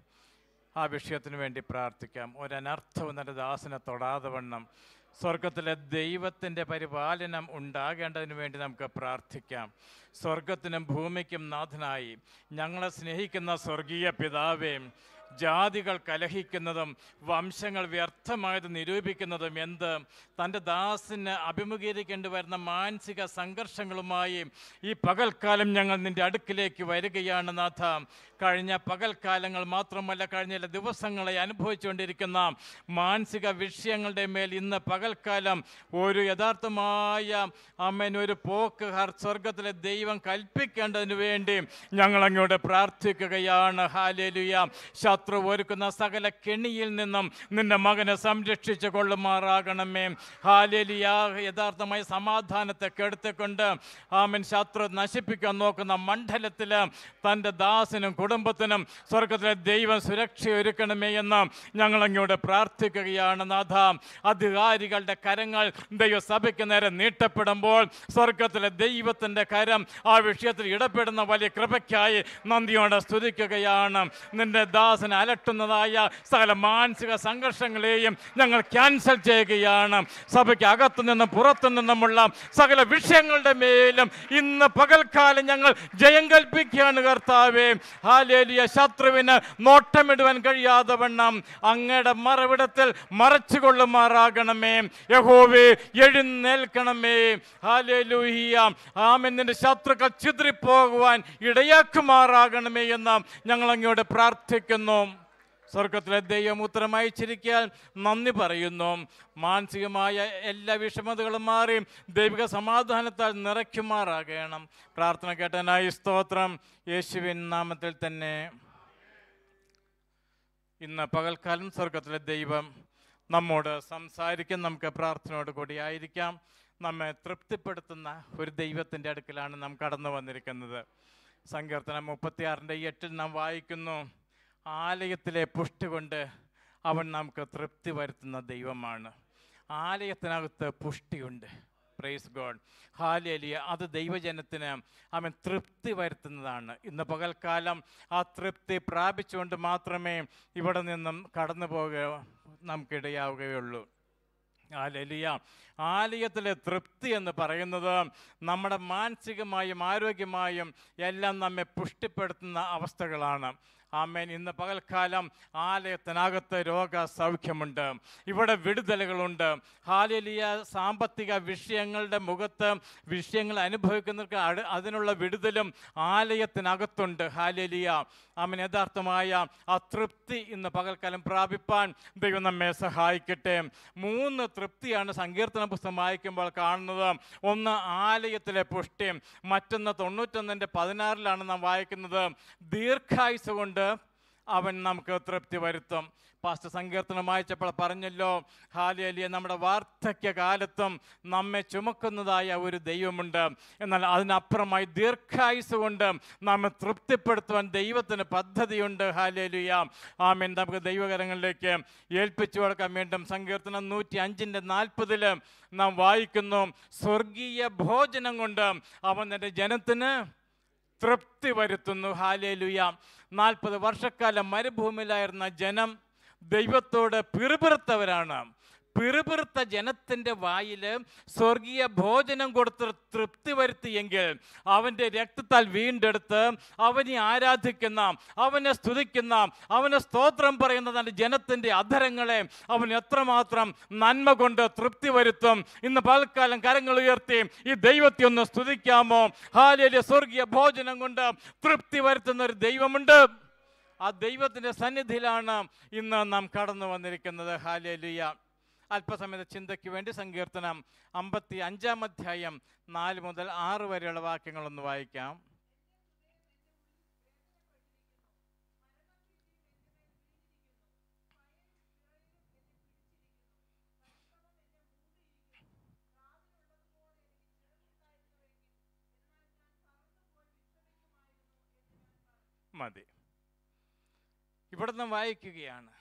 ആ വിഷയത്തിന് വേണ്ടി പ്രാർത്ഥിക്കാം ഒരനർത്ഥവും തൻ്റെ ദാസനെ തൊടാതെ വണ്ണം സ്വർഗത്തിലെ ദൈവത്തിൻ്റെ പരിപാലനം ഉണ്ടാകേണ്ടതിന് വേണ്ടി നമുക്ക് പ്രാർത്ഥിക്കാം സ്വർഗത്തിനും ഭൂമിക്കും നാഥനായി ഞങ്ങളെ സ്നേഹിക്കുന്ന സ്വർഗീയ പിതാവേ ജാതികൾ കലഹിക്കുന്നതും വംശങ്ങൾ വ്യർത്ഥമായത് നിരൂപിക്കുന്നതും എന്ത് തൻ്റെ ദാസിന് അഭിമുഖീകരിക്കേണ്ടി വരുന്ന മാനസിക സംഘർഷങ്ങളുമായി ഈ പകൽക്കാലം ഞങ്ങൾ നിൻ്റെ അടുക്കിലേക്ക് വരികയാണ് നാഥ കഴിഞ്ഞ പകൽക്കാലങ്ങൾ മാത്രമല്ല കഴിഞ്ഞ ചില ദിവസങ്ങളെ അനുഭവിച്ചുകൊണ്ടിരിക്കുന്ന മാനസിക വിഷയങ്ങളുടെ മേൽ ഇന്ന് പകൽക്കാലം ഒരു യഥാർത്ഥമായ അമ്മൻ ഒരു പോക്ക് ഹർ സ്വർഗത്തിലെ ദൈവം കൽപ്പിക്കേണ്ടതിന് വേണ്ടി ഞങ്ങൾ അങ്ങോട്ട് പ്രാർത്ഥിക്കുകയാണ് ഹാലേലുയ ശത്രു ഒരുക്കുന്ന സകല കെണിയിൽ നിന്നും നിന്റെ മകനെ സംരക്ഷിച്ചു കൊള്ളുമാറാകണമേ ഹാലേലിയ യഥാർത്ഥമായ സമാധാനത്തെ കെടുത്തിക്കൊണ്ട് ആമൻ ശത്രു നശിപ്പിക്കാൻ നോക്കുന്ന മണ്ഡലത്തിൽ തൻ്റെ ദാസനും കുടുംബത്തിനും സ്വർഗത്തിലെ ദൈവം സുരക്ഷ ഒരുക്കണമേ എന്ന് ഞങ്ങൾ അങ്ങോട്ട് പ്രാർത്ഥിക്കുകയാണ് നാഥ അധികാരികളുടെ കരങ്ങൾ ദൈവസഭയ്ക്ക് നേരെ നീട്ടപ്പെടുമ്പോൾ സ്വർഗത്തിലെ ദൈവത്തിൻ്റെ കരം ആ വിഷയത്തിൽ ഇടപെടുന്ന വലിയ കൃപയ്ക്കായി നന്ദിയോടെ സ്തുതിക്കുകയാണ് നിന്റെ ദാസനെ അലട്ടുന്നതായ സകല മാനസിക സംഘർഷങ്ങളെയും ഞങ്ങൾ ക്യാൻസൽ ചെയ്യുകയാണ് സഭയ്ക്ക് അകത്തു നിന്നും പുറത്തു നിന്നുമുള്ള സകല വിഷയങ്ങളുടെ മേലും ഇന്ന് പകൽക്കാലം ഞങ്ങൾ ജയം കൽപ്പിക്കുകയാണ് കർത്താവേ ഹാലേലിയ ശത്രുവിന് നോട്ടമിടുവാൻ കഴിയാതെ വണ്ണം അങ്ങയുടെ മറവിടത്തിൽ മറച്ചുകൊള്ളുമാറാകണമേ യഹോവേ എഴുന്നേൽക്കണമേ ഹാലേലൂഹിയ ആമെന്നിന്റെ ശത്രുക്കൾ ചിതറിപ്പോകുവാൻ ഇടയാക്കുമാറാകണമേ എന്ന് ഞങ്ങൾ അങ്ങോട്ട് പ്രാർത്ഥിക്കുന്നു സ്വർഗത്തിലെ ദൈവം ഉത്തരം അയച്ചിരിക്കാൻ നന്ദി പറയുന്നു മാനസികമായ എല്ലാ വിഷമതകളും മാറി ദൈവിക സമാധാനത്താൽ നിറയ്ക്കുമാറാകണം പ്രാർത്ഥന കേട്ടനായി സ്തോത്രം യേശുവിൻ നാമത്തിൽ തന്നെ ഇന്ന് പകൽക്കാലം സ്വർഗത്തിലെ ദൈവം നമ്മോട് സംസാരിക്കാൻ നമുക്ക് പ്രാർത്ഥനയോട് കൂടി ആയിരിക്കാം നമ്മെ തൃപ്തിപ്പെടുത്തുന്ന ഒരു ദൈവത്തിൻ്റെ അടുക്കലാണ് നാം കടന്നു വന്നിരിക്കുന്നത് സങ്കീർത്തനം മുപ്പത്തിയാറിൻ്റെ എട്ടിൽ നാം വായിക്കുന്നു ആലയത്തിലെ പുഷ്ടി കൊണ്ട് അവൻ നമുക്ക് തൃപ്തി വരുത്തുന്ന ദൈവമാണ് ആലയത്തിനകത്ത് പുഷ്ടിയുണ്ട് പ്രൈസ് ഗോഡ് ഹാലേലിയ അത് ദൈവജനത്തിന് അവൻ തൃപ്തി വരുത്തുന്നതാണ് ഇന്ന് പകൽക്കാലം ആ തൃപ്തി പ്രാപിച്ചുകൊണ്ട് മാത്രമേ ഇവിടെ നിന്നും കടന്നു പോകുക നമുക്കിടയാവുകയുള്ളൂ ആലലിയ ആലയത്തിലെ തൃപ്തി എന്ന് പറയുന്നത് നമ്മുടെ മാനസികമായും ആരോഗ്യമായും എല്ലാം നമ്മെ പുഷ്ടിപ്പെടുത്തുന്ന അവസ്ഥകളാണ് ആമേൻ ഇന്ന് പകൽക്കാലം ആലയത്തിനകത്ത് രോഗസൗഖ്യമുണ്ട് ഇവിടെ വിടുതലുകളുണ്ട് ഹാലലിയ സാമ്പത്തിക വിഷയങ്ങളുടെ മുഖത്ത് വിഷയങ്ങൾ അനുഭവിക്കുന്നവർക്ക് അട് അതിനുള്ള വിടുതലും ആലയത്തിനകത്തുണ്ട് ഹാലലിയ ആമൻ യഥാർത്ഥമായ ആ തൃപ്തി ഇന്ന് പകൽക്കാലം പ്രാപിപ്പാൻ ദൈവം നമ്മെ സഹായിക്കട്ടെ മൂന്ന് തൃപ്തിയാണ് സങ്കീർത്തന പുസ്തകം വായിക്കുമ്പോൾ കാണുന്നത് ഒന്ന് ആലയത്തിലെ പുഷ്ടി മറ്റൊന്ന് തൊണ്ണൂറ്റൊന്നിൻ്റെ പതിനാറിലാണ് നാം വായിക്കുന്നത് ദീർഘായുസ് കൊണ്ട് അവൻ നമുക്ക് തൃപ്തി വരുത്തും പാസ്റ്റർ സങ്കീർത്തനം വായിച്ചപ്പോൾ പറഞ്ഞല്ലോ ഹാലിയലിയ നമ്മുടെ വാർദ്ധക്യ കാലത്തും നമ്മെ ചുമക്കുന്നതായ ഒരു ദൈവമുണ്ട് എന്നാൽ അതിനപ്പുറമായി ദീർഘായുസ് കൊണ്ട് നമ്മെ തൃപ്തിപ്പെടുത്തുവാൻ ദൈവത്തിന് പദ്ധതിയുണ്ട് ഹാലിയലിയ ആമീൻ നമുക്ക് ദൈവകരങ്ങളിലേക്ക് ഏൽപ്പിച്ചു കൊടുക്കാൻ വീണ്ടും സങ്കീർത്തനം നൂറ്റി അഞ്ചിൻ്റെ നാൽപ്പതിൽ നാം വായിക്കുന്നു സ്വർഗീയ ഭോജനം കൊണ്ട് അവൻ എൻ്റെ ജനത്തിന് തൃപ്തി വരുത്തുന്നു ഹാലേലുയ നാൽപ്പത് വർഷക്കാലം മരുഭൂമിയിലായിരുന്ന ജനം ദൈവത്തോട് പിറുപിറുത്തവരാണ് പിറുപിറുത്ത ജനത്തിൻ്റെ വായിൽ സ്വർഗീയ ഭോജനം കൊടുത്ത് തൃപ്തി വരുത്തിയെങ്കിൽ അവൻ്റെ രക്തത്താൽ വീണ്ടെടുത്ത് അവനെ ആരാധിക്കുന്ന അവനെ സ്തുതിക്കുന്ന അവനെ സ്തോത്രം പറയുന്ന തൻ്റെ ജനത്തിൻ്റെ അധരങ്ങളെ അവൻ എത്രമാത്രം നന്മ കൊണ്ട് തൃപ്തി വരുത്തും ഇന്ന് പൽക്കാലം കരങ്ങൾ ഉയർത്തി ഈ ദൈവത്തെ ഒന്ന് സ്തുതിക്കാമോ ഹാലിയ സ്വർഗീയ ഭോജനം കൊണ്ട് തൃപ്തി വരുത്തുന്ന ഒരു ദൈവമുണ്ട് ആ ദൈവത്തിൻ്റെ സന്നിധിയിലാണ് ഇന്ന് നാം കടന്നു വന്നിരിക്കുന്നത് ഹാലേലുയ അല്പസമയത്തെ ചിന്തയ്ക്ക് വേണ്ടി സങ്കീർത്തനം അമ്പത്തി അഞ്ചാം അധ്യായം നാല് മുതൽ ആറ് വരെയുള്ള വാക്യങ്ങളൊന്ന് വായിക്കാം മതി ഇവിടുന്ന് വായിക്കുകയാണ്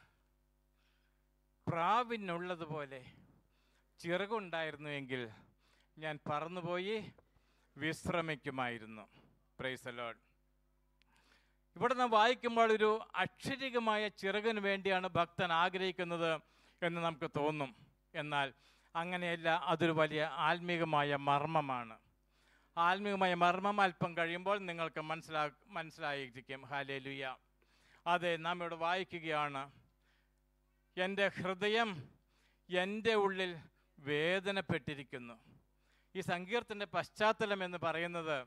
പ്രാവിനുള്ളതുപോലെ ചിറകുണ്ടായിരുന്നുവെങ്കിൽ ഞാൻ പറന്നുപോയി വിശ്രമിക്കുമായിരുന്നു പ്രൈസ് ലോഡ് ഇവിടുന്ന് വായിക്കുമ്പോൾ ഒരു അക്ഷരികമായ ചിറകിന് വേണ്ടിയാണ് ഭക്തൻ ആഗ്രഹിക്കുന്നത് എന്ന് നമുക്ക് തോന്നും എന്നാൽ അങ്ങനെയല്ല അതൊരു വലിയ ആത്മീകമായ മർമ്മമാണ് ആത്മീകമായ മർമ്മം അല്പം കഴിയുമ്പോൾ നിങ്ങൾക്ക് മനസ്സിലാ മനസ്സിലായിരിക്കും ഹാലേലുയ അതെ നാം ഇവിടെ വായിക്കുകയാണ് എൻ്റെ ഹൃദയം എൻ്റെ ഉള്ളിൽ വേദനപ്പെട്ടിരിക്കുന്നു ഈ സങ്കീർത്തൻ്റെ പശ്ചാത്തലം എന്ന് പറയുന്നത്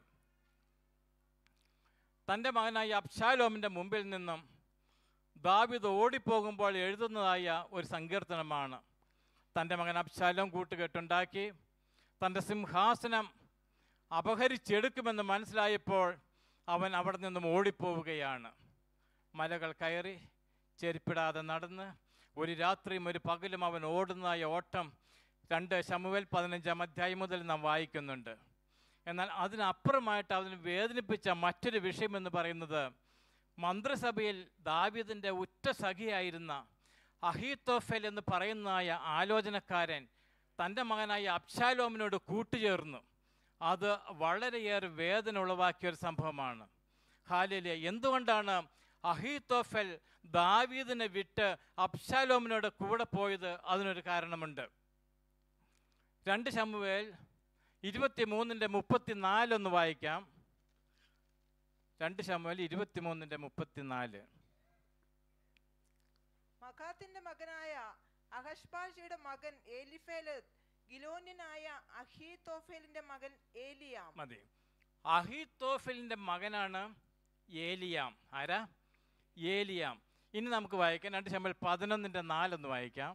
തൻ്റെ മകനായ അബ്ഷാലോമിൻ്റെ മുമ്പിൽ നിന്നും ദാവിദ് ഓടിപ്പോകുമ്പോൾ എഴുതുന്നതായ ഒരു സങ്കീർത്തനമാണ് തൻ്റെ മകൻ അബ്ഷാലോം കൂട്ടുകെട്ടുണ്ടാക്കി തൻ്റെ സിംഹാസനം അപഹരിച്ചെടുക്കുമെന്ന് മനസ്സിലായപ്പോൾ അവൻ അവിടെ നിന്നും ഓടിപ്പോവുകയാണ് മലകൾ കയറി ചെരുപ്പിടാതെ നടന്ന് ഒരു രാത്രിയും ഒരു പകലും അവൻ ഓടുന്നതായ ഓട്ടം രണ്ട് ശമുവൽ പതിനഞ്ചാം അധ്യായം മുതൽ നാം വായിക്കുന്നുണ്ട് എന്നാൽ അതിനപ്പുറമായിട്ട് അവന് വേദനിപ്പിച്ച മറ്റൊരു വിഷയം എന്ന് പറയുന്നത് മന്ത്രിസഭയിൽ ദാവീദിൻ്റെ ഉറ്റ സഖിയായിരുന്ന അഹീത്തോഫേൽ എന്ന് പറയുന്നതായ ആലോചനക്കാരൻ തൻ്റെ മകനായ അബ്ഷാലോമിനോട് കൂട്ടുചേർന്നു അത് വളരെയേറെ വേദന ഉളവാക്കിയ ഒരു സംഭവമാണ് ഹാലിലെ എന്തുകൊണ്ടാണ് അഹീത്തോഫൽ ദാവീദിനെ വിട്ട് അബ്ഷാലോമിനോട് കൂടെ പോയത് അതിനൊരു കാരണമുണ്ട് രണ്ട് ശമുവേൽ ഇരുപത്തി മൂന്നിൻ്റെ മുപ്പത്തിനാലൊന്ന് വായിക്കാം രണ്ട് ശമുവേൽ ഇരുപത്തി മൂന്നിൻ്റെ മുപ്പത്തിനാല് മഖാത്തിന്റെ മകനായ അഹഷ്ബാഷിയുടെ മകൻ ഏലിഫേലത്ത് ഗിലോന്യനായ അഹീതോഫേലിന്റെ മകൻ ഏലിയാം മതി അഹിത്തോഫലിൻ്റെ മകനാണ് ഏലിയാം ആരാ ഏലിയാം ഇനി നമുക്ക് വായിക്കാം രണ്ട് ശമ്പൽ പതിനൊന്നിൻ്റെ നാലൊന്ന് വായിക്കാം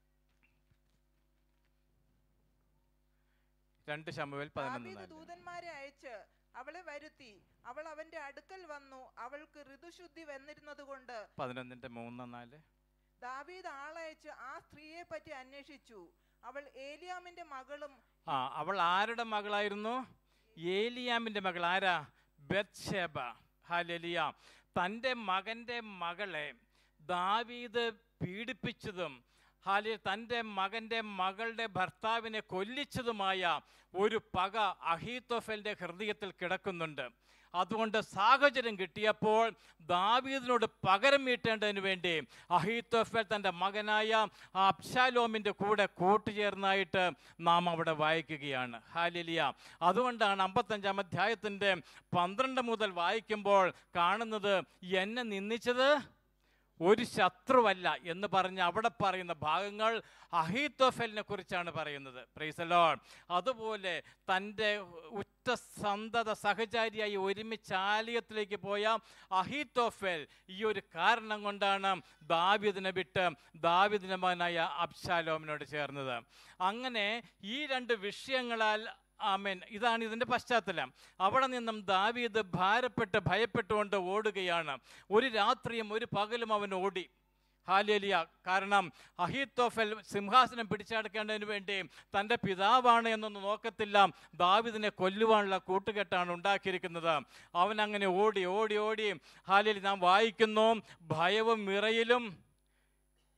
രണ്ട് ശമ്പൽ പതിനൊന്ന് ദാവീദ് നാല് ദൂതന്മാരെ അയച്ച് അവളെ വരുത്തി അവൾ അവന്റെ അടുക്കൽ വന്നു അവൾക്ക് ഋതുശുദ്ധി വന്നിരുന്നത് കൊണ്ട് പതിനൊന്നിൻ്റെ മൂന്ന് നാല് ദാവീദ് ആളയച്ച് ആ സ്ത്രീയെ പറ്റി അന്വേഷിച്ചു അവൾ ഏലിയാമിന്റെ മകളും ആ അവൾ ആരുടെ മകളായിരുന്നു ഏലിയാമിൻ്റെ മകൾ ആരാ ബത്ഷേബ ഹാലലിയ തൻ്റെ മകൻ്റെ മകളെ ദാവീദ് പീഡിപ്പിച്ചതും ഹാലി തൻ്റെ മകൻ്റെ മകളുടെ ഭർത്താവിനെ കൊല്ലിച്ചതുമായ ഒരു പക അഹീത്തോഫലിൻ്റെ ഹൃദയത്തിൽ കിടക്കുന്നുണ്ട് അതുകൊണ്ട് സാഹചര്യം കിട്ടിയപ്പോൾ ദാവീദിനോട് പകരം വീട്ടേണ്ടതിന് വേണ്ടി അഹീത്തോഫൽ തൻ്റെ മകനായ അബ്ഷാലോമിൻ്റെ കൂടെ കൂട്ടുചേർന്നായിട്ട് നാം അവിടെ വായിക്കുകയാണ് ഹാലിലിയ അതുകൊണ്ടാണ് അമ്പത്തഞ്ചാം അധ്യായത്തിൻ്റെ പന്ത്രണ്ട് മുതൽ വായിക്കുമ്പോൾ കാണുന്നത് എന്നെ നിന്ദിച്ചത് ഒരു ശത്രുവല്ല എന്ന് പറഞ്ഞ് അവിടെ പറയുന്ന ഭാഗങ്ങൾ അഹീത്തോഫലിനെ കുറിച്ചാണ് പറയുന്നത് പ്രൈസലോൺ അതുപോലെ തൻ്റെ ഉറ്റ സന്തത സഹചാരിയായി ഒരുമിച്ച് ആലയത്തിലേക്ക് പോയ അഹീത്തോഫൽ ഈ ഒരു കാരണം കൊണ്ടാണ് ദാവിദിനെ വിട്ട് ദാവിദിന്റെ മകനായ അബ്ഷാലോമിനോട് ചേർന്നത് അങ്ങനെ ഈ രണ്ട് വിഷയങ്ങളാൽ ആമേൻ ഇതാണ് ഇതിൻ്റെ പശ്ചാത്തലം അവിടെ നിന്നും ദാവീദ് ഭാരപ്പെട്ട് ഭയപ്പെട്ടുകൊണ്ട് ഓടുകയാണ് ഒരു രാത്രിയും ഒരു പകലും അവൻ ഓടി ഹാലേലിയ കാരണം അഹീത്തോഫൽ സിംഹാസനം പിടിച്ചടക്കേണ്ടതിന് വേണ്ടി തൻ്റെ പിതാവാണ് എന്നൊന്നും നോക്കത്തില്ല ദാവിദിനെ കൊല്ലുവാനുള്ള കൂട്ടുകെട്ടാണ് ഉണ്ടാക്കിയിരിക്കുന്നത് അവൻ അങ്ങനെ ഓടി ഓടി ഓടി ഹാലേലി നാം വായിക്കുന്നു ഭയവും വിറയിലും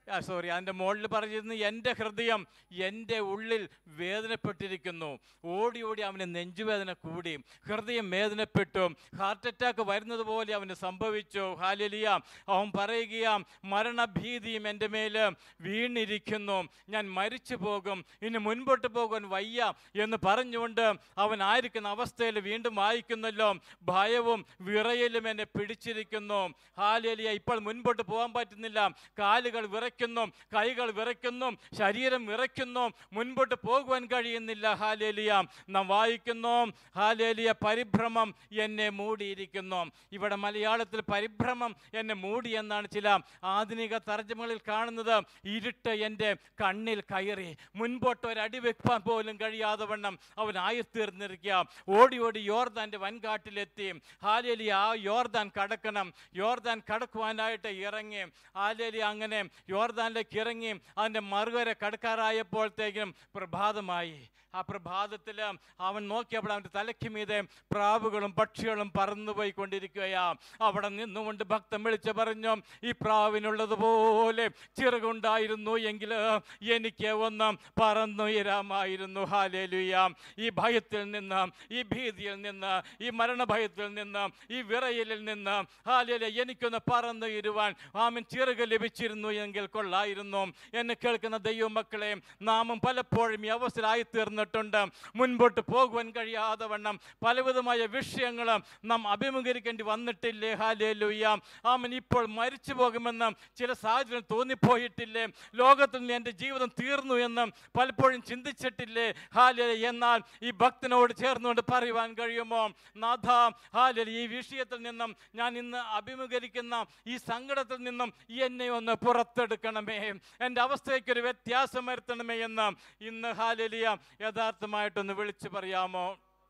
സോറി അതിൻ്റെ മുകളിൽ പറഞ്ഞിരുന്നു എൻ്റെ ഹൃദയം എൻ്റെ ഉള്ളിൽ വേദനപ്പെട്ടിരിക്കുന്നു ഓടി ഓടി അവന് നെഞ്ചുവേദന കൂടി ഹൃദയം വേദനപ്പെട്ടു ഹാർട്ട് അറ്റാക്ക് വരുന്നത് പോലെ അവന് സംഭവിച്ചു ഹാലലിയ അവൻ പറയുകയാ മരണഭീതിയും എൻ്റെ മേൽ വീണിരിക്കുന്നു ഞാൻ മരിച്ചു പോകും ഇനി മുൻപോട്ട് പോകാൻ വയ്യ എന്ന് പറഞ്ഞുകൊണ്ട് അവൻ ആയിരിക്കുന്ന അവസ്ഥയിൽ വീണ്ടും വായിക്കുന്നല്ലോ ഭയവും വിറയലും എന്നെ പിടിച്ചിരിക്കുന്നു ഹാലേലിയ ഇപ്പോൾ മുൻപോട്ട് പോകാൻ പറ്റുന്നില്ല കാലുകൾ വിറയ്ക്കുന്നു കൈകൾ വിറയ്ക്കുന്നു ശരീരം വിറയ്ക്കുന്നു മുൻപോട്ട് പോകുവാൻ കഴിയുന്നില്ല ഹാലേലിയ നാം വായിക്കുന്നു ഹാലേലിയ പരിഭ്രമം എന്നെ മൂടിയിരിക്കുന്നു ഇവിടെ മലയാളത്തിൽ പരിഭ്രമം എന്നെ മൂടി എന്നാണ് ചില ആധുനിക തർജ്ജമകളിൽ കാണുന്നത് ഇരുട്ട് എൻ്റെ കണ്ണിൽ കയറി മുൻപോട്ട് ഒരടി വെക്കാൻ പോലും കഴിയാതെ വണ്ണം അവൻ ആയിത്തീർന്നിരിക്കുക ഓടി ഓടി യോർദാൻ്റെ വൻകാട്ടിലെത്തി ഹാലേലി ആ യോർദാൻ കടക്കണം യോർദാൻ കടക്കുവാനായിട്ട് ഇറങ്ങി ഹാലേലി അങ്ങനെ യോർദാനിലേക്ക് ഇറങ്ങി അതിൻ്റെ മറുകര കടക്കാറായപ്പോഴത്തേക്കും പ്രഭാതമായി ആ പ്രഭാതത്തിൽ അവൻ നോക്കിയപ്പോൾ അവൻ്റെ തലയ്ക്ക് മീതെ പ്രാവുകളും പക്ഷികളും പറന്നുപോയി കൊണ്ടിരിക്കുകയാ അവിടെ നിന്നുകൊണ്ട് ഭക്തൻ വിളിച്ച് പറഞ്ഞു ഈ പ്രാവിനുള്ളതുപോലെ ചിറകുണ്ടായിരുന്നു എങ്കിൽ എനിക്ക് ഒന്ന് പറന്നുയരാമായിരുന്നു ഹാലേലുയ ഈ ഭയത്തിൽ നിന്ന് ഈ ഭീതിയിൽ നിന്ന് ഈ മരണഭയത്തിൽ നിന്ന് ഈ വിറയലിൽ നിന്ന് ഹാലേല എനിക്കൊന്ന് പറന്നുയരുവാൻ ആമൻ ചിറക് ലഭിച്ചിരുന്നു എങ്കിൽ കൊള്ളായിരുന്നു എന്നെ കേൾക്കുന്ന ദൈവമക്കളെ നാമും പലപ്പോഴും ഈ അവസ്ഥയിലായി തീർന്നിട്ടുണ്ട് മുൻപോട്ട് പോകുവാൻ കഴിയാതെ വണ്ണം പലവിധമായ വിഷയങ്ങൾ നാം അഭിമുഖീകരിക്കേണ്ടി വന്നിട്ടില്ലേ ഹാലേലുയ്യ ആമൻ ഇപ്പോൾ മരിച്ചു പോകുമെന്ന് ചില സാഹചര്യം തോന്നിപ്പോയിട്ടില്ലേ ലോകത്തിൽ നിന്ന് എൻ്റെ ജീവിതം തീർന്നു എന്ന് പലപ്പോഴും ചിന്തിച്ചിട്ടില്ലേ ഹാലേ എന്നാൽ ഈ ഭക്തനോട് ചേർന്നുകൊണ്ട് പറയുവാൻ കഴിയുമോ നാഥ ഹാലേ ഈ വിഷയത്തിൽ നിന്നും ഞാൻ ഇന്ന് അഭിമുഖീകരിക്കുന്ന ഈ സങ്കടത്തിൽ നിന്നും എന്നെ ഒന്ന് പുറത്തെടുക്കണമേ എൻ്റെ അവസ്ഥയ്ക്കൊരു വ്യത്യാസം വരുത്തണമേ എന്ന് ഇന്ന് ഹാലലിയ യഥാർത്ഥമായിട്ടൊന്ന് വിളിച്ചു പറയാമോ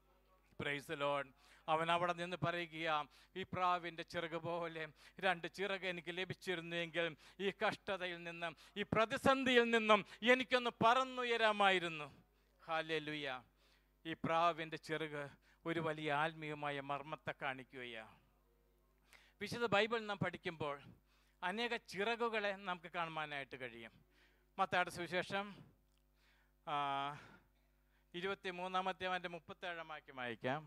പ്രൈസ് ലോഡ് അവൻ അവിടെ നിന്ന് പറയുക ഈ പ്രാവിൻ്റെ ചിറക് പോലെ രണ്ട് ചിറക് എനിക്ക് ലഭിച്ചിരുന്നെങ്കിൽ ഈ കഷ്ടതയിൽ നിന്നും ഈ പ്രതിസന്ധിയിൽ നിന്നും എനിക്കൊന്ന് പറന്നുയരാമായിരുന്നു ഹാലലുയ ഈ പ്രാവിൻ്റെ ചിറക് ഒരു വലിയ ആത്മീയമായ മർമ്മത്തെ കാണിക്കുകയാണ് വിശുദ്ധ ബൈബിൾ നാം പഠിക്കുമ്പോൾ അനേക ചിറകുകളെ നമുക്ക് കാണുവാനായിട്ട് കഴിയും മത്താട് സുവിശേഷം ഇരുപത്തി മൂന്നാമത്തെ അവൻ്റെ മുപ്പത്തേഴാം വാക്യം വായിക്കാം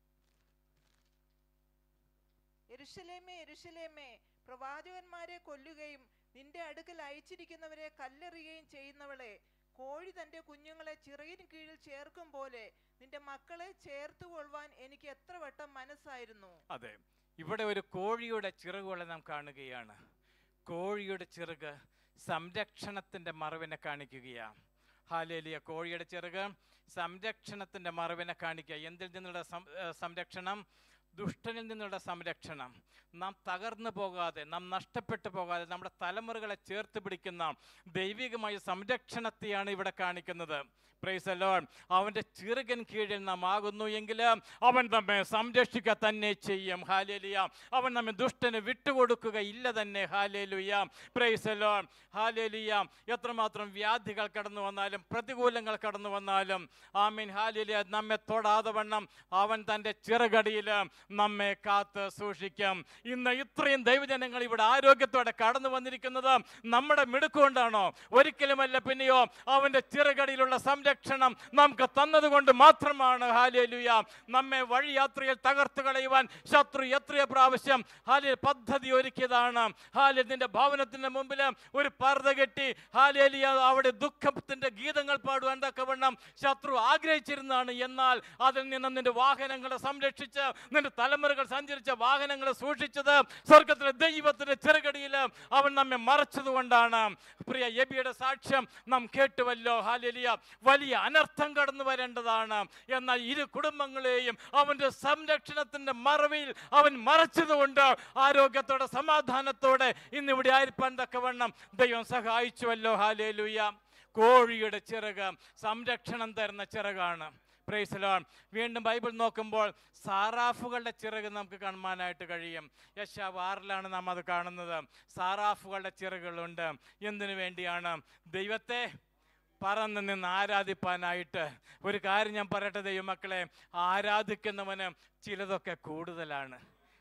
എരുഷലേമേ എരുഷലേമേ പ്രവാചകന്മാരെ കൊല്ലുകയും നിന്റെ അടുക്കൽ അയച്ചിരിക്കുന്നവരെ കല്ലെറിയുകയും ചെയ്യുന്നവളെ കോഴി തന്റെ കുഞ്ഞുങ്ങളെ ചിറകിന് കീഴിൽ ചേർക്കും പോലെ നിന്റെ മക്കളെ ചേർത്ത് കൊള്ളുവാൻ എനിക്ക് എത്ര വട്ടം മനസ്സായിരുന്നു അതെ ഇവിടെ ഒരു കോഴിയുടെ ചിറകുകളെ നാം കാണുകയാണ് കോഴിയുടെ ചിറക് സംരക്ഷണത്തിന്റെ മറവിനെ കാണിക്കുകയാണ് ഹാലേലിയ കോഴിയുടെ ചിറക് സംരക്ഷണത്തിന്റെ മറവിനെ കാണിക്കുക എന്തിൽ നിന്നുള്ള സംരക്ഷണം ദുഷ്ടനിൽ നിന്നുള്ള സംരക്ഷണം നാം തകർന്നു പോകാതെ നാം നഷ്ടപ്പെട്ടു പോകാതെ നമ്മുടെ തലമുറകളെ ചേർത്ത് പിടിക്കുന്ന ദൈവികമായ സംരക്ഷണത്തെയാണ് ഇവിടെ കാണിക്കുന്നത് പ്രൈസ് ലോൺ അവൻ്റെ ചിറുകൻ കീഴിൽ നാം ആകുന്നു എങ്കിൽ അവൻ നമ്മെ സംരക്ഷിക്കുക തന്നെ ചെയ്യും ഹാലേലിയ അവൻ നമ്മെ ദുഷ്ടന് വിട്ടുകൊടുക്കുക ഇല്ല തന്നെ ഹാലേലുയ പ്രൈസ് ലോൺ ഹാലേലിയ എത്രമാത്രം വ്യാധികൾ കടന്നു വന്നാലും പ്രതികൂലങ്ങൾ കടന്നു വന്നാലും ആമീൻ ഹാലേലിയ നമ്മെ തൊടാതെ വണ്ണം അവൻ തൻ്റെ ചിറകടിയിൽ നമ്മെ കാത്ത് സൂക്ഷിക്കും ഇന്ന് ഇത്രയും ദൈവജനങ്ങൾ ഇവിടെ ആരോഗ്യത്തോടെ കടന്നു വന്നിരിക്കുന്നത് നമ്മുടെ മിടുക്കുകൊണ്ടാണോ ഒരിക്കലുമല്ല പിന്നെയോ അവൻ്റെ ചിറകടിയിലുള്ള സംരക്ഷണം നമുക്ക് തന്നതുകൊണ്ട് മാത്രമാണ് ഹാലേലുയ നമ്മെ വഴിയാത്രയിൽ തകർത്തു കളയുവാൻ ശത്രു എത്രയോ പ്രാവശ്യം ഹാലിൽ പദ്ധതി ഒരുക്കിയതാണ് ഹാലിൽ നിന്റെ ഭവനത്തിന്റെ മുമ്പിൽ ഒരു പർദ്ദ കെട്ടി ഹാലേലിയ അവിടെ ദുഃഖത്തിന്റെ ഗീതങ്ങൾ പാടുവാൻ തക്കവണ്ണം ശത്രു ആഗ്രഹിച്ചിരുന്നതാണ് എന്നാൽ അതിൽ നിന്ന് നിന്റെ വാഹനങ്ങളെ സംരക്ഷിച്ച് നിന്റെ തലമുറകൾ സഞ്ചരിച്ച വാഹനങ്ങളെ സൂക്ഷിച്ചത് സ്വർഗത്തിലെ ദൈവത്തിന്റെ ചെറുകടിയിൽ അവൻ നമ്മെ മറച്ചത് കൊണ്ടാണ് പ്രിയ എബിയുടെ സാക്ഷ്യം നാം കേട്ടുവല്ലോ ഹാലിയ വലിയ അനർത്ഥം കടന്നു വരേണ്ടതാണ് എന്നാൽ ഇരു കുടുംബങ്ങളെയും അവന്റെ സംരക്ഷണത്തിന്റെ മറവിൽ അവൻ മറച്ചതുകൊണ്ട് ആരോഗ്യത്തോടെ സമാധാനത്തോടെ ഇന്ന് ഇവിടെ ആയിരിക്കാൻ തക്കവണ്ണം ദൈവം സഹായിച്ചുവല്ലോ ഹാലേലുയ കോഴിയുടെ ചിറക് സംരക്ഷണം തരുന്ന ചിറകാണ് പ്രൈസലോൺ വീണ്ടും ബൈബിൾ നോക്കുമ്പോൾ സാറാഫുകളുടെ ചിറക് നമുക്ക് കാണുവാനായിട്ട് കഴിയും യശാവ് ആറിലാണ് നാം അത് കാണുന്നത് സാറാഫുകളുടെ ചിറകുകളുണ്ട് എന്തിനു വേണ്ടിയാണ് ദൈവത്തെ പറന്ന് നിന്ന് ആരാധിപ്പാനായിട്ട് ഒരു കാര്യം ഞാൻ പറയട്ടെ ദൈവമക്കളെ ആരാധിക്കുന്നവന് ചിലതൊക്കെ കൂടുതലാണ്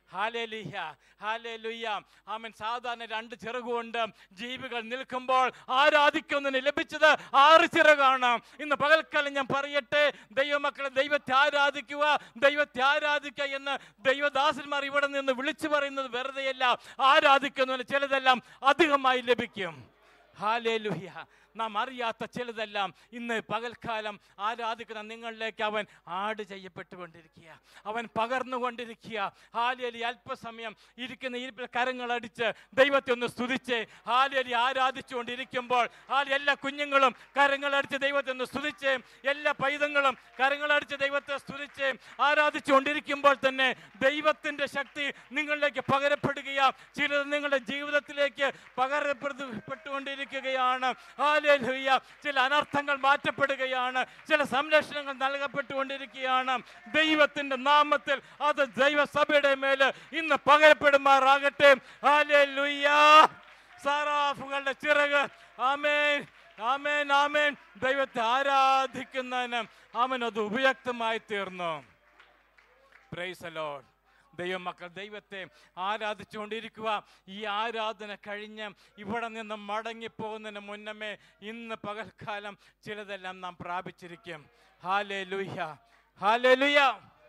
ഹാലേലുയ്യ ഹാലേലുയ്യ ആമൻ സാധാരണ രണ്ട് ചിറകുകൊണ്ട് ജീവികൾ നിൽക്കുമ്പോൾ ആരാധിക്കുന്നതിന് ലഭിച്ചത് ആറ് ചിറകാണ് ഇന്ന് പകൽക്കാലം ഞാൻ പറയട്ടെ ദൈവമക്കളെ ദൈവത്തെ ആരാധിക്കുക ദൈവത്തെ ആരാധിക്കുക എന്ന് ദൈവദാസന്മാർ ഇവിടെ നിന്ന് വിളിച്ചു പറയുന്നത് വെറുതെയല്ല ആരാധിക്കുന്നതിന് ചിലതെല്ലാം അധികമായി ലഭിക്കും ഹാലേലുഹ്യ നാം അറിയാത്ത ചിലതെല്ലാം ഇന്ന് പകൽക്കാലം ആരാധിക്കുന്ന നിങ്ങളിലേക്ക് അവൻ ആട് ചെയ്യപ്പെട്ടുകൊണ്ടിരിക്കുക അവൻ പകർന്നുകൊണ്ടിരിക്കുക ഹാലേലി അല്പസമയം ഇരിക്കുന്ന ഇരിപ്പിൽ കരങ്ങളടിച്ച് ദൈവത്തെ ഒന്ന് സ്തുതിച്ച് ഹാലേലി ആരാധിച്ചുകൊണ്ടിരിക്കുമ്പോൾ ആ എല്ലാ കുഞ്ഞുങ്ങളും കരങ്ങളടിച്ച് ദൈവത്തെ ഒന്ന് സ്തുതിച്ച് എല്ലാ പൈതങ്ങളും കരങ്ങളടിച്ച് ദൈവത്തെ സ്തുതിച്ച് ആരാധിച്ചുകൊണ്ടിരിക്കുമ്പോൾ തന്നെ ദൈവത്തിൻ്റെ ശക്തി നിങ്ങളിലേക്ക് പകരപ്പെടുകയാ ചിലത് നിങ്ങളുടെ ജീവിതത്തിലേക്ക് പകരപ്പെട്ടുകൊണ്ടിരിക്കുകയാണ് ഹാലേലൂയ ചില അനർത്ഥങ്ങൾ മാറ്റപ്പെടുകയാണ് ചില സംരക്ഷണങ്ങൾ നൽകപ്പെട്ടുകൊണ്ടിരിക്കുകയാണ് ദൈവത്തിന്റെ നാമത്തിൽ അത് ദൈവസഭയുടെ മേല് ഇന്ന് പകരപ്പെടുമാറാകട്ടെ ഹാലേലൂയ സാറാഫുകളുടെ ചിറക് ആമേൻ ആമേൻ ആമേൻ ദൈവത്തെ ആരാധിക്കുന്നതിന് അവൻ അത് ഉപയുക്തമായി തീർന്നു പ്രൈസ് ലോഡ് ദൈവമക്കൾ ദൈവത്തെ ആരാധിച്ചുകൊണ്ടിരിക്കുക ഈ ആരാധന കഴിഞ്ഞ് ഇവിടെ നിന്ന് മടങ്ങിപ്പോകുന്നതിന് മുന്നമേ ഇന്ന് പകൽക്കാലം ചിലതെല്ലാം നാം പ്രാപിച്ചിരിക്കും ഹാലേ ലുഹ്യ ഹാലേ ലുയ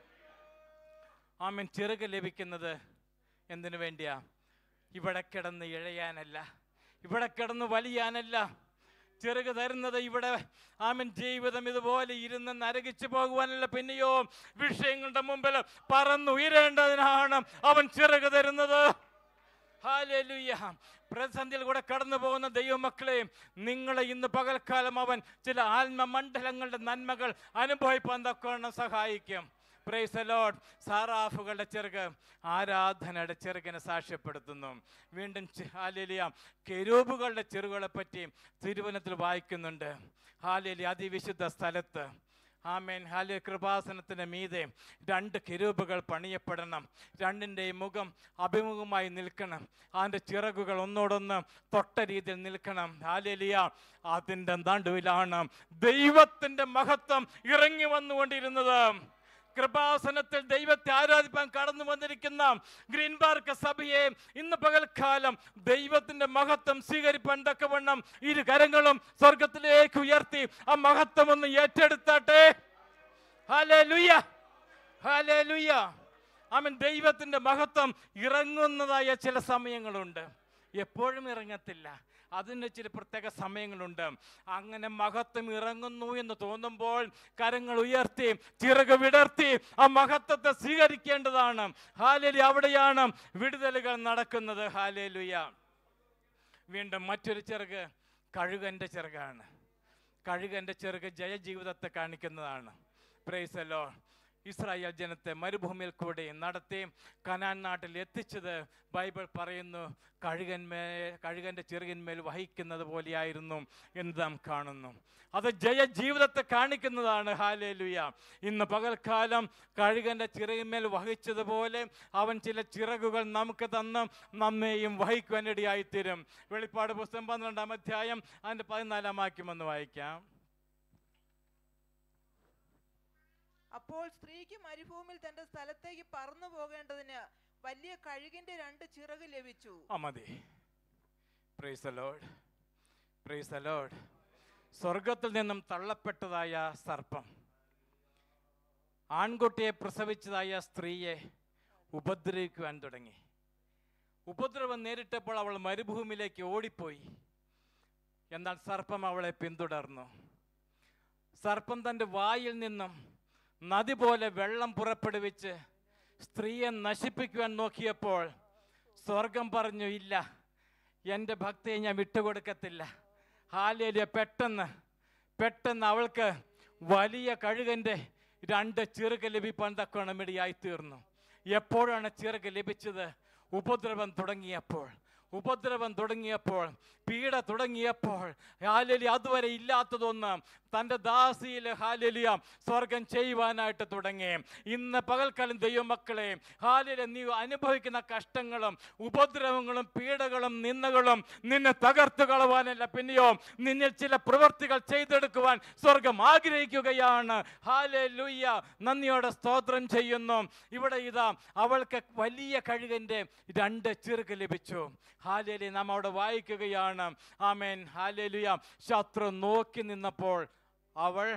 ആമൻ ചിറക് ലഭിക്കുന്നത് എന്തിനു വേണ്ടിയാ ഇവിടെ കിടന്ന് ഇഴയാനല്ല ഇവിടെ കിടന്ന് വലിയാനല്ല ചെറുക തരുന്നത് ഇവിടെ ആമൻ ജീവിതം ഇതുപോലെ ഇരുന്ന് നരകിച്ചു പോകുവാനല്ല പിന്നെയോ വിഷയങ്ങളുടെ മുമ്പിൽ പറന്നുയരേണ്ടതിനാണ് അവൻ ചിറക് തരുന്നത് ഹാലേലുയ്യ പ്രതിസന്ധിയിൽ കൂടെ കടന്നു പോകുന്ന ദൈവമക്കളെ നിങ്ങളെ ഇന്ന് പകൽക്കാലം അവൻ ചില ആത്മമണ്ഡലങ്ങളുടെ നന്മകൾ അനുഭവിപ്പാൻ തക്കവണ്ണം സഹായിക്കും പ്രൈസ് ലോഡ് സാറാഫുകളുടെ ചെറുക് ആരാധനയുടെ ചെറുകിനെ സാക്ഷ്യപ്പെടുത്തുന്നു വീണ്ടും ഹാലേലിയ കെരൂബുകളുടെ ചെറുകളെ പറ്റി തിരുവനത്തിൽ വായിക്കുന്നുണ്ട് ഹാലേലി അതിവിശുദ്ധ സ്ഥലത്ത് ആമേൻ ഹാലിയ കൃപാസനത്തിന് മീതെ രണ്ട് കിരൂപുകൾ പണിയപ്പെടണം രണ്ടിൻ്റെയും മുഖം അഭിമുഖമായി നിൽക്കണം അതിൻ്റെ ചിറകുകൾ ഒന്നോടൊന്ന് തൊട്ട രീതിയിൽ നിൽക്കണം ഹാലേലിയ അതിൻ്റെ നടുവിലാണ് ദൈവത്തിൻ്റെ മഹത്വം ഇറങ്ങി വന്നുകൊണ്ടിരുന്നത് കൃപാസനത്തിൽ ദൈവത്തെ ആരാധിപ്പാൻ കടന്നു വന്നിരിക്കുന്ന ഗ്രീൻ പാർക്ക് സഭയെ ഇന്ന് പകൽക്കാലം ദൈവത്തിന്റെ മഹത്വം സ്വീകരിപ്പാൻ തക്കവണ്ണം ഇരു കരങ്ങളും സ്വർഗത്തിലേക്ക് ഉയർത്തി ആ മഹത്വം ഒന്ന് ഏറ്റെടുത്താട്ടെ ഹാലേ ലുയ്യ ഹാലേ ലുയ്യ അവൻ ദൈവത്തിന്റെ മഹത്വം ഇറങ്ങുന്നതായ ചില സമയങ്ങളുണ്ട് എപ്പോഴും ഇറങ്ങത്തില്ല അതിന് ചില പ്രത്യേക സമയങ്ങളുണ്ട് അങ്ങനെ മഹത്വം ഇറങ്ങുന്നു എന്ന് തോന്നുമ്പോൾ കരങ്ങൾ ഉയർത്തി ചിറക് വിടർത്തി ആ മഹത്വത്തെ സ്വീകരിക്കേണ്ടതാണ് ഹാലേലി അവിടെയാണ് വിടുതലുകൾ നടക്കുന്നത് ഹാലേലുയ വീണ്ടും മറ്റൊരു ചിറക് കഴുകന്റെ ചിറകാണ് കഴുകന്റെ ചിറക് ജയജീവിതത്തെ കാണിക്കുന്നതാണ് പ്രൈസലോ ഇസ്രായേൽ ജനത്തെ മരുഭൂമിയിൽ കൂടെ നടത്തി കനാൻ നാട്ടിൽ എത്തിച്ചത് ബൈബിൾ പറയുന്നു കഴുകന്മേ കഴുകൻ്റെ ചെറുകിന്മേൽ വഹിക്കുന്നത് പോലെയായിരുന്നു എന്ന് നാം കാണുന്നു അത് ജയ ജീവിതത്തെ കാണിക്കുന്നതാണ് ഹാലേലുയ ഇന്ന് പകൽക്കാലം കഴുകൻ്റെ ചിറകിന്മേൽ വഹിച്ചതുപോലെ അവൻ ചില ചിറകുകൾ നമുക്ക് തന്ന് നമ്മെയും വഹിക്കുവാനിടയായിത്തീരും വെളിപ്പാട് പുസ്തകം പന്ത്രണ്ടാം അധ്യായം അതിൻ്റെ പതിനാലാം വാക്യം ഒന്ന് വായിക്കാം അപ്പോൾ സ്ത്രീക്ക് മരുഭൂമിയിൽ തന്റെ സ്ഥലത്തേക്ക് പറന്നു പോകേണ്ടതിന് വലിയ കഴുകിന്റെ രണ്ട് ചിറക് ലഭിച്ചു ആ മതി പ്രൈസ് ലോഡ് പ്രൈസ് ലോഡ് സ്വർഗത്തിൽ നിന്നും തള്ളപ്പെട്ടതായ സർപ്പം ആൺകുട്ടിയെ പ്രസവിച്ചതായ സ്ത്രീയെ ഉപദ്രവിക്കുവാൻ തുടങ്ങി ഉപദ്രവം നേരിട്ടപ്പോൾ അവൾ മരുഭൂമിയിലേക്ക് ഓടിപ്പോയി എന്നാൽ സർപ്പം അവളെ പിന്തുടർന്നു സർപ്പം തൻ്റെ വായിൽ നിന്നും നദി പോലെ വെള്ളം പുറപ്പെടുവിച്ച് സ്ത്രീയെ നശിപ്പിക്കുവാൻ നോക്കിയപ്പോൾ സ്വർഗം പറഞ്ഞു ഇല്ല എൻ്റെ ഭക്തിയെ ഞാൻ വിട്ടുകൊടുക്കത്തില്ല ഹാലേലിയ പെട്ടെന്ന് പെട്ടെന്ന് അവൾക്ക് വലിയ കഴുകൻ്റെ രണ്ട് ചിറുക ലഭിപ്പാൻ തക്കോണം ഇടയായി തീർന്നു എപ്പോഴാണ് ചിറക് ലഭിച്ചത് ഉപദ്രവം തുടങ്ങിയപ്പോൾ ഉപദ്രവം തുടങ്ങിയപ്പോൾ പീഡ തുടങ്ങിയപ്പോൾ ഹാലലി അതുവരെ ഇല്ലാത്തതൊന്ന് തൻ്റെ ദാസിയിൽ ഹാലലിയ സ്വർഗം ചെയ്യുവാനായിട്ട് തുടങ്ങി ഇന്ന് പകൽക്കാലം ദൈവമക്കളെ ഹാലലിയ നീ അനുഭവിക്കുന്ന കഷ്ടങ്ങളും ഉപദ്രവങ്ങളും പീഡകളും നിന്ദകളും നിന്നെ തകർത്ത് കളവാനല്ല പിന്നെയോ നിന്നിൽ ചില പ്രവൃത്തികൾ ചെയ്തെടുക്കുവാൻ സ്വർഗം ആഗ്രഹിക്കുകയാണ് ഹാലെ ലുയ്യ നന്ദിയോടെ സ്തോത്രം ചെയ്യുന്നു ഇവിടെ ഇതാ അവൾക്ക് വലിയ കഴുകന്റെ രണ്ട് ചെറുക്ക് ലഭിച്ചു ഹാലേലി നാം അവിടെ വായിക്കുകയാണ് ആമേൻ ഹാലേലുയ ശത്രു നോക്കി നിന്നപ്പോൾ അവൾ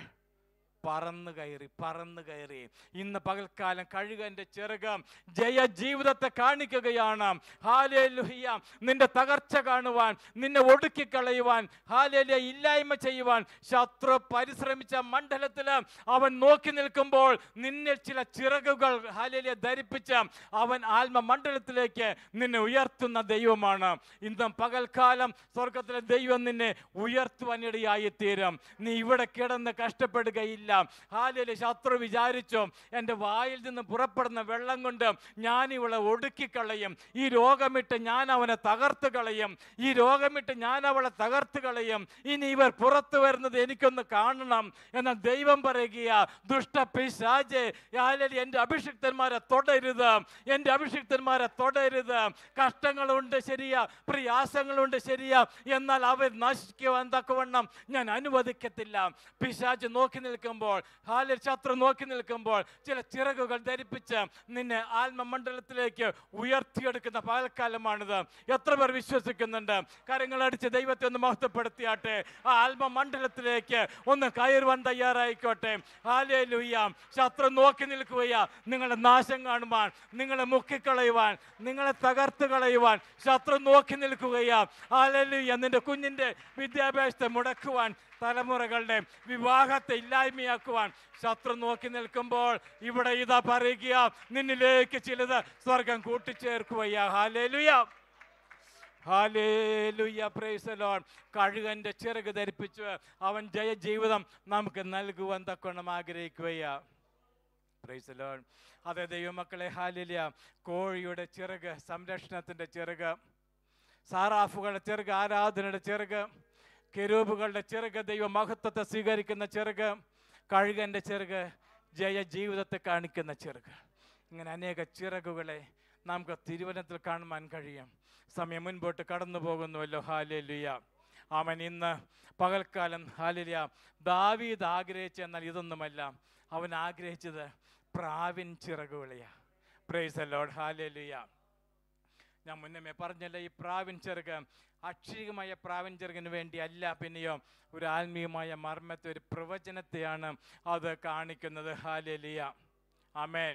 പറന്നു കയറി പറന്നു കയറി ഇന്ന് പകൽക്കാലം കഴുകന്റെ ചെറുകം ജയ ജീവിതത്തെ കാണിക്കുകയാണ് ഹാലേലുഹിയ നിന്റെ തകർച്ച കാണുവാൻ നിന്നെ ഒടുക്കിക്കളയുവാൻ ഹാലേലിയ ഇല്ലായ്മ ചെയ്യുവാൻ ശത്രു പരിശ്രമിച്ച മണ്ഡലത്തില് അവൻ നോക്കി നിൽക്കുമ്പോൾ നിന്നിൽ ചില ചിറകുകൾ ഹാലേലിയ ധരിപ്പിച്ച് അവൻ ആത്മ മണ്ഡലത്തിലേക്ക് നിന്നെ ഉയർത്തുന്ന ദൈവമാണ് ഇന്നും പകൽക്കാലം സ്വർഗത്തിലെ ദൈവം നിന്നെ ഉയർത്തുവാനിടയായി തീരും നീ ഇവിടെ കിടന്ന് കഷ്ടപ്പെടുകയില്ല ഹാലിലെ ശത്രു വിചാരിച്ചു എൻ്റെ വായിൽ നിന്ന് പുറപ്പെടുന്ന വെള്ളം കൊണ്ട് ഞാൻ ഇവളെ ഒടുക്കിക്കളയും ഈ രോഗമിട്ട് ഞാൻ അവനെ തകർത്ത് കളയും ഈ രോഗമിട്ട് ഞാൻ അവളെ തകർത്ത് കളയും ഇനി ഇവർ പുറത്തു വരുന്നത് എനിക്കൊന്ന് കാണണം എന്നാൽ ദൈവം പറയുക ദുഷ്ട പിശാജെ ഹാലലി എൻ്റെ അഭിഷിക്തന്മാരെ തൊടരുത് എൻ്റെ അഭിഷിക്തന്മാരെ തൊടരുത് കഷ്ടങ്ങളുണ്ട് ശരിയാ പ്രയാസങ്ങളുണ്ട് ശരിയാ എന്നാൽ അവർ നശിക്കുവാൻ തക്കവണ്ണം ഞാൻ അനുവദിക്കത്തില്ല പിശാജ് നോക്കി നിൽക്കുമ്പോൾ ഹാലിൽ ശത്രു നോക്കി നിൽക്കുമ്പോൾ ചില ചിറകുകൾ ധരിപ്പിച്ച് നിന്നെ ആത്മമണ്ഡലത്തിലേക്ക് ഉയർത്തിയെടുക്കുന്ന പകൽക്കാലമാണിത് എത്ര പേർ വിശ്വസിക്കുന്നുണ്ട് കരങ്ങളടിച്ച് ദൈവത്തെ ഒന്ന് മഹത്വപ്പെടുത്തിയാട്ടെ ആ ആത്മമണ്ഡലത്തിലേക്ക് ഒന്ന് കയറുവാൻ തയ്യാറായിക്കോട്ടെ ഹാലേ ലുയ്യാം ശത്രു നോക്കി നിൽക്കുകയാ നിങ്ങളുടെ നാശം കാണുവാൻ നിങ്ങളെ മുക്കിക്കളയുവാൻ നിങ്ങളെ തകർത്ത് കളയുവാൻ ശത്രു നോക്കി നിൽക്കുകയാ ഹാലലുയ്യ നിന്റെ കുഞ്ഞിന്റെ വിദ്യാഭ്യാസത്തെ മുടക്കുവാൻ തലമുറകളുടെ വിവാഹത്തെ ഇല്ലായ്മയാക്കുവാൻ ശത്രു നോക്കി നിൽക്കുമ്പോൾ ഇവിടെ ഇതാ പറയുക നിന്നിലേക്ക് ചിലത് സ്വർഗം കൂട്ടിച്ചേർക്കുകയാ ഹാലേലുയ ഹാലേലുയ പ്രൈസ് ലോൺ കഴുകന്റെ ചിറക് ധരിപ്പിച്ച് അവൻ ജയ ജീവിതം നമുക്ക് നൽകുവാൻ തക്കോണം ആഗ്രഹിക്കുകയാ പ്രൈസ് ലോൺ അതെ ദൈവമക്കളെ ഹാലിലിയ കോഴിയുടെ ചിറക് സംരക്ഷണത്തിന്റെ ചിറക് സാറാഫുകളുടെ ചിറക് ആരാധനയുടെ ചിറക് കെരൂബുകളുടെ ചിറക് ദൈവ മഹത്വത്തെ സ്വീകരിക്കുന്ന ചിറക് കഴുകന്റെ ചിറക് ജയ ജീവിതത്തെ കാണിക്കുന്ന ചിറക് ഇങ്ങനെ അനേക ചിറകുകളെ നമുക്ക് തിരുവനന്തപുരത്തിൽ കാണുവാൻ കഴിയും സമയം മുൻപോട്ട് കടന്നു പോകുന്നുവല്ലോ ഹാലേലുയ അവൻ ഇന്ന് പകൽക്കാലം ഹാലിലിയ ദാവീദ് ആഗ്രഹിച്ച എന്നാൽ ഇതൊന്നുമല്ല അവൻ ആഗ്രഹിച്ചത് പ്രാവിൻ ചിറകുകളെയാ പ്രൈസ് ലോഡ് ഹാലേലുയ ഞാൻ മുന്നമേ പറഞ്ഞല്ലോ ഈ പ്രാവിൻ ചെറുക്ക് അക്ഷരികമായ പ്രാവിൻ ചെറുകിന് വേണ്ടി അല്ല പിന്നെയോ ഒരു ആത്മീയമായ മർമ്മത്തെ ഒരു പ്രവചനത്തെയാണ് അത് കാണിക്കുന്നത് ഹാലലിയ അമേൻ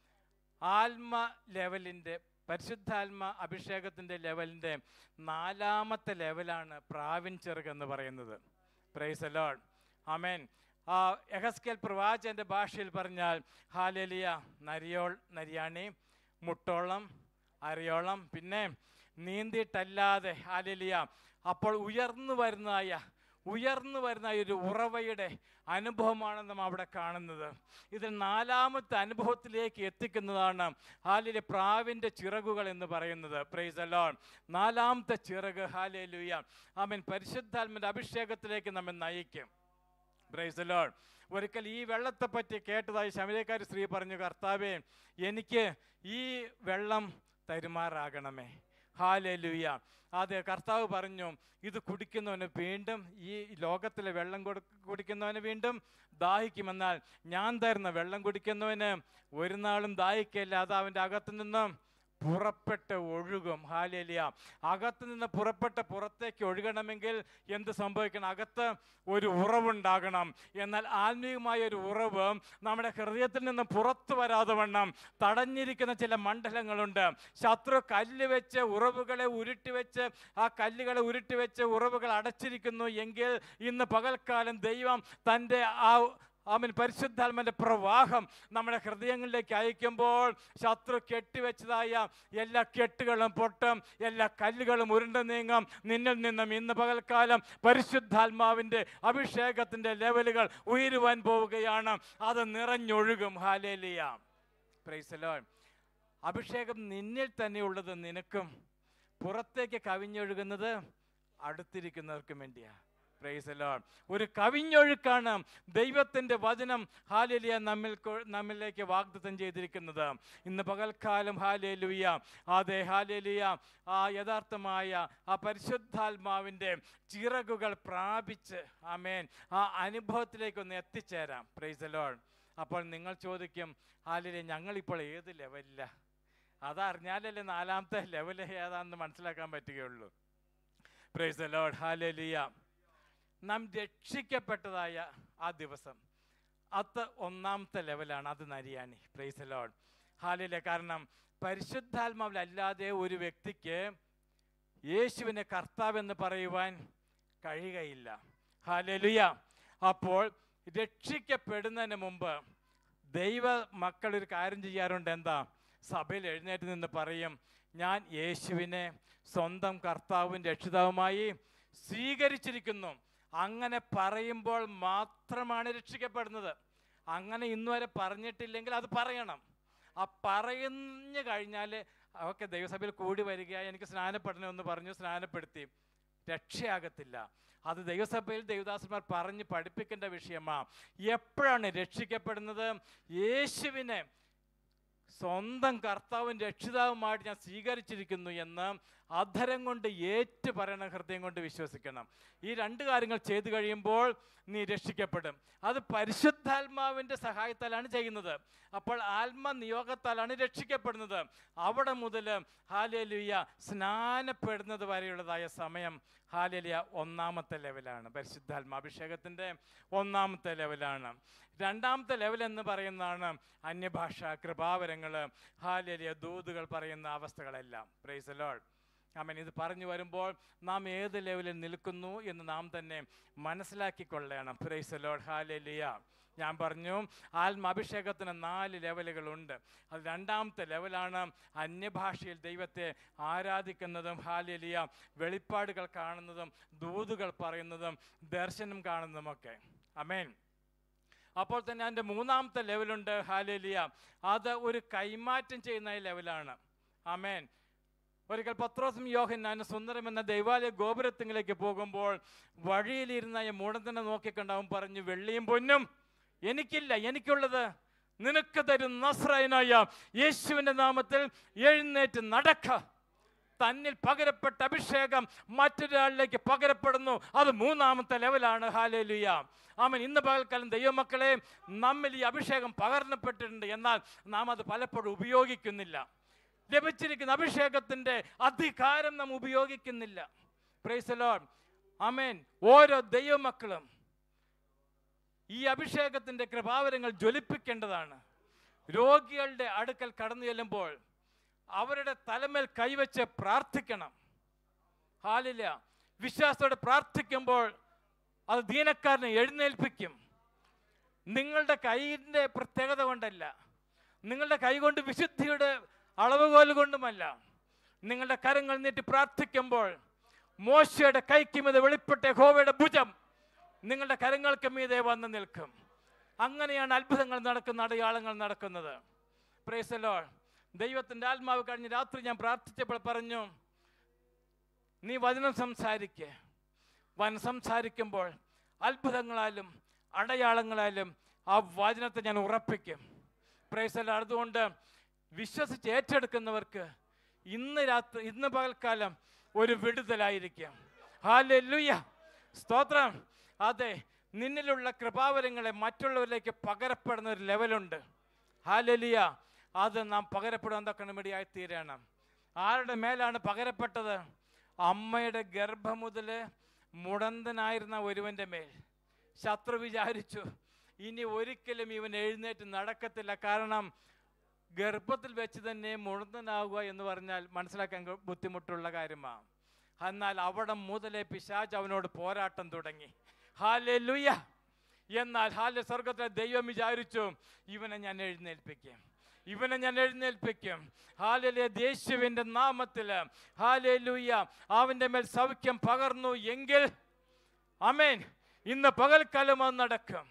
ആത്മ ലെവലിൻ്റെ പരിശുദ്ധാത്മ അഭിഷേകത്തിൻ്റെ ലെവലിൻ്റെ നാലാമത്തെ ലെവലാണ് പ്രാവിൻ ചെറുക് എന്ന് പറയുന്നത് പ്രൈസ് അലോഡ് അമേൻ ആ എഹസ്കേൽ പ്രവാചൻ്റെ ഭാഷയിൽ പറഞ്ഞാൽ ഹാലലിയ നരിയോൾ നരിയാണി മുട്ടോളം അരയോളം പിന്നെ നീന്തിയിട്ടല്ലാതെ ഹാലലിയ അപ്പോൾ ഉയർന്നു വരുന്നതായ ഉയർന്നു വരുന്ന ഒരു ഉറവയുടെ അനുഭവമാണ് നാം അവിടെ കാണുന്നത് ഇതിൽ നാലാമത്തെ അനുഭവത്തിലേക്ക് എത്തിക്കുന്നതാണ് ഹാലിലെ പ്രാവിൻ്റെ ചിറകുകൾ എന്ന് പറയുന്നത് പ്രൈസ് അലോൺ നാലാമത്തെ ചിറക് ഹാലേ ലുയ അവൻ പരിശുദ്ധാത്മൻ്റെ അഭിഷേകത്തിലേക്ക് നമ്മെ നയിക്കും പ്രൈസ് ലോൺ ഒരിക്കൽ ഈ വെള്ളത്തെ പറ്റി കേട്ടതായി ശമരക്കാരി സ്ത്രീ പറഞ്ഞു കർത്താവേ എനിക്ക് ഈ വെള്ളം തരുമാറാകണമേ ഹാലേ ലുയ അതെ കർത്താവ് പറഞ്ഞു ഇത് കുടിക്കുന്നവന് വീണ്ടും ഈ ലോകത്തിലെ വെള്ളം കൊടു കുടിക്കുന്നവന് വീണ്ടും ദാഹിക്കുമെന്നാൽ ഞാൻ തരുന്ന വെള്ളം കുടിക്കുന്നവന് ഒരു നാളും ദാഹിക്കല്ല അത് അവൻ്റെ അകത്തു നിന്നും പുറപ്പെട്ട് ഒഴുകും ഹാലേലിയ അകത്ത് നിന്ന് പുറപ്പെട്ട് പുറത്തേക്ക് ഒഴുകണമെങ്കിൽ എന്ത് സംഭവിക്കണം അകത്ത് ഒരു ഉറവുണ്ടാകണം എന്നാൽ ആത്മീയമായ ഒരു ഉറവ് നമ്മുടെ ഹൃദയത്തിൽ നിന്ന് പുറത്തു വരാതെ വണ്ണം തടഞ്ഞിരിക്കുന്ന ചില മണ്ഡലങ്ങളുണ്ട് ശത്രു കല്ല് വെച്ച് ഉറവുകളെ ഉരുട്ടി വെച്ച് ആ കല്ലുകളെ ഉരുട്ടി വെച്ച് ഉറവുകൾ അടച്ചിരിക്കുന്നു എങ്കിൽ ഇന്ന് പകൽക്കാലം ദൈവം തൻ്റെ ആ അവൻ പരിശുദ്ധാത്മന്റെ പ്രവാഹം നമ്മുടെ ഹൃദയങ്ങളിലേക്ക് അയക്കുമ്പോൾ ശത്രു കെട്ടിവെച്ചതായ എല്ലാ കെട്ടുകളും പൊട്ടും എല്ലാ കല്ലുകളും ഉരുണ്ട് നീങ്ങും നിന്നിൽ നിന്നും ഇന്ന് പകൽക്കാലം പരിശുദ്ധാത്മാവിൻ്റെ അഭിഷേകത്തിൻ്റെ ലെവലുകൾ ഉയരുവാൻ പോവുകയാണ് അത് നിറഞ്ഞൊഴുകും ഹാലേലിയ പ്രൈസലോ അഭിഷേകം നിന്നിൽ തന്നെ ഉള്ളത് നിനക്കും പുറത്തേക്ക് കവിഞ്ഞൊഴുകുന്നത് അടുത്തിരിക്കുന്നവർക്കും വേണ്ടിയാ പ്രൈസ് ലോഡ് ഒരു കവിഞ്ഞൊഴുക്കാണ് ദൈവത്തിൻ്റെ വചനം ഹാലേലിയ നമ്മിൽ കൊ- നമ്മിലേക്ക് വാഗ്ദത്തം ചെയ്തിരിക്കുന്നത് ഇന്ന് പകൽക്കാലം ഹാലേലുയ അതെ ഹാലേലിയ ആ യഥാർത്ഥമായ ആ പരിശുദ്ധാത്മാവിൻ്റെ ചിറകുകൾ പ്രാപിച്ച് ആമേൻ ആ അനുഭവത്തിലേക്കൊന്ന് എത്തിച്ചേരാം പ്രൈസ് ലോഡ് അപ്പോൾ നിങ്ങൾ ചോദിക്കും ഹാലേലിയ ഞങ്ങളിപ്പോൾ ഏത് ലെവലില്ല അതറിഞ്ഞാലല്ലേ നാലാമത്തെ ലെവൽ ഏതാണെന്ന് മനസ്സിലാക്കാൻ പറ്റുകയുള്ളൂ പ്രൈസ് ലോഡ് ഹാലേലിയ നാം രക്ഷിക്കപ്പെട്ടതായ ആ ദിവസം അത് ഒന്നാമത്തെ ലെവലാണ് അത് നരിയാണി പ്രൈസ് ലോഡ് ഹാലിലെ കാരണം പരിശുദ്ധാത്മാവിലല്ലാതെ ഒരു വ്യക്തിക്ക് യേശുവിനെ കർത്താവെന്ന് പറയുവാൻ കഴിയുകയില്ല ഹാലലുയ അപ്പോൾ രക്ഷിക്കപ്പെടുന്നതിന് മുമ്പ് ദൈവ മക്കൾ ഒരു കാര്യം ചെയ്യാറുണ്ട് എന്താ സഭയിൽ എഴുന്നേറ്റ് നിന്ന് പറയും ഞാൻ യേശുവിനെ സ്വന്തം കർത്താവും രക്ഷിതാവുമായി സ്വീകരിച്ചിരിക്കുന്നു അങ്ങനെ പറയുമ്പോൾ മാത്രമാണ് രക്ഷിക്കപ്പെടുന്നത് അങ്ങനെ ഇന്നുവരെ പറഞ്ഞിട്ടില്ലെങ്കിൽ അത് പറയണം ആ പറഞ്ഞു കഴിഞ്ഞാൽ ഓക്കെ ദൈവസഭയിൽ കൂടി വരിക എനിക്ക് സ്നാനപ്പെടണമെന്ന് പറഞ്ഞു സ്നാനപ്പെടുത്തി രക്ഷയാകത്തില്ല അത് ദൈവസഭയിൽ ദൈവദാസന്മാർ പറഞ്ഞ് പഠിപ്പിക്കേണ്ട വിഷയമാണ് എപ്പോഴാണ് രക്ഷിക്കപ്പെടുന്നത് യേശുവിനെ സ്വന്തം കർത്താവും രക്ഷിതാവുമായിട്ട് ഞാൻ സ്വീകരിച്ചിരിക്കുന്നു എന്ന് അധരം കൊണ്ട് ഏറ്റു പറയണം ഹൃദയം കൊണ്ട് വിശ്വസിക്കണം ഈ രണ്ട് കാര്യങ്ങൾ ചെയ്തു കഴിയുമ്പോൾ നീ രക്ഷിക്കപ്പെടും അത് പരിശുദ്ധാത്മാവിൻ്റെ സഹായത്താലാണ് ചെയ്യുന്നത് അപ്പോൾ ആത്മനിയോഗത്താലാണ് രക്ഷിക്കപ്പെടുന്നത് അവിടെ മുതൽ ഹാലേലുയ സ്നാനപ്പെടുന്നത് വരെയുള്ളതായ സമയം ഹാലേലിയ ഒന്നാമത്തെ ലെവലാണ് പരിശുദ്ധാത്മാഭിഷേകത്തിൻ്റെ ഒന്നാമത്തെ ലെവലാണ് രണ്ടാമത്തെ ലെവൽ എന്ന് പറയുന്നതാണ് അന്യഭാഷ കൃപാവരങ്ങൾ ഹാലേലിയ ദൂതുകൾ പറയുന്ന അവസ്ഥകളെല്ലാം പ്രൈസ് ലോഡ് ആമൻ ഇത് പറഞ്ഞു വരുമ്പോൾ നാം ഏത് ലെവലിൽ നിൽക്കുന്നു എന്ന് നാം തന്നെ മനസ്സിലാക്കിക്കൊള്ളണം പ്രൈസ് ലോഡ് ഹാലേലിയ ഞാൻ പറഞ്ഞു ആത്മാഭിഷേകത്തിന് നാല് ലെവലുകളുണ്ട് അത് രണ്ടാമത്തെ ലെവലാണ് അന്യഭാഷയിൽ ദൈവത്തെ ആരാധിക്കുന്നതും ഹാലേലിയ വെളിപ്പാടുകൾ കാണുന്നതും ദൂതുകൾ പറയുന്നതും ദർശനം കാണുന്നതുമൊക്കെ അമേൻ അപ്പോൾ തന്നെ അതിൻ്റെ മൂന്നാമത്തെ ലെവലുണ്ട് ഹാലേലിയ അത് ഒരു കൈമാറ്റം ചെയ്യുന്ന ലെവലാണ് അമേൻ ഒരിക്കൽ പത്രോസും യോഹന്നാനും സുന്ദരം എന്ന ദൈവാലയ ഗോപുരത്തിലേക്ക് പോകുമ്പോൾ വഴിയിലിരുന്ന ഈ മൂടത്തിനെ നോക്കിക്കണ്ടാവും പറഞ്ഞു വെള്ളിയും പൊന്നും എനിക്കില്ല എനിക്കുള്ളത് നിനക്ക് തരും നസ്രയനായ യേശുവിൻ്റെ നാമത്തിൽ എഴുന്നേറ്റ് നടക്ക തന്നിൽ പകരപ്പെട്ട അഭിഷേകം മറ്റൊരാളിലേക്ക് പകരപ്പെടുന്നു അത് മൂന്നാമത്തെ ലെവലാണ് ഹാലേലുയ ആമൻ ഇന്ന് പകൽക്കാലം ദൈവമക്കളെ നമ്മിൽ ഈ അഭിഷേകം പകർന്നപ്പെട്ടിട്ടുണ്ട് എന്നാൽ നാം അത് പലപ്പോഴും ഉപയോഗിക്കുന്നില്ല ലഭിച്ചിരിക്കുന്ന അഭിഷേകത്തിൻ്റെ അധികാരം നാം ഉപയോഗിക്കുന്നില്ല പ്രൈസ് ലോഡ് ആമേൻ ഓരോ ദൈവമക്കളും ഈ അഭിഷേകത്തിൻ്റെ കൃപാവരങ്ങൾ ജ്വലിപ്പിക്കേണ്ടതാണ് രോഗികളുടെ അടുക്കൽ കടന്നു ചെല്ലുമ്പോൾ അവരുടെ തലമേൽ കൈവച്ച് പ്രാർത്ഥിക്കണം ഹാലില്ല വിശ്വാസത്തോടെ പ്രാർത്ഥിക്കുമ്പോൾ അത് ദീനക്കാരനെ എഴുന്നേൽപ്പിക്കും നിങ്ങളുടെ കൈയിൻ്റെ പ്രത്യേകത കൊണ്ടല്ല നിങ്ങളുടെ കൈ കൊണ്ട് വിശുദ്ധിയുടെ അളവുകോൽ കൊണ്ടുമല്ല നിങ്ങളുടെ കരങ്ങൾ നീട്ടി പ്രാർത്ഥിക്കുമ്പോൾ മോശയുടെ കൈക്ക് മീതെ വെളിപ്പെട്ട ഹോവയുടെ ഭുജം നിങ്ങളുടെ കരങ്ങൾക്ക് മീതെ വന്ന് നിൽക്കും അങ്ങനെയാണ് അത്ഭുതങ്ങൾ നടക്കുന്ന അടയാളങ്ങൾ നടക്കുന്നത് പ്രേസലോ ദൈവത്തിൻ്റെ ആത്മാവ് കഴിഞ്ഞ് രാത്രി ഞാൻ പ്രാർത്ഥിച്ചപ്പോൾ പറഞ്ഞു നീ വചനം സംസാരിക്കുക വൻ സംസാരിക്കുമ്പോൾ അത്ഭുതങ്ങളാലും അടയാളങ്ങളാലും ആ വചനത്തെ ഞാൻ ഉറപ്പിക്കും പ്രേസല അതുകൊണ്ട് വിശ്വസിച്ച് ഏറ്റെടുക്കുന്നവർക്ക് ഇന്ന് രാത്രി ഇന്ന് പകൽക്കാലം ഒരു വിടുതലായിരിക്കും ഹാലെല്ലുയ സ്തോത്രം അതെ നിന്നിലുള്ള കൃപാവരങ്ങളെ മറ്റുള്ളവരിലേക്ക് പകരപ്പെടുന്ന ഒരു ലെവലുണ്ട് ഹാലലിയ അത് നാം പകരപ്പെടാൻ തക്കണമിടിയായി തീരണം ആരുടെ മേലാണ് പകരപ്പെട്ടത് അമ്മയുടെ ഗർഭം മുതൽ മുടന്തനായിരുന്ന ഒരുവൻ്റെ മേൽ ശത്രു വിചാരിച്ചു ഇനി ഒരിക്കലും ഇവൻ എഴുന്നേറ്റ് നടക്കത്തില്ല കാരണം ഗർഭത്തിൽ വെച്ച് തന്നെ മുടന്തനാവുക എന്ന് പറഞ്ഞാൽ മനസ്സിലാക്കാൻ ഗ- ബുദ്ധിമുട്ടുള്ള കാര്യമാണ് എന്നാൽ അവിടെ മുതലേ പിശാജ് അവനോട് പോരാട്ടം തുടങ്ങി ഹാലെലുയ എന്നാൽ ഹാല സ്വർഗത്തിലെ ദൈവം വിചാരിച്ചു ഇവനെ ഞാൻ എഴുന്നേൽപ്പിക്കും ഇവനെ ഞാൻ എഴുന്നേൽപ്പിക്കും ഹാലലിയ യേശുവിൻ്റെ നാമത്തിൽ ഹാലലുയ അവൻ്റെ മേൽ സൗഖ്യം പകർന്നു എങ്കിൽ അമേൻ ഇന്ന് പകൽക്കാലം അത് നടക്കും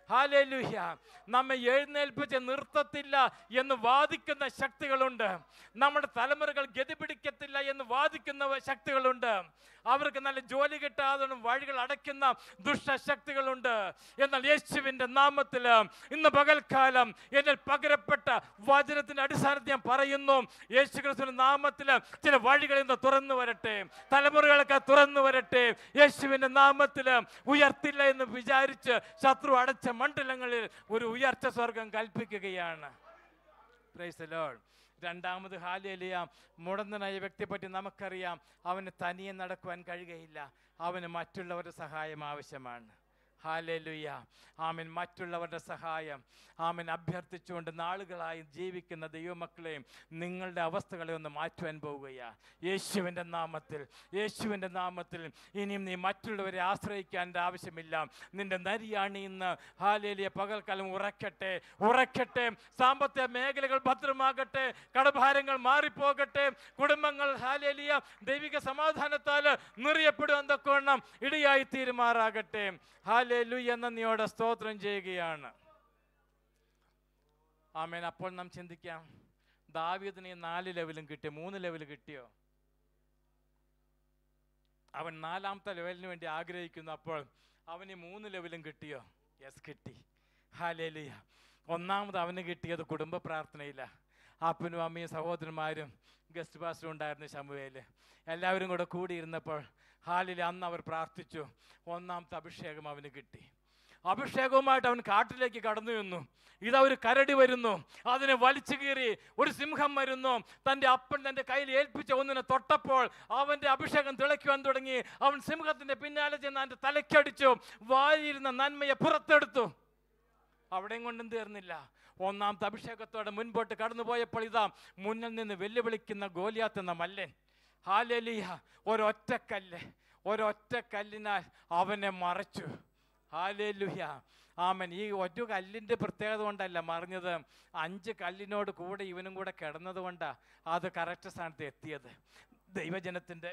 ഹാലേലുഹ്യ നമ്മെ എഴുന്നേൽപ്പിച്ച് നിർത്തത്തില്ല എന്ന് വാദിക്കുന്ന ശക്തികളുണ്ട് നമ്മുടെ തലമുറകൾ ഗതി പിടിക്കത്തില്ല എന്ന് വാദിക്കുന്ന ശക്തികളുണ്ട് അവർക്ക് നല്ല ജോലി കിട്ടാതെ വഴികൾ അടയ്ക്കുന്ന ദുഷ്ടശക്തികളുണ്ട് എന്നാൽ യേശുവിൻ്റെ നാമത്തിൽ ഇന്ന് പകൽക്കാലം എന്നിൽ പകരപ്പെട്ട വചനത്തിന്റെ അടിസ്ഥാനത്തിൽ ഞാൻ പറയുന്നു യേശു ക്രിസ്തുവിന്റെ നാമത്തിൽ ചില വഴികൾ ഇന്ന് തുറന്നു വരട്ടെ തലമുറകളൊക്കെ തുറന്നു വരട്ടെ യേശുവിന്റെ നാമത്തിൽ ഉയർത്തില്ല എന്ന് വിചാരിച്ച് ശത്രു അടച്ച മണ്ഡലങ്ങളിൽ ഒരു ഉയർച്ച സ്വർഗം കൽപ്പിക്കുകയാണ് Praise the Lord. രണ്ടാമത് ഹാലേലിയ മുടന്തനായ വ്യക്തിയെപ്പറ്റി നമുക്കറിയാം അവന് തനിയെ നടക്കുവാൻ കഴിയുകയില്ല അവന് മറ്റുള്ളവരുടെ സഹായം ആവശ്യമാണ് ഹാലേലുയ ആമൻ മറ്റുള്ളവരുടെ സഹായം ആമൻ അഭ്യർത്ഥിച്ചുകൊണ്ട് നാളുകളായി ജീവിക്കുന്ന ദൈവമക്കളെയും നിങ്ങളുടെ അവസ്ഥകളെ ഒന്ന് മാറ്റുവാൻ പോവുകയാ യേശുവിൻ്റെ നാമത്തിൽ യേശുവിൻ്റെ നാമത്തിൽ ഇനിയും നീ മറ്റുള്ളവരെ ആശ്രയിക്കേണ്ട ആവശ്യമില്ല നിന്റെ നരിയാണി ഇന്ന് ഹാലേലിയ പകൽക്കാലം ഉറക്കട്ടെ ഉറക്കട്ടെ സാമ്പത്തിക മേഖലകൾ ഭദ്രമാകട്ടെ കടഭാരങ്ങൾ മാറിപ്പോകട്ടെ കുടുംബങ്ങൾ ഹാലേലിയ ദൈവിക സമാധാനത്താൽ നിറയപ്പെടുവാൻ തക്കവണ്ണം ഇടയായി തീരുമാറാകട്ടെ ഹാലേലു എന്ന നീയോടെ സ്തോത്രം ചെയ്യുകയാണ് ആമേൻ അപ്പോൾ നാം ചിന്തിക്കാം ദാവീദിന് ഈ നാല് ലെവലും കിട്ടിയോ മൂന്ന് ലെവൽ കിട്ടിയോ അവൻ നാലാമത്തെ ലെവലിന് വേണ്ടി ആഗ്രഹിക്കുന്നു അപ്പോൾ അവന് ഈ മൂന്ന് ലെവലും കിട്ടിയോ യെസ് കിട്ടി ഹാലേലിയ ഒന്നാമത് അവന് കിട്ടിയത് കുടുംബ പ്രാർത്ഥനയില്ല അപ്പനും അമ്മയും സഹോദരന്മാരും ഗസ്റ്റ് പാസ്റ്ററും ഉണ്ടായിരുന്നു ശമുവേല് എല്ലാവരും കൂടെ കൂടിയിരുന്നപ്പോൾ ഹാലിൽ അന്ന് അവർ പ്രാർത്ഥിച്ചു ഒന്നാമത്തെ അഭിഷേകം അവന് കിട്ടി അഭിഷേകവുമായിട്ട് അവൻ കാട്ടിലേക്ക് കടന്നു ചെന്നു ഇതാ ഒരു കരടി വരുന്നു അതിനെ വലിച്ചു കീറി ഒരു സിംഹം വരുന്നു തൻ്റെ അപ്പൻ തൻ്റെ കയ്യിൽ ഏൽപ്പിച്ച ഒന്നിനെ തൊട്ടപ്പോൾ അവൻ്റെ അഭിഷേകം തിളയ്ക്കുവാൻ തുടങ്ങി അവൻ സിംഹത്തിൻ്റെ പിന്നാലെ ചെന്ന് അവൻ്റെ തലക്കടിച്ചു വാരിയിരുന്ന നന്മയെ പുറത്തെടുത്തു അവിടെയും കൊണ്ടും തീർന്നില്ല ഒന്നാമത്തെ അഭിഷേകത്തോടെ മുൻപോട്ട് കടന്നുപോയപ്പോൾ ഇതാ മുന്നിൽ നിന്ന് വെല്ലുവിളിക്കുന്ന ഗോലിയാത്ത് എന്ന മല്ലൻ ഹാലലിയ ഒരൊറ്റക്കല്ല് ഒരൊറ്റക്കല്ലിനാൽ അവനെ മറച്ചു ഹാലേലുഹ്യ ആമൻ ഈ ഒറ്റ കല്ലിൻ്റെ പ്രത്യേകത കൊണ്ടല്ല മറിഞ്ഞത് അഞ്ച് കല്ലിനോട് കൂടെ ഇവനും കൂടെ കിടന്നത് കൊണ്ടാണ് അത് കറക്റ്റ് സ്ഥാനത്ത് എത്തിയത് ദൈവജനത്തിൻ്റെ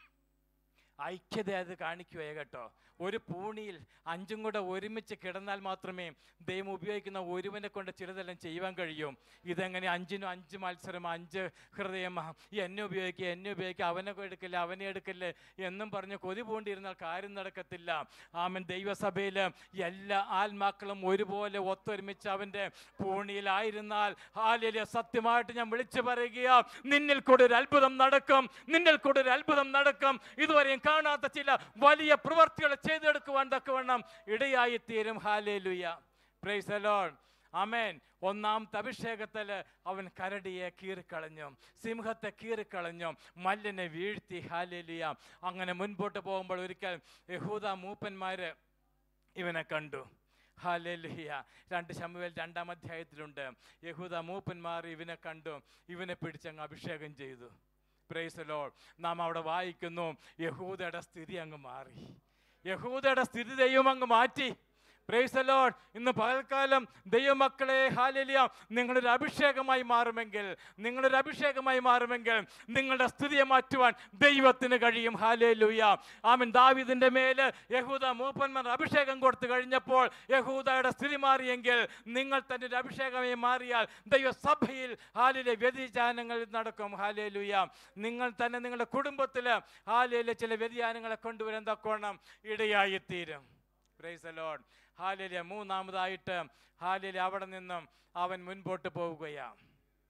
ഐക്യത അത് കാണിക്കുകയെ കേട്ടോ ഒരു പൂണിയിൽ അഞ്ചും കൂടെ ഒരുമിച്ച് കിടന്നാൽ മാത്രമേ ദൈവം ഉപയോഗിക്കുന്ന ഒരുവനെ കൊണ്ട് ചിലതെല്ലാം ചെയ്യുവാൻ കഴിയും ഇതെങ്ങനെ അഞ്ചിനും അഞ്ച് മത്സരം അഞ്ച് ഹൃദയം ഈ എന്നെ ഉപയോഗിക്കുക എന്നെ ഉപയോഗിക്കുക അവനെ എടുക്കില്ല അവനെ എടുക്കില്ല എന്നും പറഞ്ഞ് കൊതി പൂണ്ടിരുന്നാൽ കാര്യം നടക്കത്തില്ല ആമൻ ദൈവസഭയിൽ എല്ലാ ആത്മാക്കളും ഒരുപോലെ ഒത്തൊരുമിച്ച് അവൻ്റെ പൂണിയിലായിരുന്നാൽ ഹാലിലെ സത്യമായിട്ട് ഞാൻ വിളിച്ചു പറയുക നിന്നിൽ കൂടെ ഒരു അത്ഭുതം നടക്കും നിന്നിൽ കൂടെ ഒരു അത്ഭുതം നടക്കും ഇതുവരെയും കാണാത്ത ചില വലിയ പ്രവർത്തികൾ ചെയ്തെടുക്കുവാൻ തക്കവണ്ണം ഇടയായി തീരും ഹാലേലുയ പ്രൈസ് അലോൺ അമേൻ ഒന്നാമത്തെ അഭിഷേകത്തിൽ അവൻ കരടിയെ കീറിക്കളഞ്ഞു സിംഹത്തെ കീറിക്കളഞ്ഞു മല്ലിനെ വീഴ്ത്തി ഹാലേലിയ അങ്ങനെ മുൻപോട്ട് പോകുമ്പോൾ ഒരിക്കൽ യഹൂദ മൂപ്പന്മാര് ഇവനെ കണ്ടു ഹാലേലുഹിയ രണ്ട് ശമുവേൽ രണ്ടാം അധ്യായത്തിലുണ്ട് യഹൂദ മൂപ്പന്മാർ ഇവനെ കണ്ടു ഇവനെ പിടിച്ചങ്ങ് അഭിഷേകം ചെയ്തു പ്രൈസ് ലോൾ നാം അവിടെ വായിക്കുന്നു യഹൂദയുടെ സ്ഥിതി അങ്ങ് മാറി യഹൂദയുടെ സ്ഥിതി ദൈവം അങ്ങ് മാറ്റി പ്രൈസ് ലോഡ് ഇന്ന് പകൽക്കാലം ദൈവമക്കളെ ഹാലലിയ നിങ്ങളൊരു അഭിഷേകമായി മാറുമെങ്കിൽ നിങ്ങളൊരു അഭിഷേകമായി മാറുമെങ്കിൽ നിങ്ങളുടെ സ്ഥിതിയെ മാറ്റുവാൻ ദൈവത്തിന് കഴിയും ഹാലേലുയ ആമൻ ദാവിദിന്റെ മേല് യഹൂദ മൂപ്പന്മാർ അഭിഷേകം കൊടുത്തു കഴിഞ്ഞപ്പോൾ യഹൂദയുടെ സ്ഥിതി മാറിയെങ്കിൽ നിങ്ങൾ തന്നെ ഒരു അഭിഷേകമായി മാറിയാൽ ദൈവസഭയിൽ ഹാലിലെ വ്യതിചാനങ്ങൾ നടക്കും ഹാലേലുയ നിങ്ങൾ തന്നെ നിങ്ങളുടെ കുടുംബത്തിൽ ഹാലിലെ ചില വ്യതിയാനങ്ങളെ കൊണ്ടുവരാൻ തക്കോണം ഇടയായിത്തീരും പ്രൈസ് ലോഡ് ഹാലിലെ മൂന്നാമതായിട്ട് ഹാലിലെ അവിടെ നിന്നും അവൻ മുൻപോട്ട് പോവുകയാണ്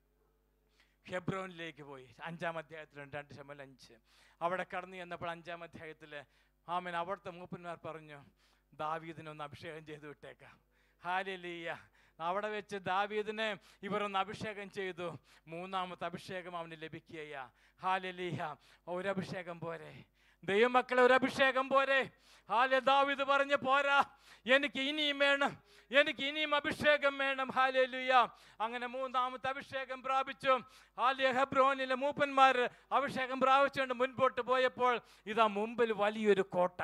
ഹെബ്രോനിലേക്ക് പോയി അഞ്ചാം അധ്യായത്തിലുണ്ട് രണ്ട് ശമ്പൽ അഞ്ച് അവിടെ കടന്നു ചെന്നപ്പോൾ അഞ്ചാം അധ്യായത്തിൽ ആമൻ അവിടുത്തെ മൂപ്പന്മാർ പറഞ്ഞു ദാവീദിനൊന്ന് അഭിഷേകം ചെയ്തു വിട്ടേക്കാം ഹാലിലീയ അവിടെ വെച്ച് ദാവീദിനെ ഇവർ ഒന്ന് അഭിഷേകം ചെയ്തു മൂന്നാമത്തെ അഭിഷേകം അവന് ലഭിക്കുകയാ ഹാലിലീയ ഒരഭിഷേകം പോരെ ദൈവമക്കളെ ഒരു അഭിഷേകം പോരെ ഹാലെ ദാവിദ് പറഞ്ഞ് പോരാ എനിക്ക് ഇനിയും വേണം എനിക്ക് ഇനിയും അഭിഷേകം വേണം ഹാലേലുയ അങ്ങനെ മൂന്നാമത്തെ അഭിഷേകം പ്രാപിച്ചു ഹാലിയ ഹെബ്രോനിലെ മൂപ്പന്മാർ അഭിഷേകം പ്രാപിച്ചുകൊണ്ട് മുൻപോട്ട് പോയപ്പോൾ ഇതാ മുമ്പിൽ വലിയൊരു കോട്ട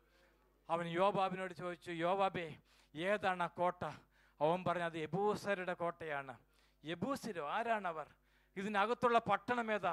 അവൻ യോബാബിനോട് ചോദിച്ചു യോബാബേ ഏതാണ് ആ കോട്ട അവൻ പറഞ്ഞത് യബൂസരുടെ കോട്ടയാണ് യബൂസിരോ ആരാണവർ ഇതിനകത്തുള്ള പട്ടണം ഏതാ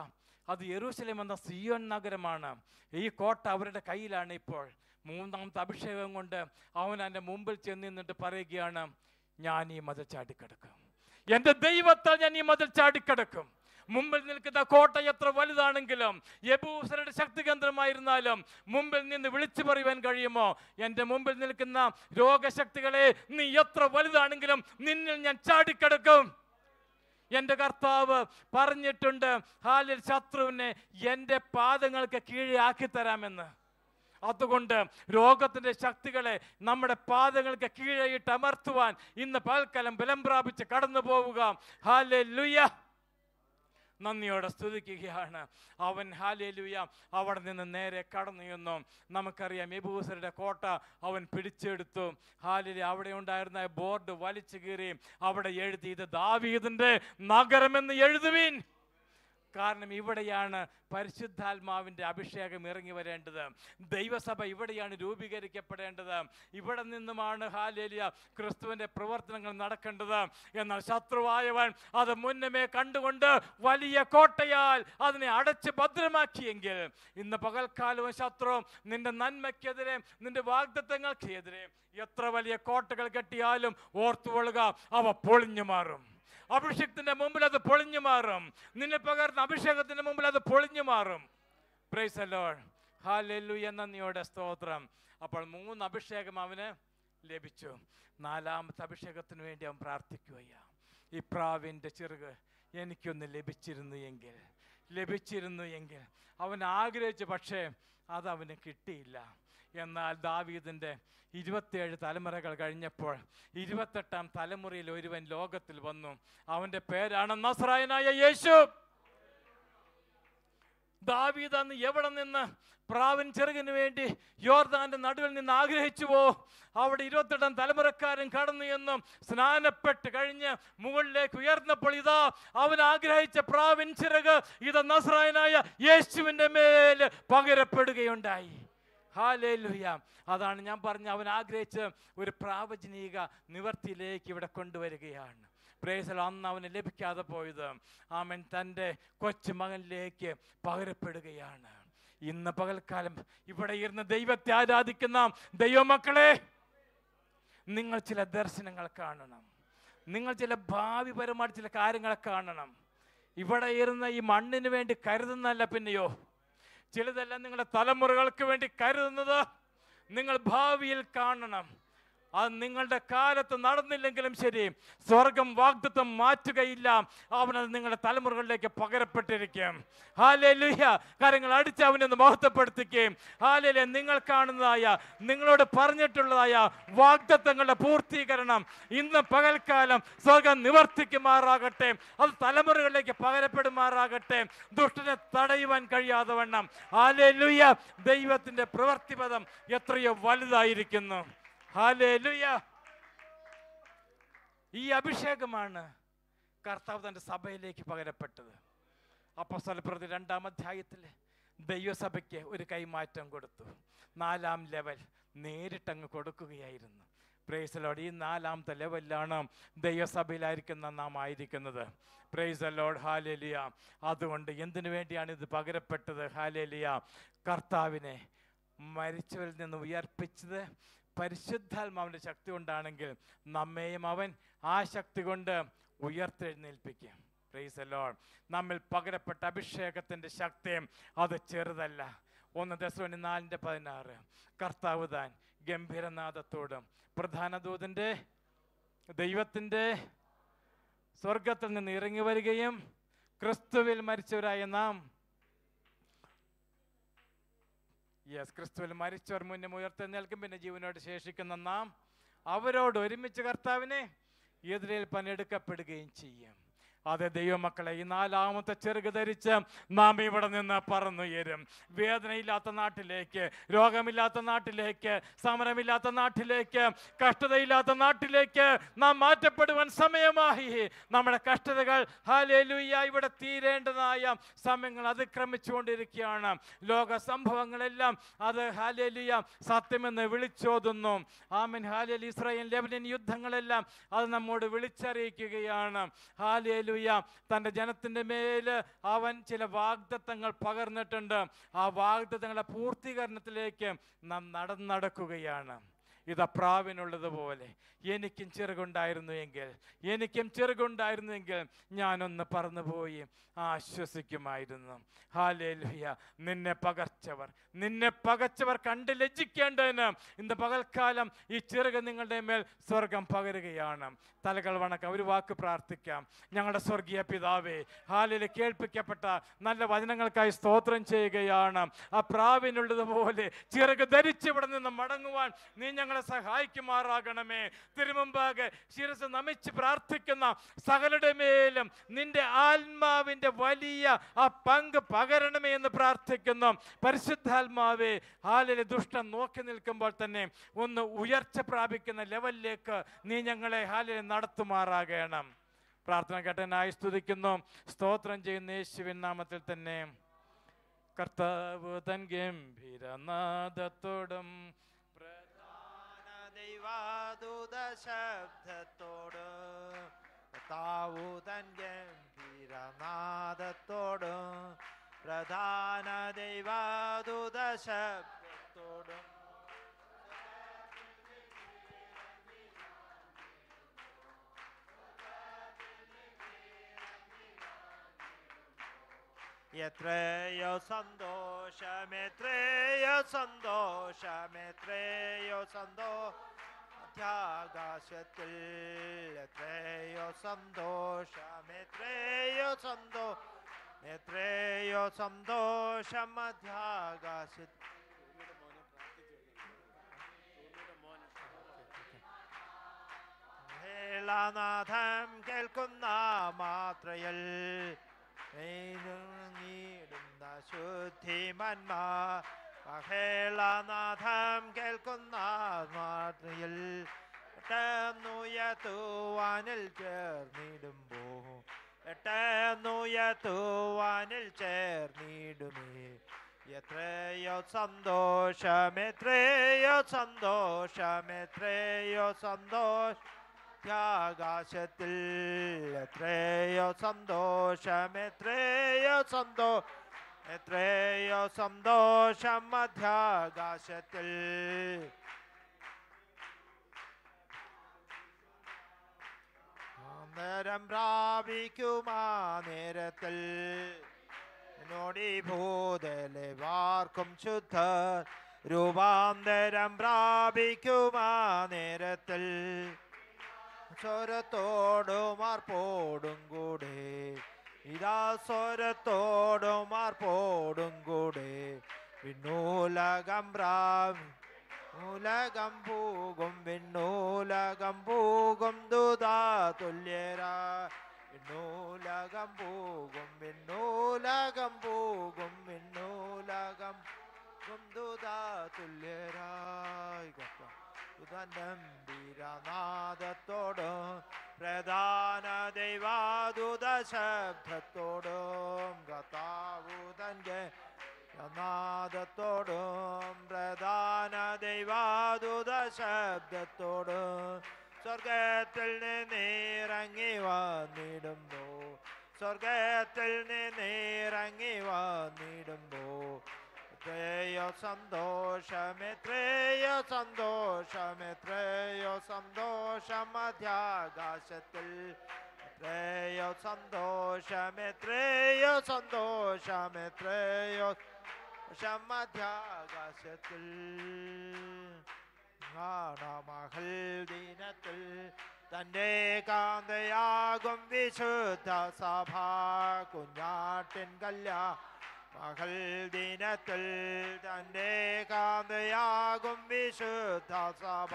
അത് യെരൂശലേം എന്ന സിയോൻ നഗരമാണ് ഈ കോട്ട അവരുടെ കയ്യിലാണ് ഇപ്പോൾ മൂന്നാമത്തെ അഭിഷേകം കൊണ്ട് അവൻ എൻ്റെ മുമ്പിൽ ചെന്ന് നിന്നിട്ട് പറയുകയാണ് ഞാൻ ഈ മതിൽ ചാടിക്കിടക്കും എൻ്റെ ദൈവത്താൽ ഞാൻ ഈ മതിൽ ചാടിക്കിടക്കും മുമ്പിൽ നിൽക്കുന്ന കോട്ട എത്ര വലുതാണെങ്കിലും യബൂസരുടെ ശക്തി കേന്ദ്രമായിരുന്നാലും മുമ്പിൽ നിന്ന് വിളിച്ചു പറയുവാൻ കഴിയുമോ എൻ്റെ മുമ്പിൽ നിൽക്കുന്ന രോഗശക്തികളെ നീ എത്ര വലുതാണെങ്കിലും നിന്നിൽ ഞാൻ ചാടിക്കിടക്കും എൻ്റെ കർത്താവ് പറഞ്ഞിട്ടുണ്ട് ഹാലിൽ ശത്രുവിനെ എൻ്റെ പാദങ്ങൾക്ക് കീഴെ ആക്കി തരാമെന്ന് അതുകൊണ്ട് രോഗത്തിന്റെ ശക്തികളെ നമ്മുടെ പാദങ്ങൾക്ക് കീഴെയിട്ട് അമർത്തുവാൻ ഇന്ന് പൽക്കലം ബലം പ്രാപിച്ച് കടന്നു പോവുക ഹാലെ ലുയ നന്ദിയോടെ സ്തുതിക്കുകയാണ് അവൻ ഹാലേലുയ അവിടെ നിന്ന് നേരെ കടന്നു എന്നും നമുക്കറിയാം എബൂസരുടെ കോട്ട അവൻ പിടിച്ചെടുത്തു ഹാലിലെ അവിടെ ഉണ്ടായിരുന്ന ബോർഡ് വലിച്ചു കീറി അവിടെ എഴുതി ഇത് ദാവീദിന്റെ നഗരമെന്ന് എഴുതുവീൻ കാരണം ഇവിടെയാണ് പരിശുദ്ധാത്മാവിൻ്റെ അഭിഷേകം ഇറങ്ങി വരേണ്ടത് ദൈവസഭ ഇവിടെയാണ് രൂപീകരിക്കപ്പെടേണ്ടത് ഇവിടെ നിന്നുമാണ് ഹാലേലിയ ക്രിസ്തുവിൻ്റെ പ്രവർത്തനങ്ങൾ നടക്കേണ്ടത് എന്നാൽ ശത്രുവായവൻ അത് മുന്നമേ കണ്ടുകൊണ്ട് വലിയ കോട്ടയാൽ അതിനെ അടച്ച് ഭദ്രമാക്കിയെങ്കിൽ ഇന്ന് പകൽക്കാലവും ശത്രു നിന്റെ നന്മയ്ക്കെതിരെ നിന്റെ വാഗ്ദത്തങ്ങൾക്കെതിരെ എത്ര വലിയ കോട്ടകൾ കെട്ടിയാലും ഓർത്തുകൊള്ളുക അവ പൊളിഞ്ഞു മാറും അഭിഷേകത്തിന്റെ മുമ്പിൽ അത് പൊളിഞ്ഞു മാറും നിന്നെ പകർന്ന അഭിഷേകത്തിന്റെ മുമ്പിൽ അത് പൊളിഞ്ഞു മാറും പ്രൈസ് ലോഡ് ഹാലെല്ലുയ നന്ദിയോടെ സ്തോത്രം അപ്പോൾ മൂന്ന് അഭിഷേകം അവന് ലഭിച്ചു നാലാമത്തെ അഭിഷേകത്തിന് വേണ്ടി അവൻ പ്രാർത്ഥിക്കുകയാ ഈ പ്രാവിൻ്റെ ചെറുക് എനിക്കൊന്ന് ലഭിച്ചിരുന്നു എങ്കിൽ ലഭിച്ചിരുന്നു എങ്കിൽ അവൻ ആഗ്രഹിച്ചു പക്ഷേ അത് അവന് കിട്ടിയില്ല എന്നാൽ ദാവീദിൻ്റെ ഇരുപത്തിയേഴ് തലമുറകൾ കഴിഞ്ഞപ്പോൾ ഇരുപത്തെട്ടാം തലമുറയിൽ ഒരുവൻ ലോകത്തിൽ വന്നു അവൻ്റെ പേരാണ് നസ്രായനായ യേശു ദാവീദ് അന്ന് എവിടെ നിന്ന് പ്രാവിൻ ചെറുകിന് വേണ്ടി യോർദാന്റെ നടുവിൽ നിന്ന് ആഗ്രഹിച്ചുവോ അവിടെ ഇരുപത്തെട്ടാം തലമുറക്കാരൻ കടന്നു എന്നും സ്നാനപ്പെട്ട് കഴിഞ്ഞ് മുകളിലേക്ക് ഉയർന്നപ്പോൾ ഇതാ അവൻ ആഗ്രഹിച്ച പ്രാവിൻ ചിറക് ഇത് നസ്രായനായ യേശുവിൻ്റെ മേൽ പകരപ്പെടുകയുണ്ടായി ഹാലേലുയ അതാണ് ഞാൻ പറഞ്ഞ അവൻ ആഗ്രഹിച്ച് ഒരു പ്രാവചനിക നിവർത്തിയിലേക്ക് ഇവിടെ കൊണ്ടുവരികയാണ് പ്രേസൽ അന്ന് അവന് ലഭിക്കാതെ പോയത് അവൻ തൻ്റെ കൊച്ചുമകനിലേക്ക് പകരപ്പെടുകയാണ് ഇന്ന് പകൽക്കാലം ഇവിടെ ഇരുന്ന് ദൈവത്തെ ആരാധിക്കുന്ന ദൈവമക്കളെ നിങ്ങൾ ചില ദർശനങ്ങൾ കാണണം നിങ്ങൾ ചില ഭാവിപരമായിട്ട് ചില കാര്യങ്ങളെ കാണണം ഇവിടെ ഇരുന്ന് ഈ മണ്ണിന് വേണ്ടി കരുതുന്നല്ല പിന്നെയോ ചിലതെല്ലാം നിങ്ങളുടെ തലമുറകൾക്ക് വേണ്ടി കരുതുന്നത് നിങ്ങൾ ഭാവിയിൽ കാണണം അത് നിങ്ങളുടെ കാലത്ത് നടന്നില്ലെങ്കിലും ശരി സ്വർഗം വാഗ്ദത്വം മാറ്റുകയില്ല അവനത് നിങ്ങളുടെ തലമുറകളിലേക്ക് പകരപ്പെട്ടിരിക്കും ഹാലേ ലുഹ്യ കാര്യങ്ങൾ അടിച്ച് അവനൊന്ന് മഹത്വപ്പെടുത്തിക്കുകയും ഹാലയിലെ നിങ്ങൾ കാണുന്നതായ നിങ്ങളോട് പറഞ്ഞിട്ടുള്ളതായ വാഗ്ദത്വങ്ങളുടെ പൂർത്തീകരണം ഇന്ന് പകൽക്കാലം സ്വർഗം നിവർത്തിക്കുമാറാകട്ടെ അത് തലമുറകളിലേക്ക് പകരപ്പെടുമാറാകട്ടെ ദുഷ്ടനെ തടയുവാൻ കഴിയാതെ വണ്ണം ഹാലേ ലുയ്യ ദൈവത്തിന്റെ പ്രവർത്തിപദം എത്രയോ വലുതായിരിക്കുന്നു ഹാലേലുയ ഈ അഭിഷേകമാണ് കർത്താവ് തൻ്റെ സഭയിലേക്ക് പകരപ്പെട്ടത് അപ്പസ്വലപ്രതി രണ്ടാം അധ്യായത്തിൽ ദൈവസഭയ്ക്ക് ഒരു കൈമാറ്റം കൊടുത്തു നാലാം ലെവൽ നേരിട്ടങ്ങ് കൊടുക്കുകയായിരുന്നു പ്രേസലോട് ഈ നാലാമത്തെ ലെവലിലാണ് ദൈവസഭയിലായിരിക്കുന്ന നാം ആയിരിക്കുന്നത് പ്രൈസ് ലോഡ് ഹാലേലിയ അതുകൊണ്ട് എന്തിനു വേണ്ടിയാണ് ഇത് പകരപ്പെട്ടത് ഹാലേലിയ കർത്താവിനെ മരിച്ചവരിൽ നിന്ന് ഉയർപ്പിച്ചത് പരിശുദ്ധാത്മാവിൻ്റെ ശക്തി കൊണ്ടാണെങ്കിൽ നമ്മെയും അവൻ ആ ശക്തി കൊണ്ട് ഉയർത്തെഴുന്നേൽപ്പിക്കും പ്രൈസ് ലോഡ് നമ്മിൽ പകരപ്പെട്ട അഭിഷേകത്തിൻ്റെ ശക്തിയും അത് ചെറുതല്ല ഒന്ന് ദശോനി നാലിൻ്റെ പതിനാറ് കർത്താവ് താൻ ഗംഭീരനാഥത്തോടും പ്രധാന ദൂതൻ്റെ ദൈവത്തിൻ്റെ സ്വർഗത്തിൽ നിന്ന് ഇറങ്ങി വരികയും ക്രിസ്തുവിൽ മരിച്ചവരായ നാം യെസ് ക്രിസ്തുവിൽ മരിച്ചവർ മുന്നേ ഉയർത്തെഴുന്നേൽക്കും പിന്നെ ജീവനോട് ശേഷിക്കുന്ന നാം അവരോട് ഒരുമിച്ച് കർത്താവിനെ എതിരേൽപ്പാൻ എടുക്കപ്പെടുകയും ചെയ്യും അതെ ദൈവമക്കളെ ഈ നാലാമത്തെ ചെറുക് ധരിച്ച് നാം ഇവിടെ നിന്ന് പറന്നുയരും വേദനയില്ലാത്ത നാട്ടിലേക്ക് രോഗമില്ലാത്ത നാട്ടിലേക്ക് സമരമില്ലാത്ത നാട്ടിലേക്ക് കഷ്ടതയില്ലാത്ത നാട്ടിലേക്ക് നാം മാറ്റപ്പെടുവാൻ സമയമായി നമ്മുടെ കഷ്ടതകൾ ഹാലേലുയ്യ ഇവിടെ തീരേണ്ടതായ സമയങ്ങൾ അതിക്രമിച്ചുകൊണ്ടിരിക്കുകയാണ് ലോക സംഭവങ്ങളെല്ലാം അത് ഹാലേലുയ സത്യമെന്ന് വിളിച്ചോതുന്നു ആമൻ ഹാലേൽ ഇസ്രായേൽ ലെബനൻ യുദ്ധങ്ങളെല്ലാം അത് നമ്മോട് വിളിച്ചറിയിക്കുകയാണ് ഹാലേലു ഹാലേലുയ തൻ്റെ ജനത്തിൻ്റെ മേൽ അവൻ ചില വാഗ്ദത്തങ്ങൾ പകർന്നിട്ടുണ്ട് ആ വാഗ്ദത്തങ്ങളുടെ പൂർത്തീകരണത്തിലേക്ക് നാം നടന്നടക്കുകയാണ് ഇതാ പ്രാവിനുള്ളതുപോലെ എനിക്കും ചിറകുണ്ടായിരുന്നു എങ്കിൽ എനിക്കും ചിറകുണ്ടായിരുന്നെങ്കിൽ ഞാനൊന്ന് പറന്നുപോയി ആശ്വസിക്കുമായിരുന്നു ഹാലേലുയ നിന്നെ പകർച്ചവർ നിന്നെ പകച്ചവർ കണ്ട് ലജ്ജിക്കേണ്ടതിന് ഇന്ന് പകൽക്കാലം ഈ ചിറക് നിങ്ങളുടെ മേൽ സ്വർഗം പകരുകയാണ് തലകൾ വണക്കം ഒരു വാക്ക് പ്രാർത്ഥിക്കാം ഞങ്ങളുടെ സ്വർഗീയ പിതാവേ ഹാലിൽ കേൾപ്പിക്കപ്പെട്ട നല്ല വചനങ്ങൾക്കായി സ്തോത്രം ചെയ്യുകയാണ് ആ പ്രാവിനുള്ളതുപോലെ ചിറക് ധരിച്ച് ഇവിടെ നിന്ന് മടങ്ങുവാൻ നീ ഞങ്ങളെ സഹായിക്കുമാറാകണമേ തിരുമുമ്പാകെ ശിരസ് നമിച്ച് പ്രാർത്ഥിക്കുന്ന സകലരുടെ മേലും നിന്റെ ആത്മാവിന്റെ വലിയ ആ പങ്ക് പകരണമേ എന്ന് പ്രാർത്ഥിക്കുന്നു പരിശുദ്ധാത്മാവേ ഹാലിലെ ദുഷ്ടം നോക്കി നിൽക്കുമ്പോൾ തന്നെ ഒന്ന് ഉയർച്ച പ്രാപിക്കുന്ന ലെവലിലേക്ക് നീ ഞങ്ങളെ ഹാലിൽ നടത്തുമാറാകണം പ്രാർത്ഥന കേട്ടനായി സ്തുതിക്കുന്നു സ്തോത്രം ചെയ്യുന്ന യേശുവിൻ നാമത്തിൽ തന്നെ കർത്താവ് തൻ ഗംഭീരനാദത്തോടും ദൈവാദൂത ശബ്ദത്തോട് കർത്താവു തൻ ഗംഭീരനാദത്തോട് പ്രധാന ദൈവാദൂത ശബ്ദത്തോടും എത്രയോ സന്തോഷം എത്രയോ സന്തോഷം എത്രയോ സന്തോ മധ്യാകാശത്തിൽ എത്രയോ സന്തോഷം എത്രയോ സന്തോ എത്രയോ സന്തോഷം മധ്യാകാശത്തിൽ ഹേളനാഥം കേൾക്കുന്ന മാത്രയിൽ നീടുന്ന ശുദ്ധിമന്മാ മഹേളനാഥം കേൾക്കുന്ന മാത്രയിൽ എട്ടുന്നുയത്തുവാനിൽ ചേർന്നിടുമ്പോ എട്ടുന്നുയത്തുവാനിൽ ചേർന്നിടുമേ എത്രയോ സന്തോഷം എത്രയോ സന്തോഷം എത്രയോ സന്തോഷം മധ്യാകാശത്തിൽ എത്രയോ സന്തോഷം എത്രയോ സന്തോ എത്രയോ സന്തോഷം മധ്യാകാശത്തിൽ നേരം പ്രാപിക്കുമാ നേരത്തിൽ നോടി ഭൂതലെ വാർക്കും ശുദ്ധ രൂപാന്തരം പ്രാപിക്കുമാ നേരത്തിൽ സ്വരത്തോടും ആർപ്പോടും കൂടെ ഇതാ സ്വരത്തോടും ആർപ്പോടും കൂടെ വിണ്ണൂലകം പ്രാവി ഉലകം പൂകും വിണ്ണൂലകം പൂകും ദുതാ തുല്യരാ വിണ്ണൂലകം പൂകും വിണ്ണൂലകം പൂകും വിണ്ണൂലകം പൂകും ദുതാ തുല്യരായി കർത്താവ് നമ്പീരനാദത്തോടും പ്രധാന ദൈവാദൂത ശബ്ദത്തോടും കഥാവുതൻ്റെ നാദത്തോടും പ്രധാന ദൈവാദൂത ശബ്ദത്തോടും സ്വർഗത്തിൽ നിന്നിറങ്ങി വന്നിടുമ്പോ സ്വർഗത്തിൽ നിന്നിറങ്ങി വന്നിടുമ്പോ എത്രയോ സന്തോഷം എത്രയോ സന്തോഷം എത്രയോ സന്തോഷം മധ്യാകാശത്തിൽ എത്രയോ സന്തോഷം എത്രയോ സന്തോഷം എത്രയോ സന്തോഷം മധ്യാകാശത്തിൽ മഹൽ ദിനത്തിൽ തൻ്റെ കാന്തയാകും വിശുദ്ധ സഭ കുഞ്ഞാട്ടിൻ കല്യാ പകൽ ദിനത്തിൽ തൻ്റെ കാന്തയാകും വിശുദ്ധ സഭ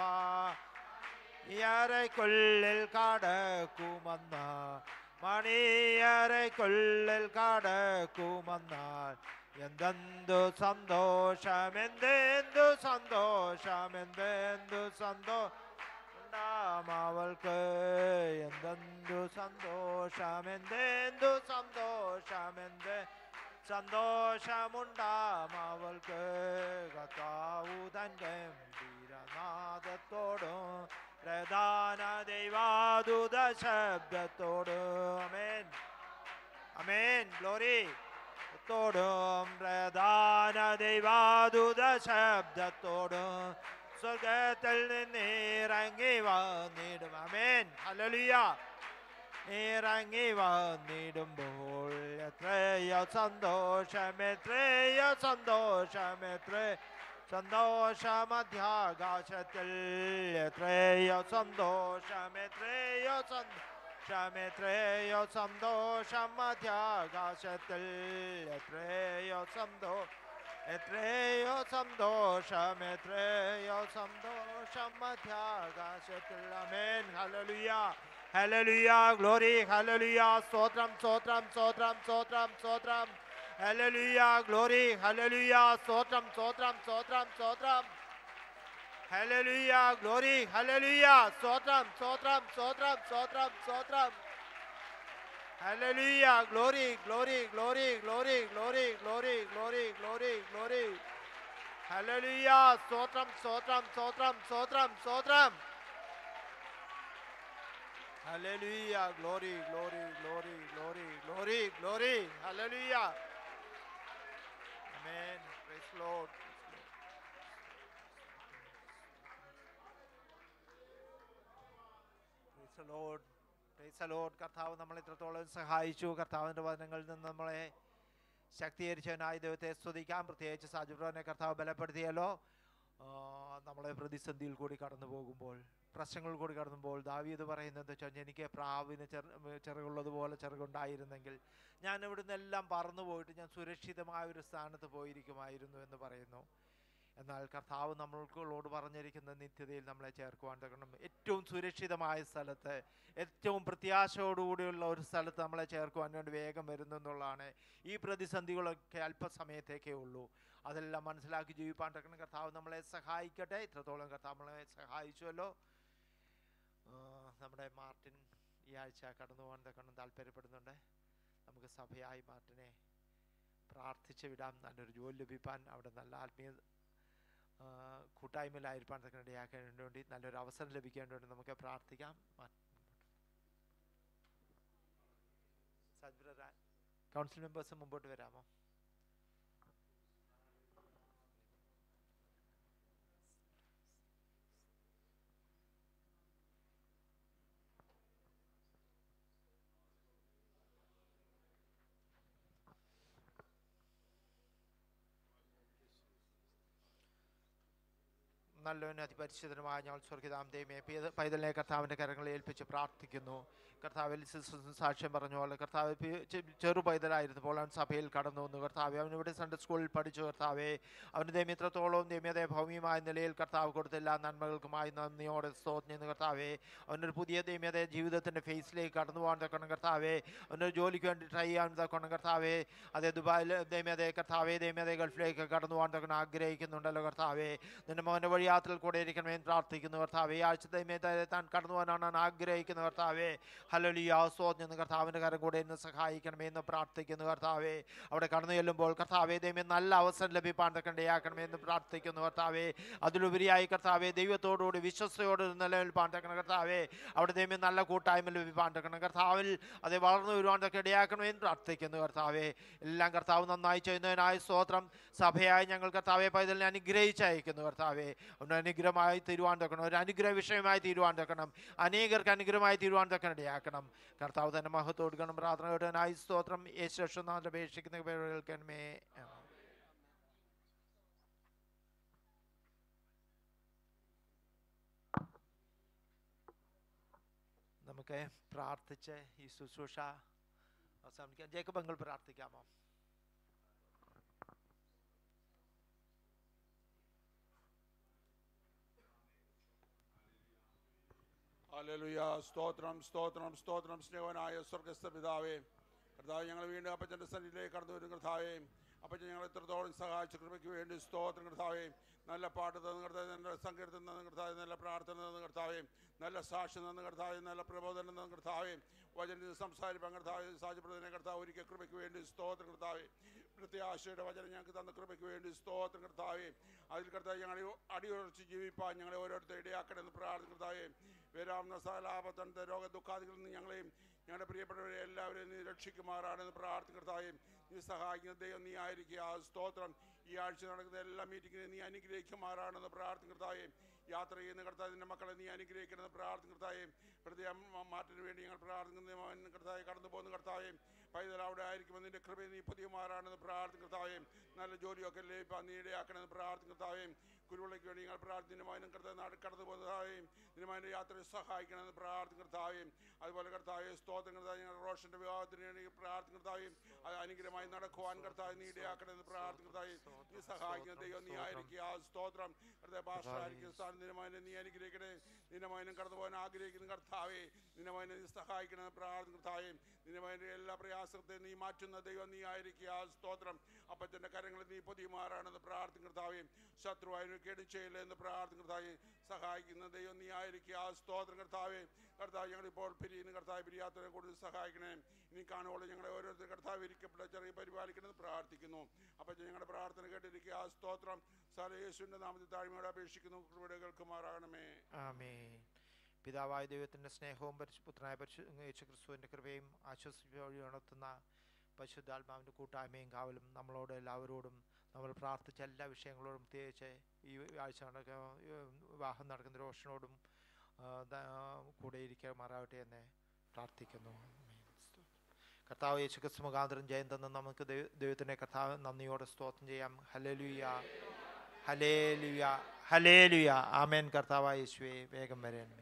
യറയ്ക്കുള്ളിൽ കടക്കുമെന്ന മണിയറയ്ക്കുള്ളിൽ കടക്കുമെന്നാൽ എന്തെന്തു സന്തോഷം എന്തെന്തു സന്തോഷം എന്തെന്തു സന്തോഷം അവൾക്ക് എന്തെന്തു സന്തോഷം എന്തെന്തു സന്തോഷം എന്ത് സന്തോഷമുണ്ടാം അവൾക്ക് കത്താവു തൻ ഗംഭീരനാദത്തോടും പ്രധാന ദൈവാദൂത ശബ്ദത്തോട് അമേൻ അമേൻ ഗ്ലോറി ത്തോടും പ്രധാന ദൈവാദൂത ശബ്ദത്തോടും സ്വർഗത്തിൽ നിന്നിറങ്ങി വന്നിടും അമേൻ ഹല്ലേലൂയ ഇറങ്ങി വന്നിടുമ്പോൾ എത്രയോ സന്തോഷം എത്രയോ സന്തോഷം എത്ര സന്തോഷമധ്യാകാശത്തിൽ എത്രയോ സന്തോഷം എത്രയോ സന്തോഷം എത്രയോ സന്തോഷം മധ്യാകാശത്തിൽ എത്രയോ സന്തോഷം എത്രയോ സന്തോഷം എത്രയോ സന്തോഷം മധ്യാകാശത്തിൽ അമേൻ ഹല്ലേലൂയ ഹല്ലേലൂയ ഗ്ലോറി ഹല്ലേലൂയ സ്തോത്രം സ്തോത്രം സ്തോത്രം സ്തോത്രം സ്തോത്രം ഹല്ലേലൂയ ഗ്ലോറി ഹല്ലേലൂയ സ്തോത്രം സ്തോത്രം സ്തോത്രം സ്തോത്രം ഹല്ലേലൂയ ഗ്ലോറി ഹല്ലേലൂയ സ്തോത്രം സ്തോത്രം സ്തോത്രം സ്തോത്രം സ്തോത്രം ഹല്ലേലൂയ glory glory glory glory glory glory glory glory glory ഹല്ലേലൂയ സ്തോത്രം സ്തോത്രം സ്തോത്രം സ്തോത്രം സ്തോത്രം Hallelujah. Glory, glory, glory, glory, glory, glory. Hallelujah. Amen. Praise the Lord. Praise the Lord. Praise the Lord. കർത്താവ് നമ്മളെ ഇത്രത്തോളം സഹായിച്ചു കർത്താവിൻ്റെ വചനങ്ങളിൽ നിന്ന് നമ്മളെ ശക്തീകരിച്ചവനായ ദൈവത്തെ സ്തുതിക്കാം പ്രത്യേകിച്ച് സാജുബ്രോനെ കർത്താവ് ബലപ്പെടുത്തിയല്ലോ ആ, നമ്മളെ പ്രതിസന്ധിയിൽ കൂടി കടന്നു പോകുമ്പോൾ പ്രശ്നങ്ങൾ കൂടി കടന്നുമ്പോൾ ദാവീദ് പറയുന്നത് വെച്ചാൽ എനിക്ക് പ്രാവിന് ചെറു ചിറകുള്ളതുപോലെ ചിറകുണ്ടായിരുന്നെങ്കിൽ ഞാൻ ഇവിടുന്ന് എല്ലാം പറന്നു പോയിട്ട് ഞാൻ സുരക്ഷിതമായ ഒരു സ്ഥാനത്ത് പോയിരിക്കുമായിരുന്നു എന്ന് പറയുന്നു എന്നാൽ കർത്താവ് നമ്മൾക്കുള്ളോട് പറഞ്ഞിരിക്കുന്ന നിത്യതയിൽ നമ്മളെ ചേർക്കുവാൻ തക്കണം ഏറ്റവും സുരക്ഷിതമായ സ്ഥലത്ത് ഏറ്റവും പ്രത്യാശയോടുകൂടിയുള്ള ഒരു സ്ഥലത്ത് നമ്മളെ ചേർക്കുവാൻ വേണ്ടി വേഗം വരുന്നു എന്നുള്ളതാണ് ഈ പ്രതിസന്ധികളൊക്കെ അല്പസമയത്തേക്കേ ഉള്ളൂ അതെല്ലാം മനസ്സിലാക്കി ജീവിപ്പാൻ തക്കണം കർത്താവ് നമ്മളെ സഹായിക്കട്ടെ ഇത്രത്തോളം കർത്താവ് നമ്മളെ സഹായിച്ചുവല്ലോ ആ, നമ്മുടെ മാർട്ടിൻ ഈ ആഴ്ച കടന്നു പോകാൻ തക്കണം താല്പര്യപ്പെടുന്നുണ്ട് നമുക്ക് സഭയായി മാർട്ടിനെ പ്രാർത്ഥിച്ച് വിടാം നല്ലൊരു ജോലി ലഭിപ്പാൻ അവിടെ നല്ല ആത്മീയ ആ, കൂട്ടായ്മയിലായിരിക്കാൻ തക്കണം ഇടയാക്കാൻ വേണ്ടി നല്ലൊരു അവസരം ലഭിക്കാൻ വേണ്ടി നമുക്ക് പ്രാർത്ഥിക്കാം കൗൺസിൽ മെമ്പേഴ്സ് മുമ്പോട്ട് വരാമോ നല്ലവനും അതിപരിശുദ്ധനുമായ ഞങ്ങൾ സ്വർഗിതാം ദൈവമേ പൈത- പൈതലിനെ കർത്താവിൻ്റെ കരങ്ങളിൽ ഏൽപ്പിച്ച് പ്രാർത്ഥിക്കുന്നു കർത്താവിൽ സിസ്റ്റേഴ്സ് സാക്ഷ്യം പറഞ്ഞ പോലെ കർത്താവ് പി- ചെ- ചെറു പൈതലായിരുന്നപ്പോൾ അവൻ സഭയിൽ കടന്നു വന്നു കർത്താവെ അവൻ ഇവിടെ സൺഡേ സ്കൂളിൽ പഠിച്ചു കർത്താവെ അവന് ദൈവം ഇത്രത്തോളം ദൈവത്തെ ഭൗമികമായ നിലയിൽ കർത്താവ് കൊടുത്ത എല്ലാ നന്മകൾക്കുമായി നന്ദിയോടെ സ്തോത്രം ചെയ്യുന്നു കർത്താവെ അവനൊരു പുതിയ ദൈവത്തെ ജീവിതത്തിൻ്റെ ഫേസിലേക്ക് കടന്നു പോകാൻ തക്കണം കർത്താവെ അവനൊരു ജോലിക്ക് വേണ്ടി ട്രൈ ചെയ്യാൻ തക്കണം കർത്താവെ അതേ ദുബായിൽ ദൈവത്തെ കർത്താവെ ദൈവത്തെ ഗൾഫിലേക്ക് കടന്നു പോകാൻ തക്കണം ആഗ്രഹിക്കുന്നുണ്ടല്ലോ കർത്താവെ നിന്റെ മോൻ്റെ വഴി യാത്രയിൽ കൂടെ ഇരിക്കണമെന്ന് പ്രാർത്ഥിക്കുന്നു കർത്താവെ ഈ ആഴ്ച ദൈവത്തെ താൻ കടന്നു പോകാനാണ് ഞാൻ ആഗ്രഹിക്കുന്നത് കർത്താവെ ഹലലിയ സ്തോത്രം എന്ന് കർത്താവിൻ്റെ കരം കൂടെ എന്നെ സഹായിക്കണമേ എന്ന് പ്രാർത്ഥിക്കുന്നു കർത്താവെ അവിടെ കടന്നു ചെല്ലുമ്പോൾ കർത്താവെ ദൈവം നല്ല അവസരം ലഭിപ്പാൻ തക്കണ്ടയാക്കണമേ എന്ന് പ്രാർത്ഥിക്കുന്നു കർത്താവെ അതിലുപരിയായി കർത്താവെ ദൈവത്തോടുകൂടി വിശ്വസ്തയോട് നിലനിൽപ്പാൻ തക്കണം കർത്താവെ അവിടെ ദൈവം നല്ല കൂട്ടായ്മ ലഭിപ്പാൻ തക്കണം കർത്താവിൽ അത് വളർന്നു വരുവാൻ തക്ക ഇടയാക്കണമേ എന്ന് പ്രാർത്ഥിക്കുന്നു കർത്താവെ എല്ലാം കർത്താവ് നന്നായി ചെയ്യുന്നതിനായ സ്തോത്രം സഭയായി ഞങ്ങൾ കർത്താവെ പൈതലിനെ അനുഗ്രഹിച്ചയക്കുന്നു കർത്താവെ ഒന്ന് അനുഗ്രഹമായി തീരുവാൻ തക്കണം ഒരു അനുഗ്രഹ വിഷയമായി തീരുവാൻ തക്കണം അനേകർക്ക് അനുഗ്രഹമായി തീരുവാൻ തക്കണം ഇടയാക്കണം കർത്താവ് തന്നെ മഹത്വം കൊടുക്കണം പ്രാർത്ഥന കേട്ടനായി സ്തോത്രം യേശുനാഥ് അപേക്ഷിക്കുന്ന പേര് കേൾക്കണമേ ആമേൻ. നമുക്ക് പ്രാർത്ഥിച്ച് ഈ ശുശ്രൂഷ അവസാനിക്കാം ജേക്കബ് അങ്ങൾ പ്രാർത്ഥിക്കാമോ ഹല്ലേലൂയ സ്തോത്രം സ്തോത്രം സ്തോത്രം സ്നേഹവനായ സ്വർഗസ്ഥ പിതാവേ കർത്താവ് ഞങ്ങൾ വീണ്ടും അപ്പച്ചൻ്റെ സന്നിധിയിലേക്ക് കടന്നു വരും കർത്താവേ അപ്പച്ചൻ ഞങ്ങൾ എത്രത്തോളം സഹായിച്ച കൃപയ്ക്ക് വേണ്ടി സ്തോത്രം കർത്താവേ നല്ല പാട്ട് തന്നു കർത്താവേ നല്ല സങ്കീർത്തനം തന്നു കർത്താവേ നല്ല പ്രാർത്ഥന തന്നു കർത്താവേ നല്ല സാക്ഷ്യം തന്നു കർത്താവേ നല്ല പ്രബോധനം തന്നു കർത്താവേ വചനത്തിൽ സംസാരിപ്പാൻ കർത്താവേ സാധ്യപ്പെടുന്നതിനെ കർത്താവ് ഒരിക്കൽ കൃപയ്ക്ക് വേണ്ടി സ്തോത്രം കർത്താവേ പ്രത്യാശയുടെ വചനം ഞങ്ങൾക്ക് തന്ന കൃപയ്ക്ക് വേണ്ടി സ്തോത്രം കർത്താവേ അതിൽ കർത്താവ് ഞങ്ങളെ അടിയുറച്ച് ജീവിപ്പാൻ ഞങ്ങളെ ഓരോരുത്തർ ഇടയാക്കണമെന്ന് പ്രാർത്ഥന കർത്താവെ വരാവുന്ന സകലാപത്തനത്തെ രോഗ ദുഃഖാദികളിൽ നിന്ന് ഞങ്ങളെയും ഞങ്ങളുടെ പ്രിയപ്പെട്ടവരെ എല്ലാവരെയും നീ രക്ഷിക്കുമാറാണെന്ന് പ്രാർത്ഥന കർത്താവെ നീ സഹായിക്കുന്ന ദൈവം നീ ആയിരിക്കുക ആ സ്തോത്രം ഈ ആഴ്ച നടക്കുന്ന എല്ലാ മീറ്റിങ്ങിനും നീ അനുഗ്രഹിക്കുമാറാണെന്ന് പ്രാർത്ഥന കർത്താവെ യാത്ര ചെയ്യുന്ന കർത്താവ് നിന്റെ മക്കളെ നീ അനുഗ്രഹിക്കണമെന്ന് പ്രാർത്ഥന കർത്താവെ ഹൃദയം മാറ്റിന് വേണ്ടി ഞങ്ങൾ പ്രാർത്ഥിക്കുന്ന കർത്താവെ കടന്നു പോകുന്ന കർത്താവെ പൈതൽ അവിടെ ആയിരിക്കുമ്പോൾ നിന്റെ കൃപ നീ പുതിയമാറാണെന്ന് പ്രാർത്ഥന കർത്താവെ നല്ല ജോലിയൊക്കെ ലഭിക്കാൻ നീ ഇടയാക്കണമെന്ന് പ്രാർത്ഥന കർത്താവെ കുരുവിളയ്ക്ക് വേണ്ടി ഞങ്ങൾ പ്രാർത്ഥനമായും കർത്താവ് നാട് കടന്നു പോകുന്നതായും നിന്നുമാൻ്റെ യാത്രയെ സഹായിക്കണമെന്ന് പ്രാർത്ഥന കർത്താവെ അതുപോലെ കർത്താവെ സ്തോത്രം കർത്താവ് ഞങ്ങൾ റോഷന്റെ വിവാഹത്തിന് വേണ്ടി പ്രാർത്ഥന കർത്താവെ അത് അനുഗ്രഹമായി നടക്കുവാൻ കർത്താവ് നീ ഇടയാക്കണമെന്ന് പ്രാർത്ഥന കർത്താവെ നീ സഹായിക്കുന്ന ദൈവം നീ ആയിരിക്കുക ആ സ്തോത്രം കർത്താവ് ഭാഷായിരിക്കുന്ന സ്ഥാനം നിന്നുമാനെ നീ അനുഗ്രഹിക്കണേ നിന്നുമാനും കടന്നു പോകാൻ ആഗ്രഹിക്കുന്ന കർത്താവെ നിന്നുമാനെ നീ സഹായിക്കണമെന്ന് പ്രാർത്ഥന കർത്താവെ നിന്നുമാൻ്റെ എല്ലാ പ്രയാസത്തെയും നീ മാറ്റുന്ന ദൈവം നീ ആയിരിക്കുക ആ സ്തോത്രം അപ്പച്ചൻ്റെ കരങ്ങളിൽ നീ പൊതിയുമാറാണെന്ന് പ്രാർത്ഥന കർത്താവെ ശത്രുവായു കേടും ചെയ്യില്ല എന്ന് പ്രാർത്ഥന കർത്താവെ സഹായിക്കുന്ന ദൈവം നീ ആയിരിക്കുക ആ സ്തോത്രം കർത്താവെ കർത്താവ് ഞങ്ങളിപ്പോൾ പിരിയുന്ന കർത്താവ് പിരിയാത്തവരെ കൂടുതൽ സഹായിക്കണേ ഇനി കാണുമ്പോൾ ഞങ്ങളെ ഓരോരുത്തർ കർത്താവ് ഇരിക്കപ്പെട്ട ചെറിയ പരിപാലിക്കണമെന്ന് പ്രാർത്ഥിക്കുന്നു അപ്പം ഞങ്ങളുടെ പ്രാർത്ഥന കേട്ടിരിക്കുക ആ സ്തോത്രം സാല യേശുവിൻ്റെ നാമത്തിൽ താഴ്മയോടെ അപേക്ഷിക്കുന്നു കൃപയുടെ കേൾക്കുമാറാകണമേ ആമേൻ പിതാവായ ദൈവത്തിൻ്റെ സ്നേഹവും പരിശുപുത്രനായ പരിശു യേശു ക്രിസ്തുവിൻ്റെ കൃപയും ആശ്വസിപ്പ് വഴി ഉണർത്തുന്ന പരിശുദ്ധാത്മാവിൻ്റെ കൂട്ടായ്മയും കാവലും നമ്മളോട് എല്ലാവരോടും നമ്മൾ പ്രാർത്ഥിച്ച എല്ലാ വിഷയങ്ങളോടും പ്രത്യേകിച്ച് ഈ ആഴ്ച നടക്ക വിവാഹം നടക്കുന്ന റോഷനോടും ആ, ദ- കൂടെ ഇരിക്കുമാറാവട്ടെ എന്ന് പ്രാർത്ഥിക്കുന്നു കർത്താവ് യേശു ക്രിസ്തു മുഖാന്തരം ജയം തന്ന് നമുക്ക് ദൈവ- ദൈവത്തിൻ്റെ കർത്താവ് നന്ദിയോടെ സ്തോത്രം ചെയ്യാം ഹലേലുയ ഹലേലുയ ഹലേലുയ ആമേൻ കർത്താവായ യേശുവേ വേഗം വരേൻ